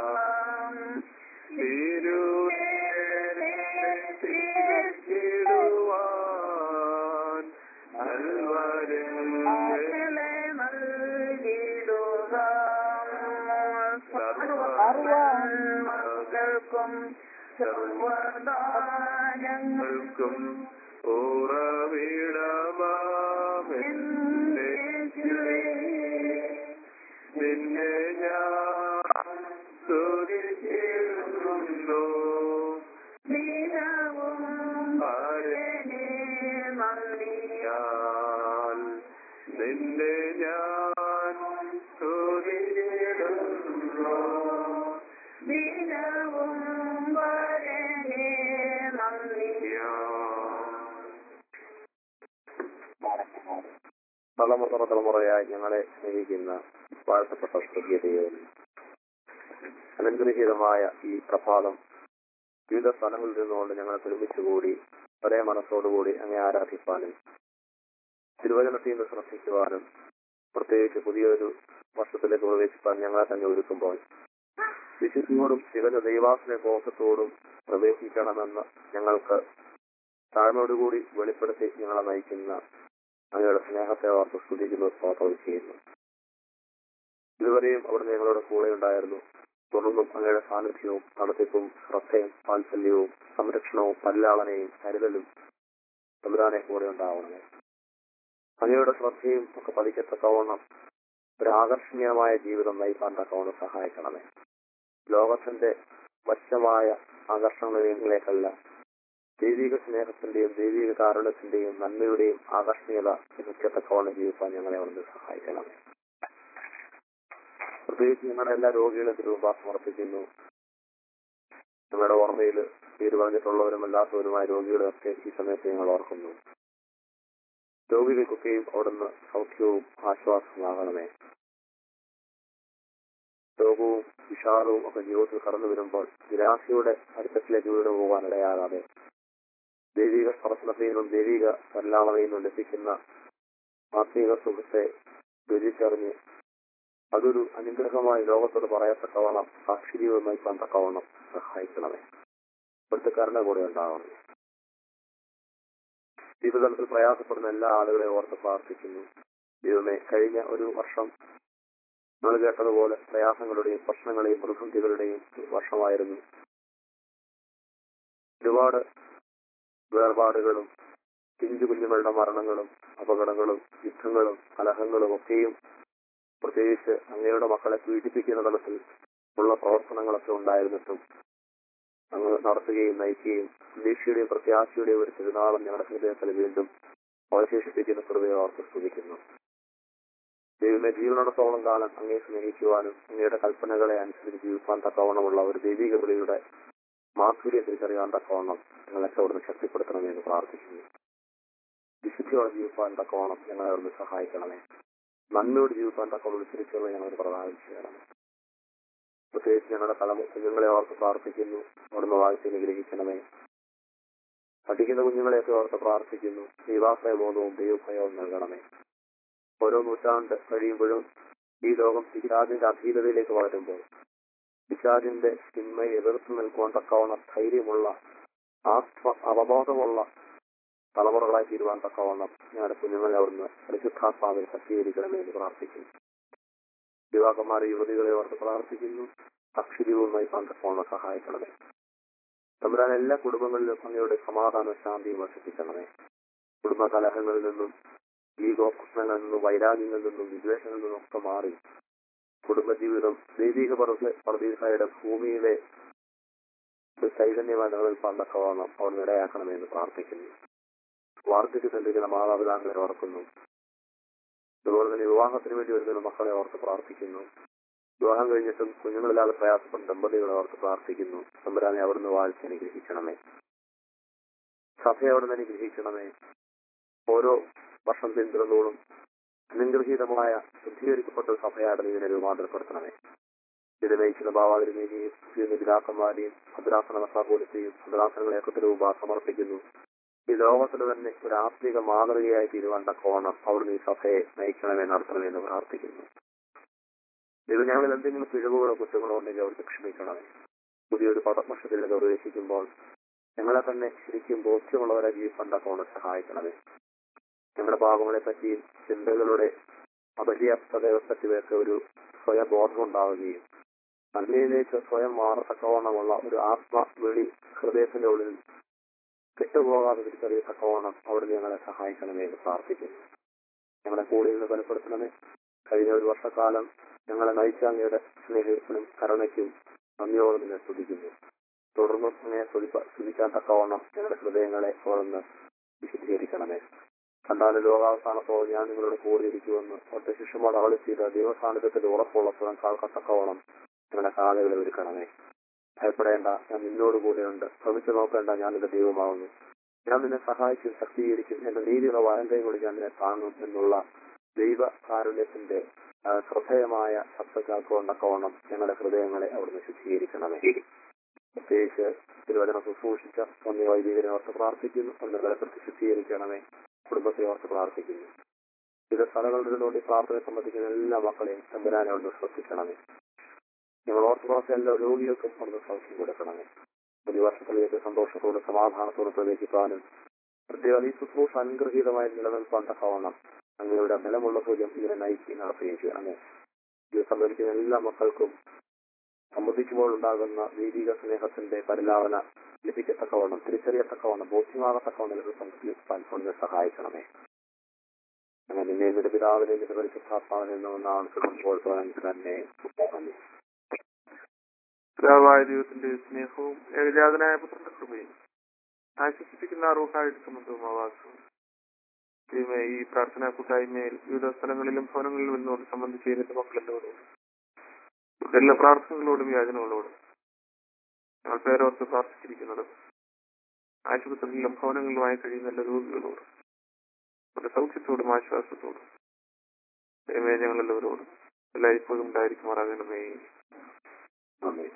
ഇരുവേലെ തികച്ചിടുവാൻ നൽവരങ്ങളെ നൽകിടുക സർവമകൾക്കും സർവദാനങ്ങൾക്കും ഉറവിടമാമെന്നേശുവേ നിന്നെ ഞാൻ സ്തുതിച്ചിരുന്നു ദിനവും ആരനെ നന്ദിയാൽ നിന്നെ ഞാൻ സ്തുതിച്ചിടുന്നു ദിനവും വരനെ തലമുറ തലമുറയായി ഞങ്ങളെ സ്നേഹിക്കുന്ന വാഴ്ത്തപ്പെട്ട സ്വർഗീയതയും അനുഗ്രഹീതമായ ഈ പ്രഭാതം വിവിധ സ്ഥലങ്ങളിൽ നിന്നുകൊണ്ട് ഞങ്ങളെ ഒരുമിച്ചുകൂടി ഒരേ മനസ്സോടുകൂടി അങ്ങേ ആരാധിപ്പാനും തിരുവചനത്തിൽ നിന്ന് ശ്രദ്ധിക്കുവാനും പ്രത്യേകിച്ച് പുതിയൊരു വർഷത്തിലേക്ക് പ്രവേശിപ്പാൻ ഞങ്ങളെ തന്നെ ഒരുക്കുമ്പോൾ വിശുദ്ധിയോടും തികഞ്ഞ ദൈവാസന ബോധത്തോടും പ്രവേശിക്കണമെന്ന് ഞങ്ങൾക്ക് താഴ്മയോടുകൂടി വെളിപ്പെടുത്തി ഞങ്ങളെ നയിക്കുന്ന അങ്ങയുടെ സ്നേഹത്തെ ഓർത്ത് സ്തുതിക്കുന്നു സ്തോത്രം ചെയ്യുന്നു ഇതുവരെയും അവിടുന്ന് ഞങ്ങളുടെ കൂടെ ഉണ്ടായിരുന്നു തുടർന്നും അങ്ങയുടെ സാന്നിധ്യവും നടത്തിപ്പും ശ്രദ്ധയും വാത്സല്യവും സംരക്ഷണവും പല്ലാളനെയും കരുതലും തമ്പുരാനെ കൂടെ ഉണ്ടാവണമേ അങ്ങയുടെ ശ്രദ്ധയും ഒക്കെ പതിക്കത്തക്കവണ്ണം ഒരു ആകർഷണീയമായ ജീവിതം നയിക്കാൻ തക്കവണ്ണം സഹായിക്കണമേ ലോകത്തിന്റെ വശ്യമായ ആകർഷണങ്ങളിലേക്കല്ല ദൈവിക സ്നേഹത്തിന്റെയും ദൈവിക കാരുണ്യത്തിന്റെയും നന്മയുടെയും ആകർഷണീയത ലഭിക്കത്തക്കവണ്ണം ജീവിക്കാൻ ഞങ്ങളെ അവിടുന്ന് സഹായിക്കണമേ പ്രത്യേകിച്ച് ഞങ്ങളുടെ എല്ലാ രോഗികളെ തിരുവമ്പാ സമർപ്പിക്കുന്നു ഞങ്ങളുടെ ഓർമ്മയിൽ പേര് പറഞ്ഞിട്ടുള്ളവരും അല്ലാത്തവരുമായ രോഗികളെയൊക്കെ ഈ സമയത്ത് ഞങ്ങൾ ഓർക്കുന്നു രോഗികൾക്കൊക്കെയും അവിടുന്ന് സൗഖ്യവും ആശ്വാസമാകണമേ രോഗവും വിഷാദവും ഒക്കെ ജീവിതത്തിൽ കടന്നു വരുമ്പോൾ നിരാശയുടെ അടുത്തത്തിലേക്ക് വീണു പോകാൻ ഇടയാകാതെ ദൈവിക സ്പർശനത്തിൽ നിന്നും ദൈവിക പരിലാളനയിൽ നിന്നും ലഭിക്കുന്ന ആത്മീക സുഖത്തെ രുചിച്ചറിഞ്ഞ് അതൊരു അനുഗ്രഹമായി ലോകത്തോട് പറയത്തക്കവണ്ണം സാക്ഷിജീവമായി തക്കവണ്ണം സഹായിക്കണമേ ഇവിടുത്തെ കരുണ കൂടെ ഉണ്ടാവണമേ ജീവിതത്തിൽ പ്രയാസപ്പെടുന്ന എല്ലാ ആളുകളെയും ഓർത്ത് പ്രാർത്ഥിക്കുന്നു ദൈവമേ കഴിഞ്ഞ ഒരു വർഷം നമ്മൾ കേട്ടതുപോലെ പ്രയാസങ്ങളുടെയും പ്രശ്നങ്ങളെയും പ്രതിസന്ധികളുടെയും വർഷമായിരുന്നു ഒരുപാട് വേർപാടുകളും പിഞ്ചു കുഞ്ഞുങ്ങളുടെ മരണങ്ങളും അപകടങ്ങളും യുദ്ധങ്ങളും കലഹങ്ങളും ഒക്കെയും പ്രത്യേകിച്ച് അങ്ങയുടെ മക്കളെ പീഡിപ്പിക്കുന്ന തലത്തിൽ ഉള്ള പ്രവർത്തനങ്ങളൊക്കെ ഉണ്ടായിരുന്നിട്ടും അങ്ങ് നടത്തുകയും നയിക്കുകയും പ്രതീക്ഷയുടെയും പ്രത്യാശയുടെയും ഒരു തിരുനാളം ഞങ്ങളുടെ ഹൃദയത്തിൽ വീണ്ടും അവശേഷിപ്പിക്കുന്ന കൃപയെ ഓർത്ത് സ്തുതിക്കുന്നു ദൈവമേ ജീവനോടത്തോളം കാലം അങ്ങേ സ്നേഹിക്കുവാനും അങ്ങയുടെ കൽപ്പനകളെ അനുസരിച്ച് ജീവിക്കാൻ തക്കവണ്ണമുള്ള ഒരു ദൈവിക വിളിയുടെ മാധുര്യം തിരിച്ചറിയാൻ തക്കവണ്ണം ഞങ്ങളൊക്കെ അവിടുന്ന് ശക്തിപ്പെടുത്തണമെന്ന് പ്രാർത്ഥിക്കുന്നു വിശുദ്ധിയോടെ ജീവിക്കാൻ തക്കവണ്ണം ഞങ്ങളെ അവിടുന്ന് സഹായിക്കണമേ നന്മയോട് ജീവിക്കാൻ തക്കവണ്ണം തിരിച്ചുള്ള ഞങ്ങൾ പ്രധാനം ചെയ്യണമേ പ്രത്യേകിച്ച് ഞങ്ങളുടെ തലമു കുഞ്ഞുങ്ങളെ ഓർത്ത് പ്രാർത്ഥിക്കുന്നു അവിടുന്ന് വാഴ്ച അനുഗ്രഹിക്കണമേ പഠിക്കുന്ന കുഞ്ഞുങ്ങളെയൊക്കെ ഓർത്ത് പ്രാർത്ഥിക്കുന്നു ദൈവാശ്രയ ബോധവും ദൈവഭയവും നൽകണമേ ഓരോ നൂറ്റാണ്ട് കഴിയുമ്പോഴും ഈ ലോകം പിശാചിന്റെ അധീനതയിലേക്ക് വളരുമ്പോൾ പിശാചിന്റെ തിന്മയെ എതിർത്ത് നിൽക്കുവാൻ തക്കവണ്ണം ധൈര്യമുള്ള ആത്മ അവബോധമുള്ള തലമുറകളായി തീരുവാൻ തക്കവണ്ണം ഞങ്ങളുടെ കുഞ്ഞുങ്ങളെ അവിടുന്ന് പരിശുദ്ധാത്മാവിൽ സജ്ജീകരിക്കണമേ എന്ന് പ്രാർത്ഥിക്കുന്നു യുവാക്കന്മാരെ യുവതികളെ ഓർത്ത് പ്രാർത്ഥിക്കുന്നു അക്ഷരീയവുമായി തക്കവണ്ണം സഹായിക്കണമേ തമ്പുരാൻ എല്ലാ കുടുംബങ്ങളിലും അങ്ങയുടെ സമാധാന ശാന്തിയും വർഷിപ്പിക്കണമേ കുടുംബ കലഹങ്ങളിൽ നിന്നും ഈഗോ പ്രശ്നങ്ങളിൽ നിന്നും വൈരാഗ്യങ്ങളിൽ നിന്നും വിദ്വേഷങ്ങളിൽ നിന്നും ഒക്കെ മാറി കുടുംബജീവിതം ദൈവിക പ്രതീക്ഷയുടെ ഭൂമിയിലെ ഒരു ചൈതന്യമായി നിലനിൽപ്പാൻ തക്കവണ്ണം അവർ ഇടയാക്കണമെന്ന് പ്രാർത്ഥിക്കുന്നു വാർദ്ധക്യത്തിൽ ചിന്തിക്കുന്ന മാതാപിതാക്കളെ ഓർക്കുന്നു അതുപോലെ തന്നെ വിവാഹത്തിന് വേണ്ടി വരുന്ന മക്കളെ ഓർത്ത് പ്രാർത്ഥിക്കുന്നു വിവാഹം കഴിഞ്ഞിട്ടും കുഞ്ഞുങ്ങളില്ലാതെ പ്രയാസപ്പെട്ട ദമ്പതികളെ ഓർത്ത് പ്രാർത്ഥിക്കുന്നു തമ്പുരാനെ അവിടുന്ന് വാഴ്ച അനുഗ്രഹിക്കണമേ സഭയെ അവിടുന്ന് അനുഗ്രഹിക്കണമേ ഓരോ വർഷം പിന്തുടർന്നോളും അനുഗ്രഹീതമായ ശുദ്ധീകരിക്കപ്പെട്ട ഒരു സഭയായിട്ട് ഇതിനെ രൂപാന്തരപ്പെടുത്തണമേ ഇത് നയിക്കുന്ന ഭാവാതിരുമേനെയും പിതാക്കന്മാരെയും ഭദ്രാസന മസാപോലത്തെയും ഭദ്രാസനങ്ങളെ ഏക്കത്തിലും സമർപ്പിക്കുന്നു ഈ ലോകത്തിൽ തന്നെ ഒരു ആത്മീക മാതൃകയായി തീരുവാൻ തക്കോണം അവിടുന്ന് ഈ സഭയെ നയിക്കണമേ നടത്തണമെന്ന് പ്രാർത്ഥിക്കുന്നു ഇത് ഞങ്ങളിൽ എന്തെങ്കിലും പിഴവുകളോ കുറ്റങ്ങളോ ഉണ്ടെങ്കിൽ അവർക്ക് ക്ഷമിക്കണമേ പുതിയൊരു പദവർഷത്തിലേക്ക് പ്രവേശിക്കുമ്പോൾ ഞങ്ങളെ തന്നെ ശരിക്കും ബോധ്യമുള്ളവരെ ജീവിക്കാൻ തക്കോണം സഹായിക്കണമേ ഞങ്ങളുടെ പാപങ്ങളെ പറ്റിയും ചിന്തകളുടെ അപര്യാപ്തതയെ പറ്റിയൊക്കെ ഒരു സ്വയം ബോധം ഉണ്ടാവുകയും നന്മയിലേക്ക് സ്വയം മാറത്തക്കവണ്ണമുള്ള ഒരു ആത്മവിളി ഹൃദയത്തിന്റെ ഉള്ളിൽ കെട്ടുപോകാതെ തിരിച്ചറിയത്തക്കവണ്ണം അവിടെ ഞങ്ങളെ സഹായിക്കണമേ എന്ന് പ്രാർത്ഥിക്കുന്നു ഞങ്ങളെ കൂടെ നിന്ന് ബലപ്പെടുത്തണമേ കഴിഞ്ഞ ഒരു വർഷക്കാലം ഞങ്ങളെ നയിച്ച അങ്ങയുടെ സ്നേഹത്തിനും കരുണയ്ക്കും നന്ദിയോടെ നിന്നെ സ്തുതിക്കുന്നു തുടർന്നും അങ്ങനെ സ്തുതിക്കാൻ തക്കവണ്ണം ഞങ്ങളുടെ ഹൃദയങ്ങളെ തുറന്ന് വിശുദ്ധീകരിക്കണമേ കണ്ടാലും ലോകാവസാനത്തോളം ഞാൻ നിങ്ങളുടെ കൂടെ ഇരിക്കുമെന്ന് ഒറ്റ ശിഷ്യന്മാർ അളി ചെയ്ത ദൈവസാന്നിധ്യത്തിന്റെ ഉറപ്പുള്ള സ്വയം കാൽക്കത്തക്കവണ്ണം ഞങ്ങളുടെ കാലുകളെ ഒരുക്കണമേ ഭയപ്പെടേണ്ട ഞാൻ നിന്നോട് കൂടെയുണ്ട് ശ്രമിച്ചു നോക്കേണ്ട ഞാൻ നിന്റെ ദൈവമാവുന്നു ഞാൻ നിന്നെ സഹായിക്കും ശക്തീകരിക്കും എന്റെ നീതിയുടെ വായന്തയും കൂടി ഞാൻ നിന്നെ താങ്ങും എന്നുള്ള ദൈവ കാരുണ്യത്തിന്റെ ശ്രദ്ധേയമായ ശബ്ദക്കാക്കുകൊണ്ടക്കവണ്ണം ഞങ്ങളുടെ ഹൃദയങ്ങളെ അവിടുന്ന് ശുദ്ധീകരിക്കണമേ പ്രത്യേകിച്ച് തിരുവചനം ശുശ്രൂഷിച്ച ഒന്നേ വൈദികരെ ഓർത്ത് പ്രാർത്ഥിക്കുന്നു ഒന്ന് ബലപ്പെടുത്തി ശുദ്ധീകരിക്കണമേ കുടുംബത്തെ ഓർത്ത് പ്രാർത്ഥിക്കുന്നു ഇത് സ്ഥലങ്ങളുടെ വേണ്ടി പ്രാർത്ഥനയെ സംബന്ധിക്കുന്ന എല്ലാ മക്കളെയും തമ്പുരാനെ അവിടുന്ന് ശ്രദ്ധിക്കണമേ ഞങ്ങൾ ഓർത്തഡോക്സ് എല്ലാ രോഗികൾക്കും അവിടുന്ന് സൗഖ്യം കൊടുക്കണമേ പുതിയ വർഷത്തിലേക്ക് സന്തോഷത്തോടെ സമാധാനത്തോടെ പ്രവേശിക്കാനും പ്രത്യേകം ഈ ശുശ്രൂഷ അനുഗ്രഹീതമായി നിലനിൽപ്പാൻ തക്കവണ്ണം അങ്ങയുടെ ബലമുള്ള സൂചം ഇതിനെ നയിക്കുകയും നടത്തുകയും ചെയ്യണമേ ഇത് സംബന്ധിക്കുന്ന എല്ലാ മക്കൾക്കും സംബന്ധിക്കുമ്പോൾ ഉണ്ടാകുന്ന ദൈവിക സ്നേഹത്തിന്റെ പരിലാവന ലഭിക്കത്തക്കവണ്ണം തിരിച്ചറിയത്തക്കവണ്ണം ബോധ്യമാകത്തക്കവണ്ണം ഇത് സംഘടിപ്പാൻ കൊണ്ട് സഹായിക്കണമേ അങ്ങനെ നിന്നെ നിന്റെ പിതാവിനെ നിന്റെ പരിശുദ്ധാത്മാവിനെ നിന്നാണ് ഇപ്പോൾ തന്നെ നന്ദി പിതാവായ ദൈവത്തിന്റെ സ്നേഹവും ഏകജാതനായ പുത്രന്റെ കൃപയും ആശ്വസിപ്പിക്കുന്ന അറിവുകായിട്ട് സംബന്ധവും ആവാസവും ദൈവമേ ഈ പ്രാർത്ഥനാ കൂട്ടായ്മയിൽ വിവിധ സ്ഥലങ്ങളിലും ഭവനങ്ങളിലും നിന്നുകൊണ്ട് സംബന്ധിച്ച് ഇരുന്ന മക്കളെന്നോടും എല്ലാ പ്രാർത്ഥനകളോടും യാചനകളോടും ഞങ്ങൾ പേരോർത്ത് പ്രാർത്ഥിച്ചിരിക്കുന്നത് ആശുപത്രികളിലും ഭവനങ്ങളിലുമായി കഴിയുന്ന എല്ലാ രോഗികളോടും അവരുടെ സൗഖ്യത്തോടും ആശ്വാസത്തോടും ദൈവമേ ഞങ്ങളെല്ലാവരോടും എല്ലായ്പ്പോഴും ഉണ്ടായിരിക്കുമാറാകണമേ നന്ദി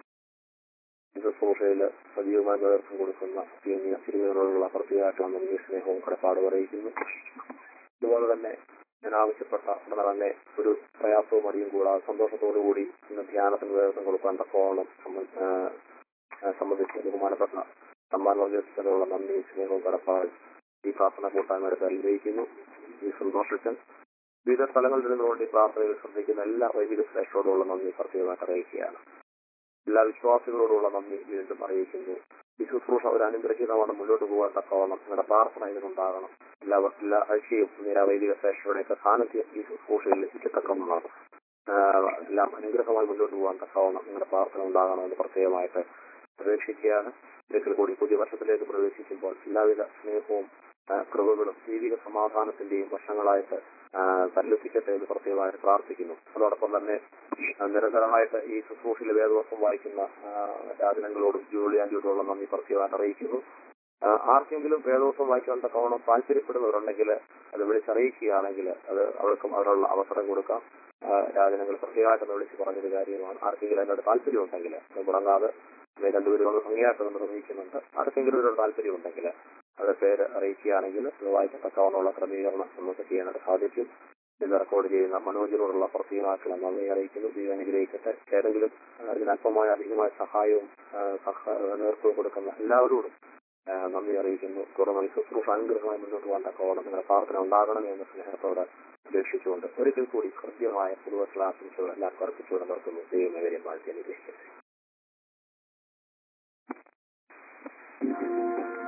ഇത് സോഷയില് സജീവമായി നേതൃത്വം കൊടുക്കുന്ന സീനിയർ തിരുവനന്തപുരമുള്ള പ്രത്യേകമായിട്ടുള്ള നന്ദി സ്നേഹവും കടപ്പാട് അറിയിക്കുന്നു അതുപോലെ തന്നെ ഞാൻ ആവശ്യപ്പെട്ട ഉടനെ തന്നെ ഒരു പ്രയാസവും അടിയും കൂടാതെ സന്തോഷത്തോടു കൂടി ഇന്ന് ധ്യാനത്തിന് നേതൃത്വം കൊടുക്കാൻ തക്കോളം സംബ- ആ, ആ, സംബന്ധിച്ച് ബഹുമാനപ്പെട്ട സമ്മാന ഉദ്യോഗസ്ഥരോടുള്ള നന്ദി സ്നേഹവും കടപ്പാട് ഈ പ്രാർത്ഥന കൂട്ടായ്മയുടെ പേരിൽ അറിയിക്കുന്നു ഈ സന്തോഷത്തിൽ വിവിധ സ്ഥലങ്ങളിൽ നിന്നുകൊണ്ട് ഈ പ്രാർത്ഥനയിൽ ശ്രദ്ധിക്കുന്ന എല്ലാ വൈദിക ശ്രേഷ്ഠരോടുള്ള നന്ദി പ്രത്യേകമായിട്ട് അറിയിക്കുകയാണ് എല്ലാ വിശ്വാസികളോടുള്ള നന്ദി വീണ്ടും അറിയിക്കുന്നു ഈ ശുശ്രൂഷ ഒരു അനുഗ്രഹീതമാണ് മുന്നോട്ട് പോകാൻ തക്കവണ്ണം നിങ്ങളുടെ പ്രാർത്ഥന ഇതിനുണ്ടാകണം എല്ലാ എല്ലാ ആഴ്ചയും നിര വൈദിക ശ്രേഷ്ഠരുടെയൊക്കെ സാന്നിധ്യം ഈ ശുശ്രൂഷയിൽ ലഭിക്കത്തക്കവണ്ണമാണ് ആഹ് എല്ലാം അനുഗ്രഹമായി മുന്നോട്ട് പോകാൻ തക്കവണ്ണം നിങ്ങളുടെ പ്രാർത്ഥന ഉണ്ടാകണമെന്ന് പ്രത്യേകമായിട്ട് പ്രതീക്ഷിക്കുകയാണ് ഒരിക്കൽ കൂടി പുതിയ വർഷത്തിലേക്ക് പ്രവേശിക്കുമ്പോൾ എല്ലാവിധ സ്നേഹവും ആ, കൃപകളും ദൈവിക സമാധാനത്തിന്റെയും വർഷങ്ങളായിട്ട് തല്ലുത്തിക്കട്ടെ എന്ന് പ്രത്യേകമായിട്ട് പ്രാർത്ഥിക്കുന്നു അതോടൊപ്പം തന്നെ ആ, നിരന്തരമായിട്ട് ഈ ശുശ്രൂഷയിൽ വേദവസം വായിക്കുന്ന ആ, രാജനങ്ങളോടും ജൂലി ആന്റിയോടുള്ള നന്ദി പ്രത്യേകമായിട്ട് അറിയിക്കുന്നു ആ, ആർക്കെങ്കിലും വേദവസം വായിക്കാൻ തക്കവണ്ണം താല്പര്യപ്പെടുന്നവരുണ്ടെങ്കിൽ അത് വിളിച്ചറിയിക്കുകയാണെങ്കിൽ അത് അവർക്കും അവരുള്ള അവസരം കൊടുക്കാം ആ, രാജനങ്ങൾ പ്രത്യേകമായിട്ട് ഒന്ന് വിളിച്ച് പറഞ്ഞൊരു കാര്യമാണ് ആർക്കെങ്കിലും അതിനോട് താല്പര്യം ഉണ്ടെങ്കിൽ അത് മുടങ്ങാതെ ഇവർ രണ്ടുപേരും ഒന്ന് ഭംഗിയായിട്ട് നമ്മൾ നിർവഹിക്കുന്നുണ്ട് ആർക്കെങ്കിലും ഒരു താല്പര്യം ഉണ്ടെങ്കിൽ അത് പേര് അറിയിക്കുകയാണെങ്കിൽ അത് വായിക്കത്തക്കവണ്ണമുള്ള ക്രമീകരണം നമുക്ക് ചെയ്യാനായിട്ട് സാധിക്കും ഇത് റെക്കോർഡ് ചെയ്യുന്ന മനോജിനോടുള്ള പ്രത്യേകമായിട്ടുള്ള നന്ദി അറിയിക്കുന്നു ദൈവം അനുഗ്രഹിക്കട്ടെ ഏതെങ്കിലും ആ, ഇതിന് അല്പമായ അധികമായ സഹായവും ആ, സഹ- നേതൃത്വവും കൊടുക്കുന്ന എല്ലാവരോടും ആ, നന്ദി അറിയിക്കുന്നു തുടർന്ന് ഈ ശുശ്രൂഷ അനുഗ്രഹമായി മുന്നോട്ട് പോകാൻ തക്കവണ്ണം നിങ്ങളുടെ പ്രാർത്ഥന ഉണ്ടാകണമേ എന്ന സ്നേഹത്തോടെ അപേക്ഷിച്ചുകൊണ്ട് ഒരിക്കൽ കൂടി കൃത്യമായ പുതുവർഷ ആശംസകൾ എല്ലാവർക്കും അർപ്പിച്ചുകൊണ്ട് നിർത്തുന്നു ദൈവം ഇവരെ വാഴ്ത്തി അനുഗ്രഹിക്കട്ടെ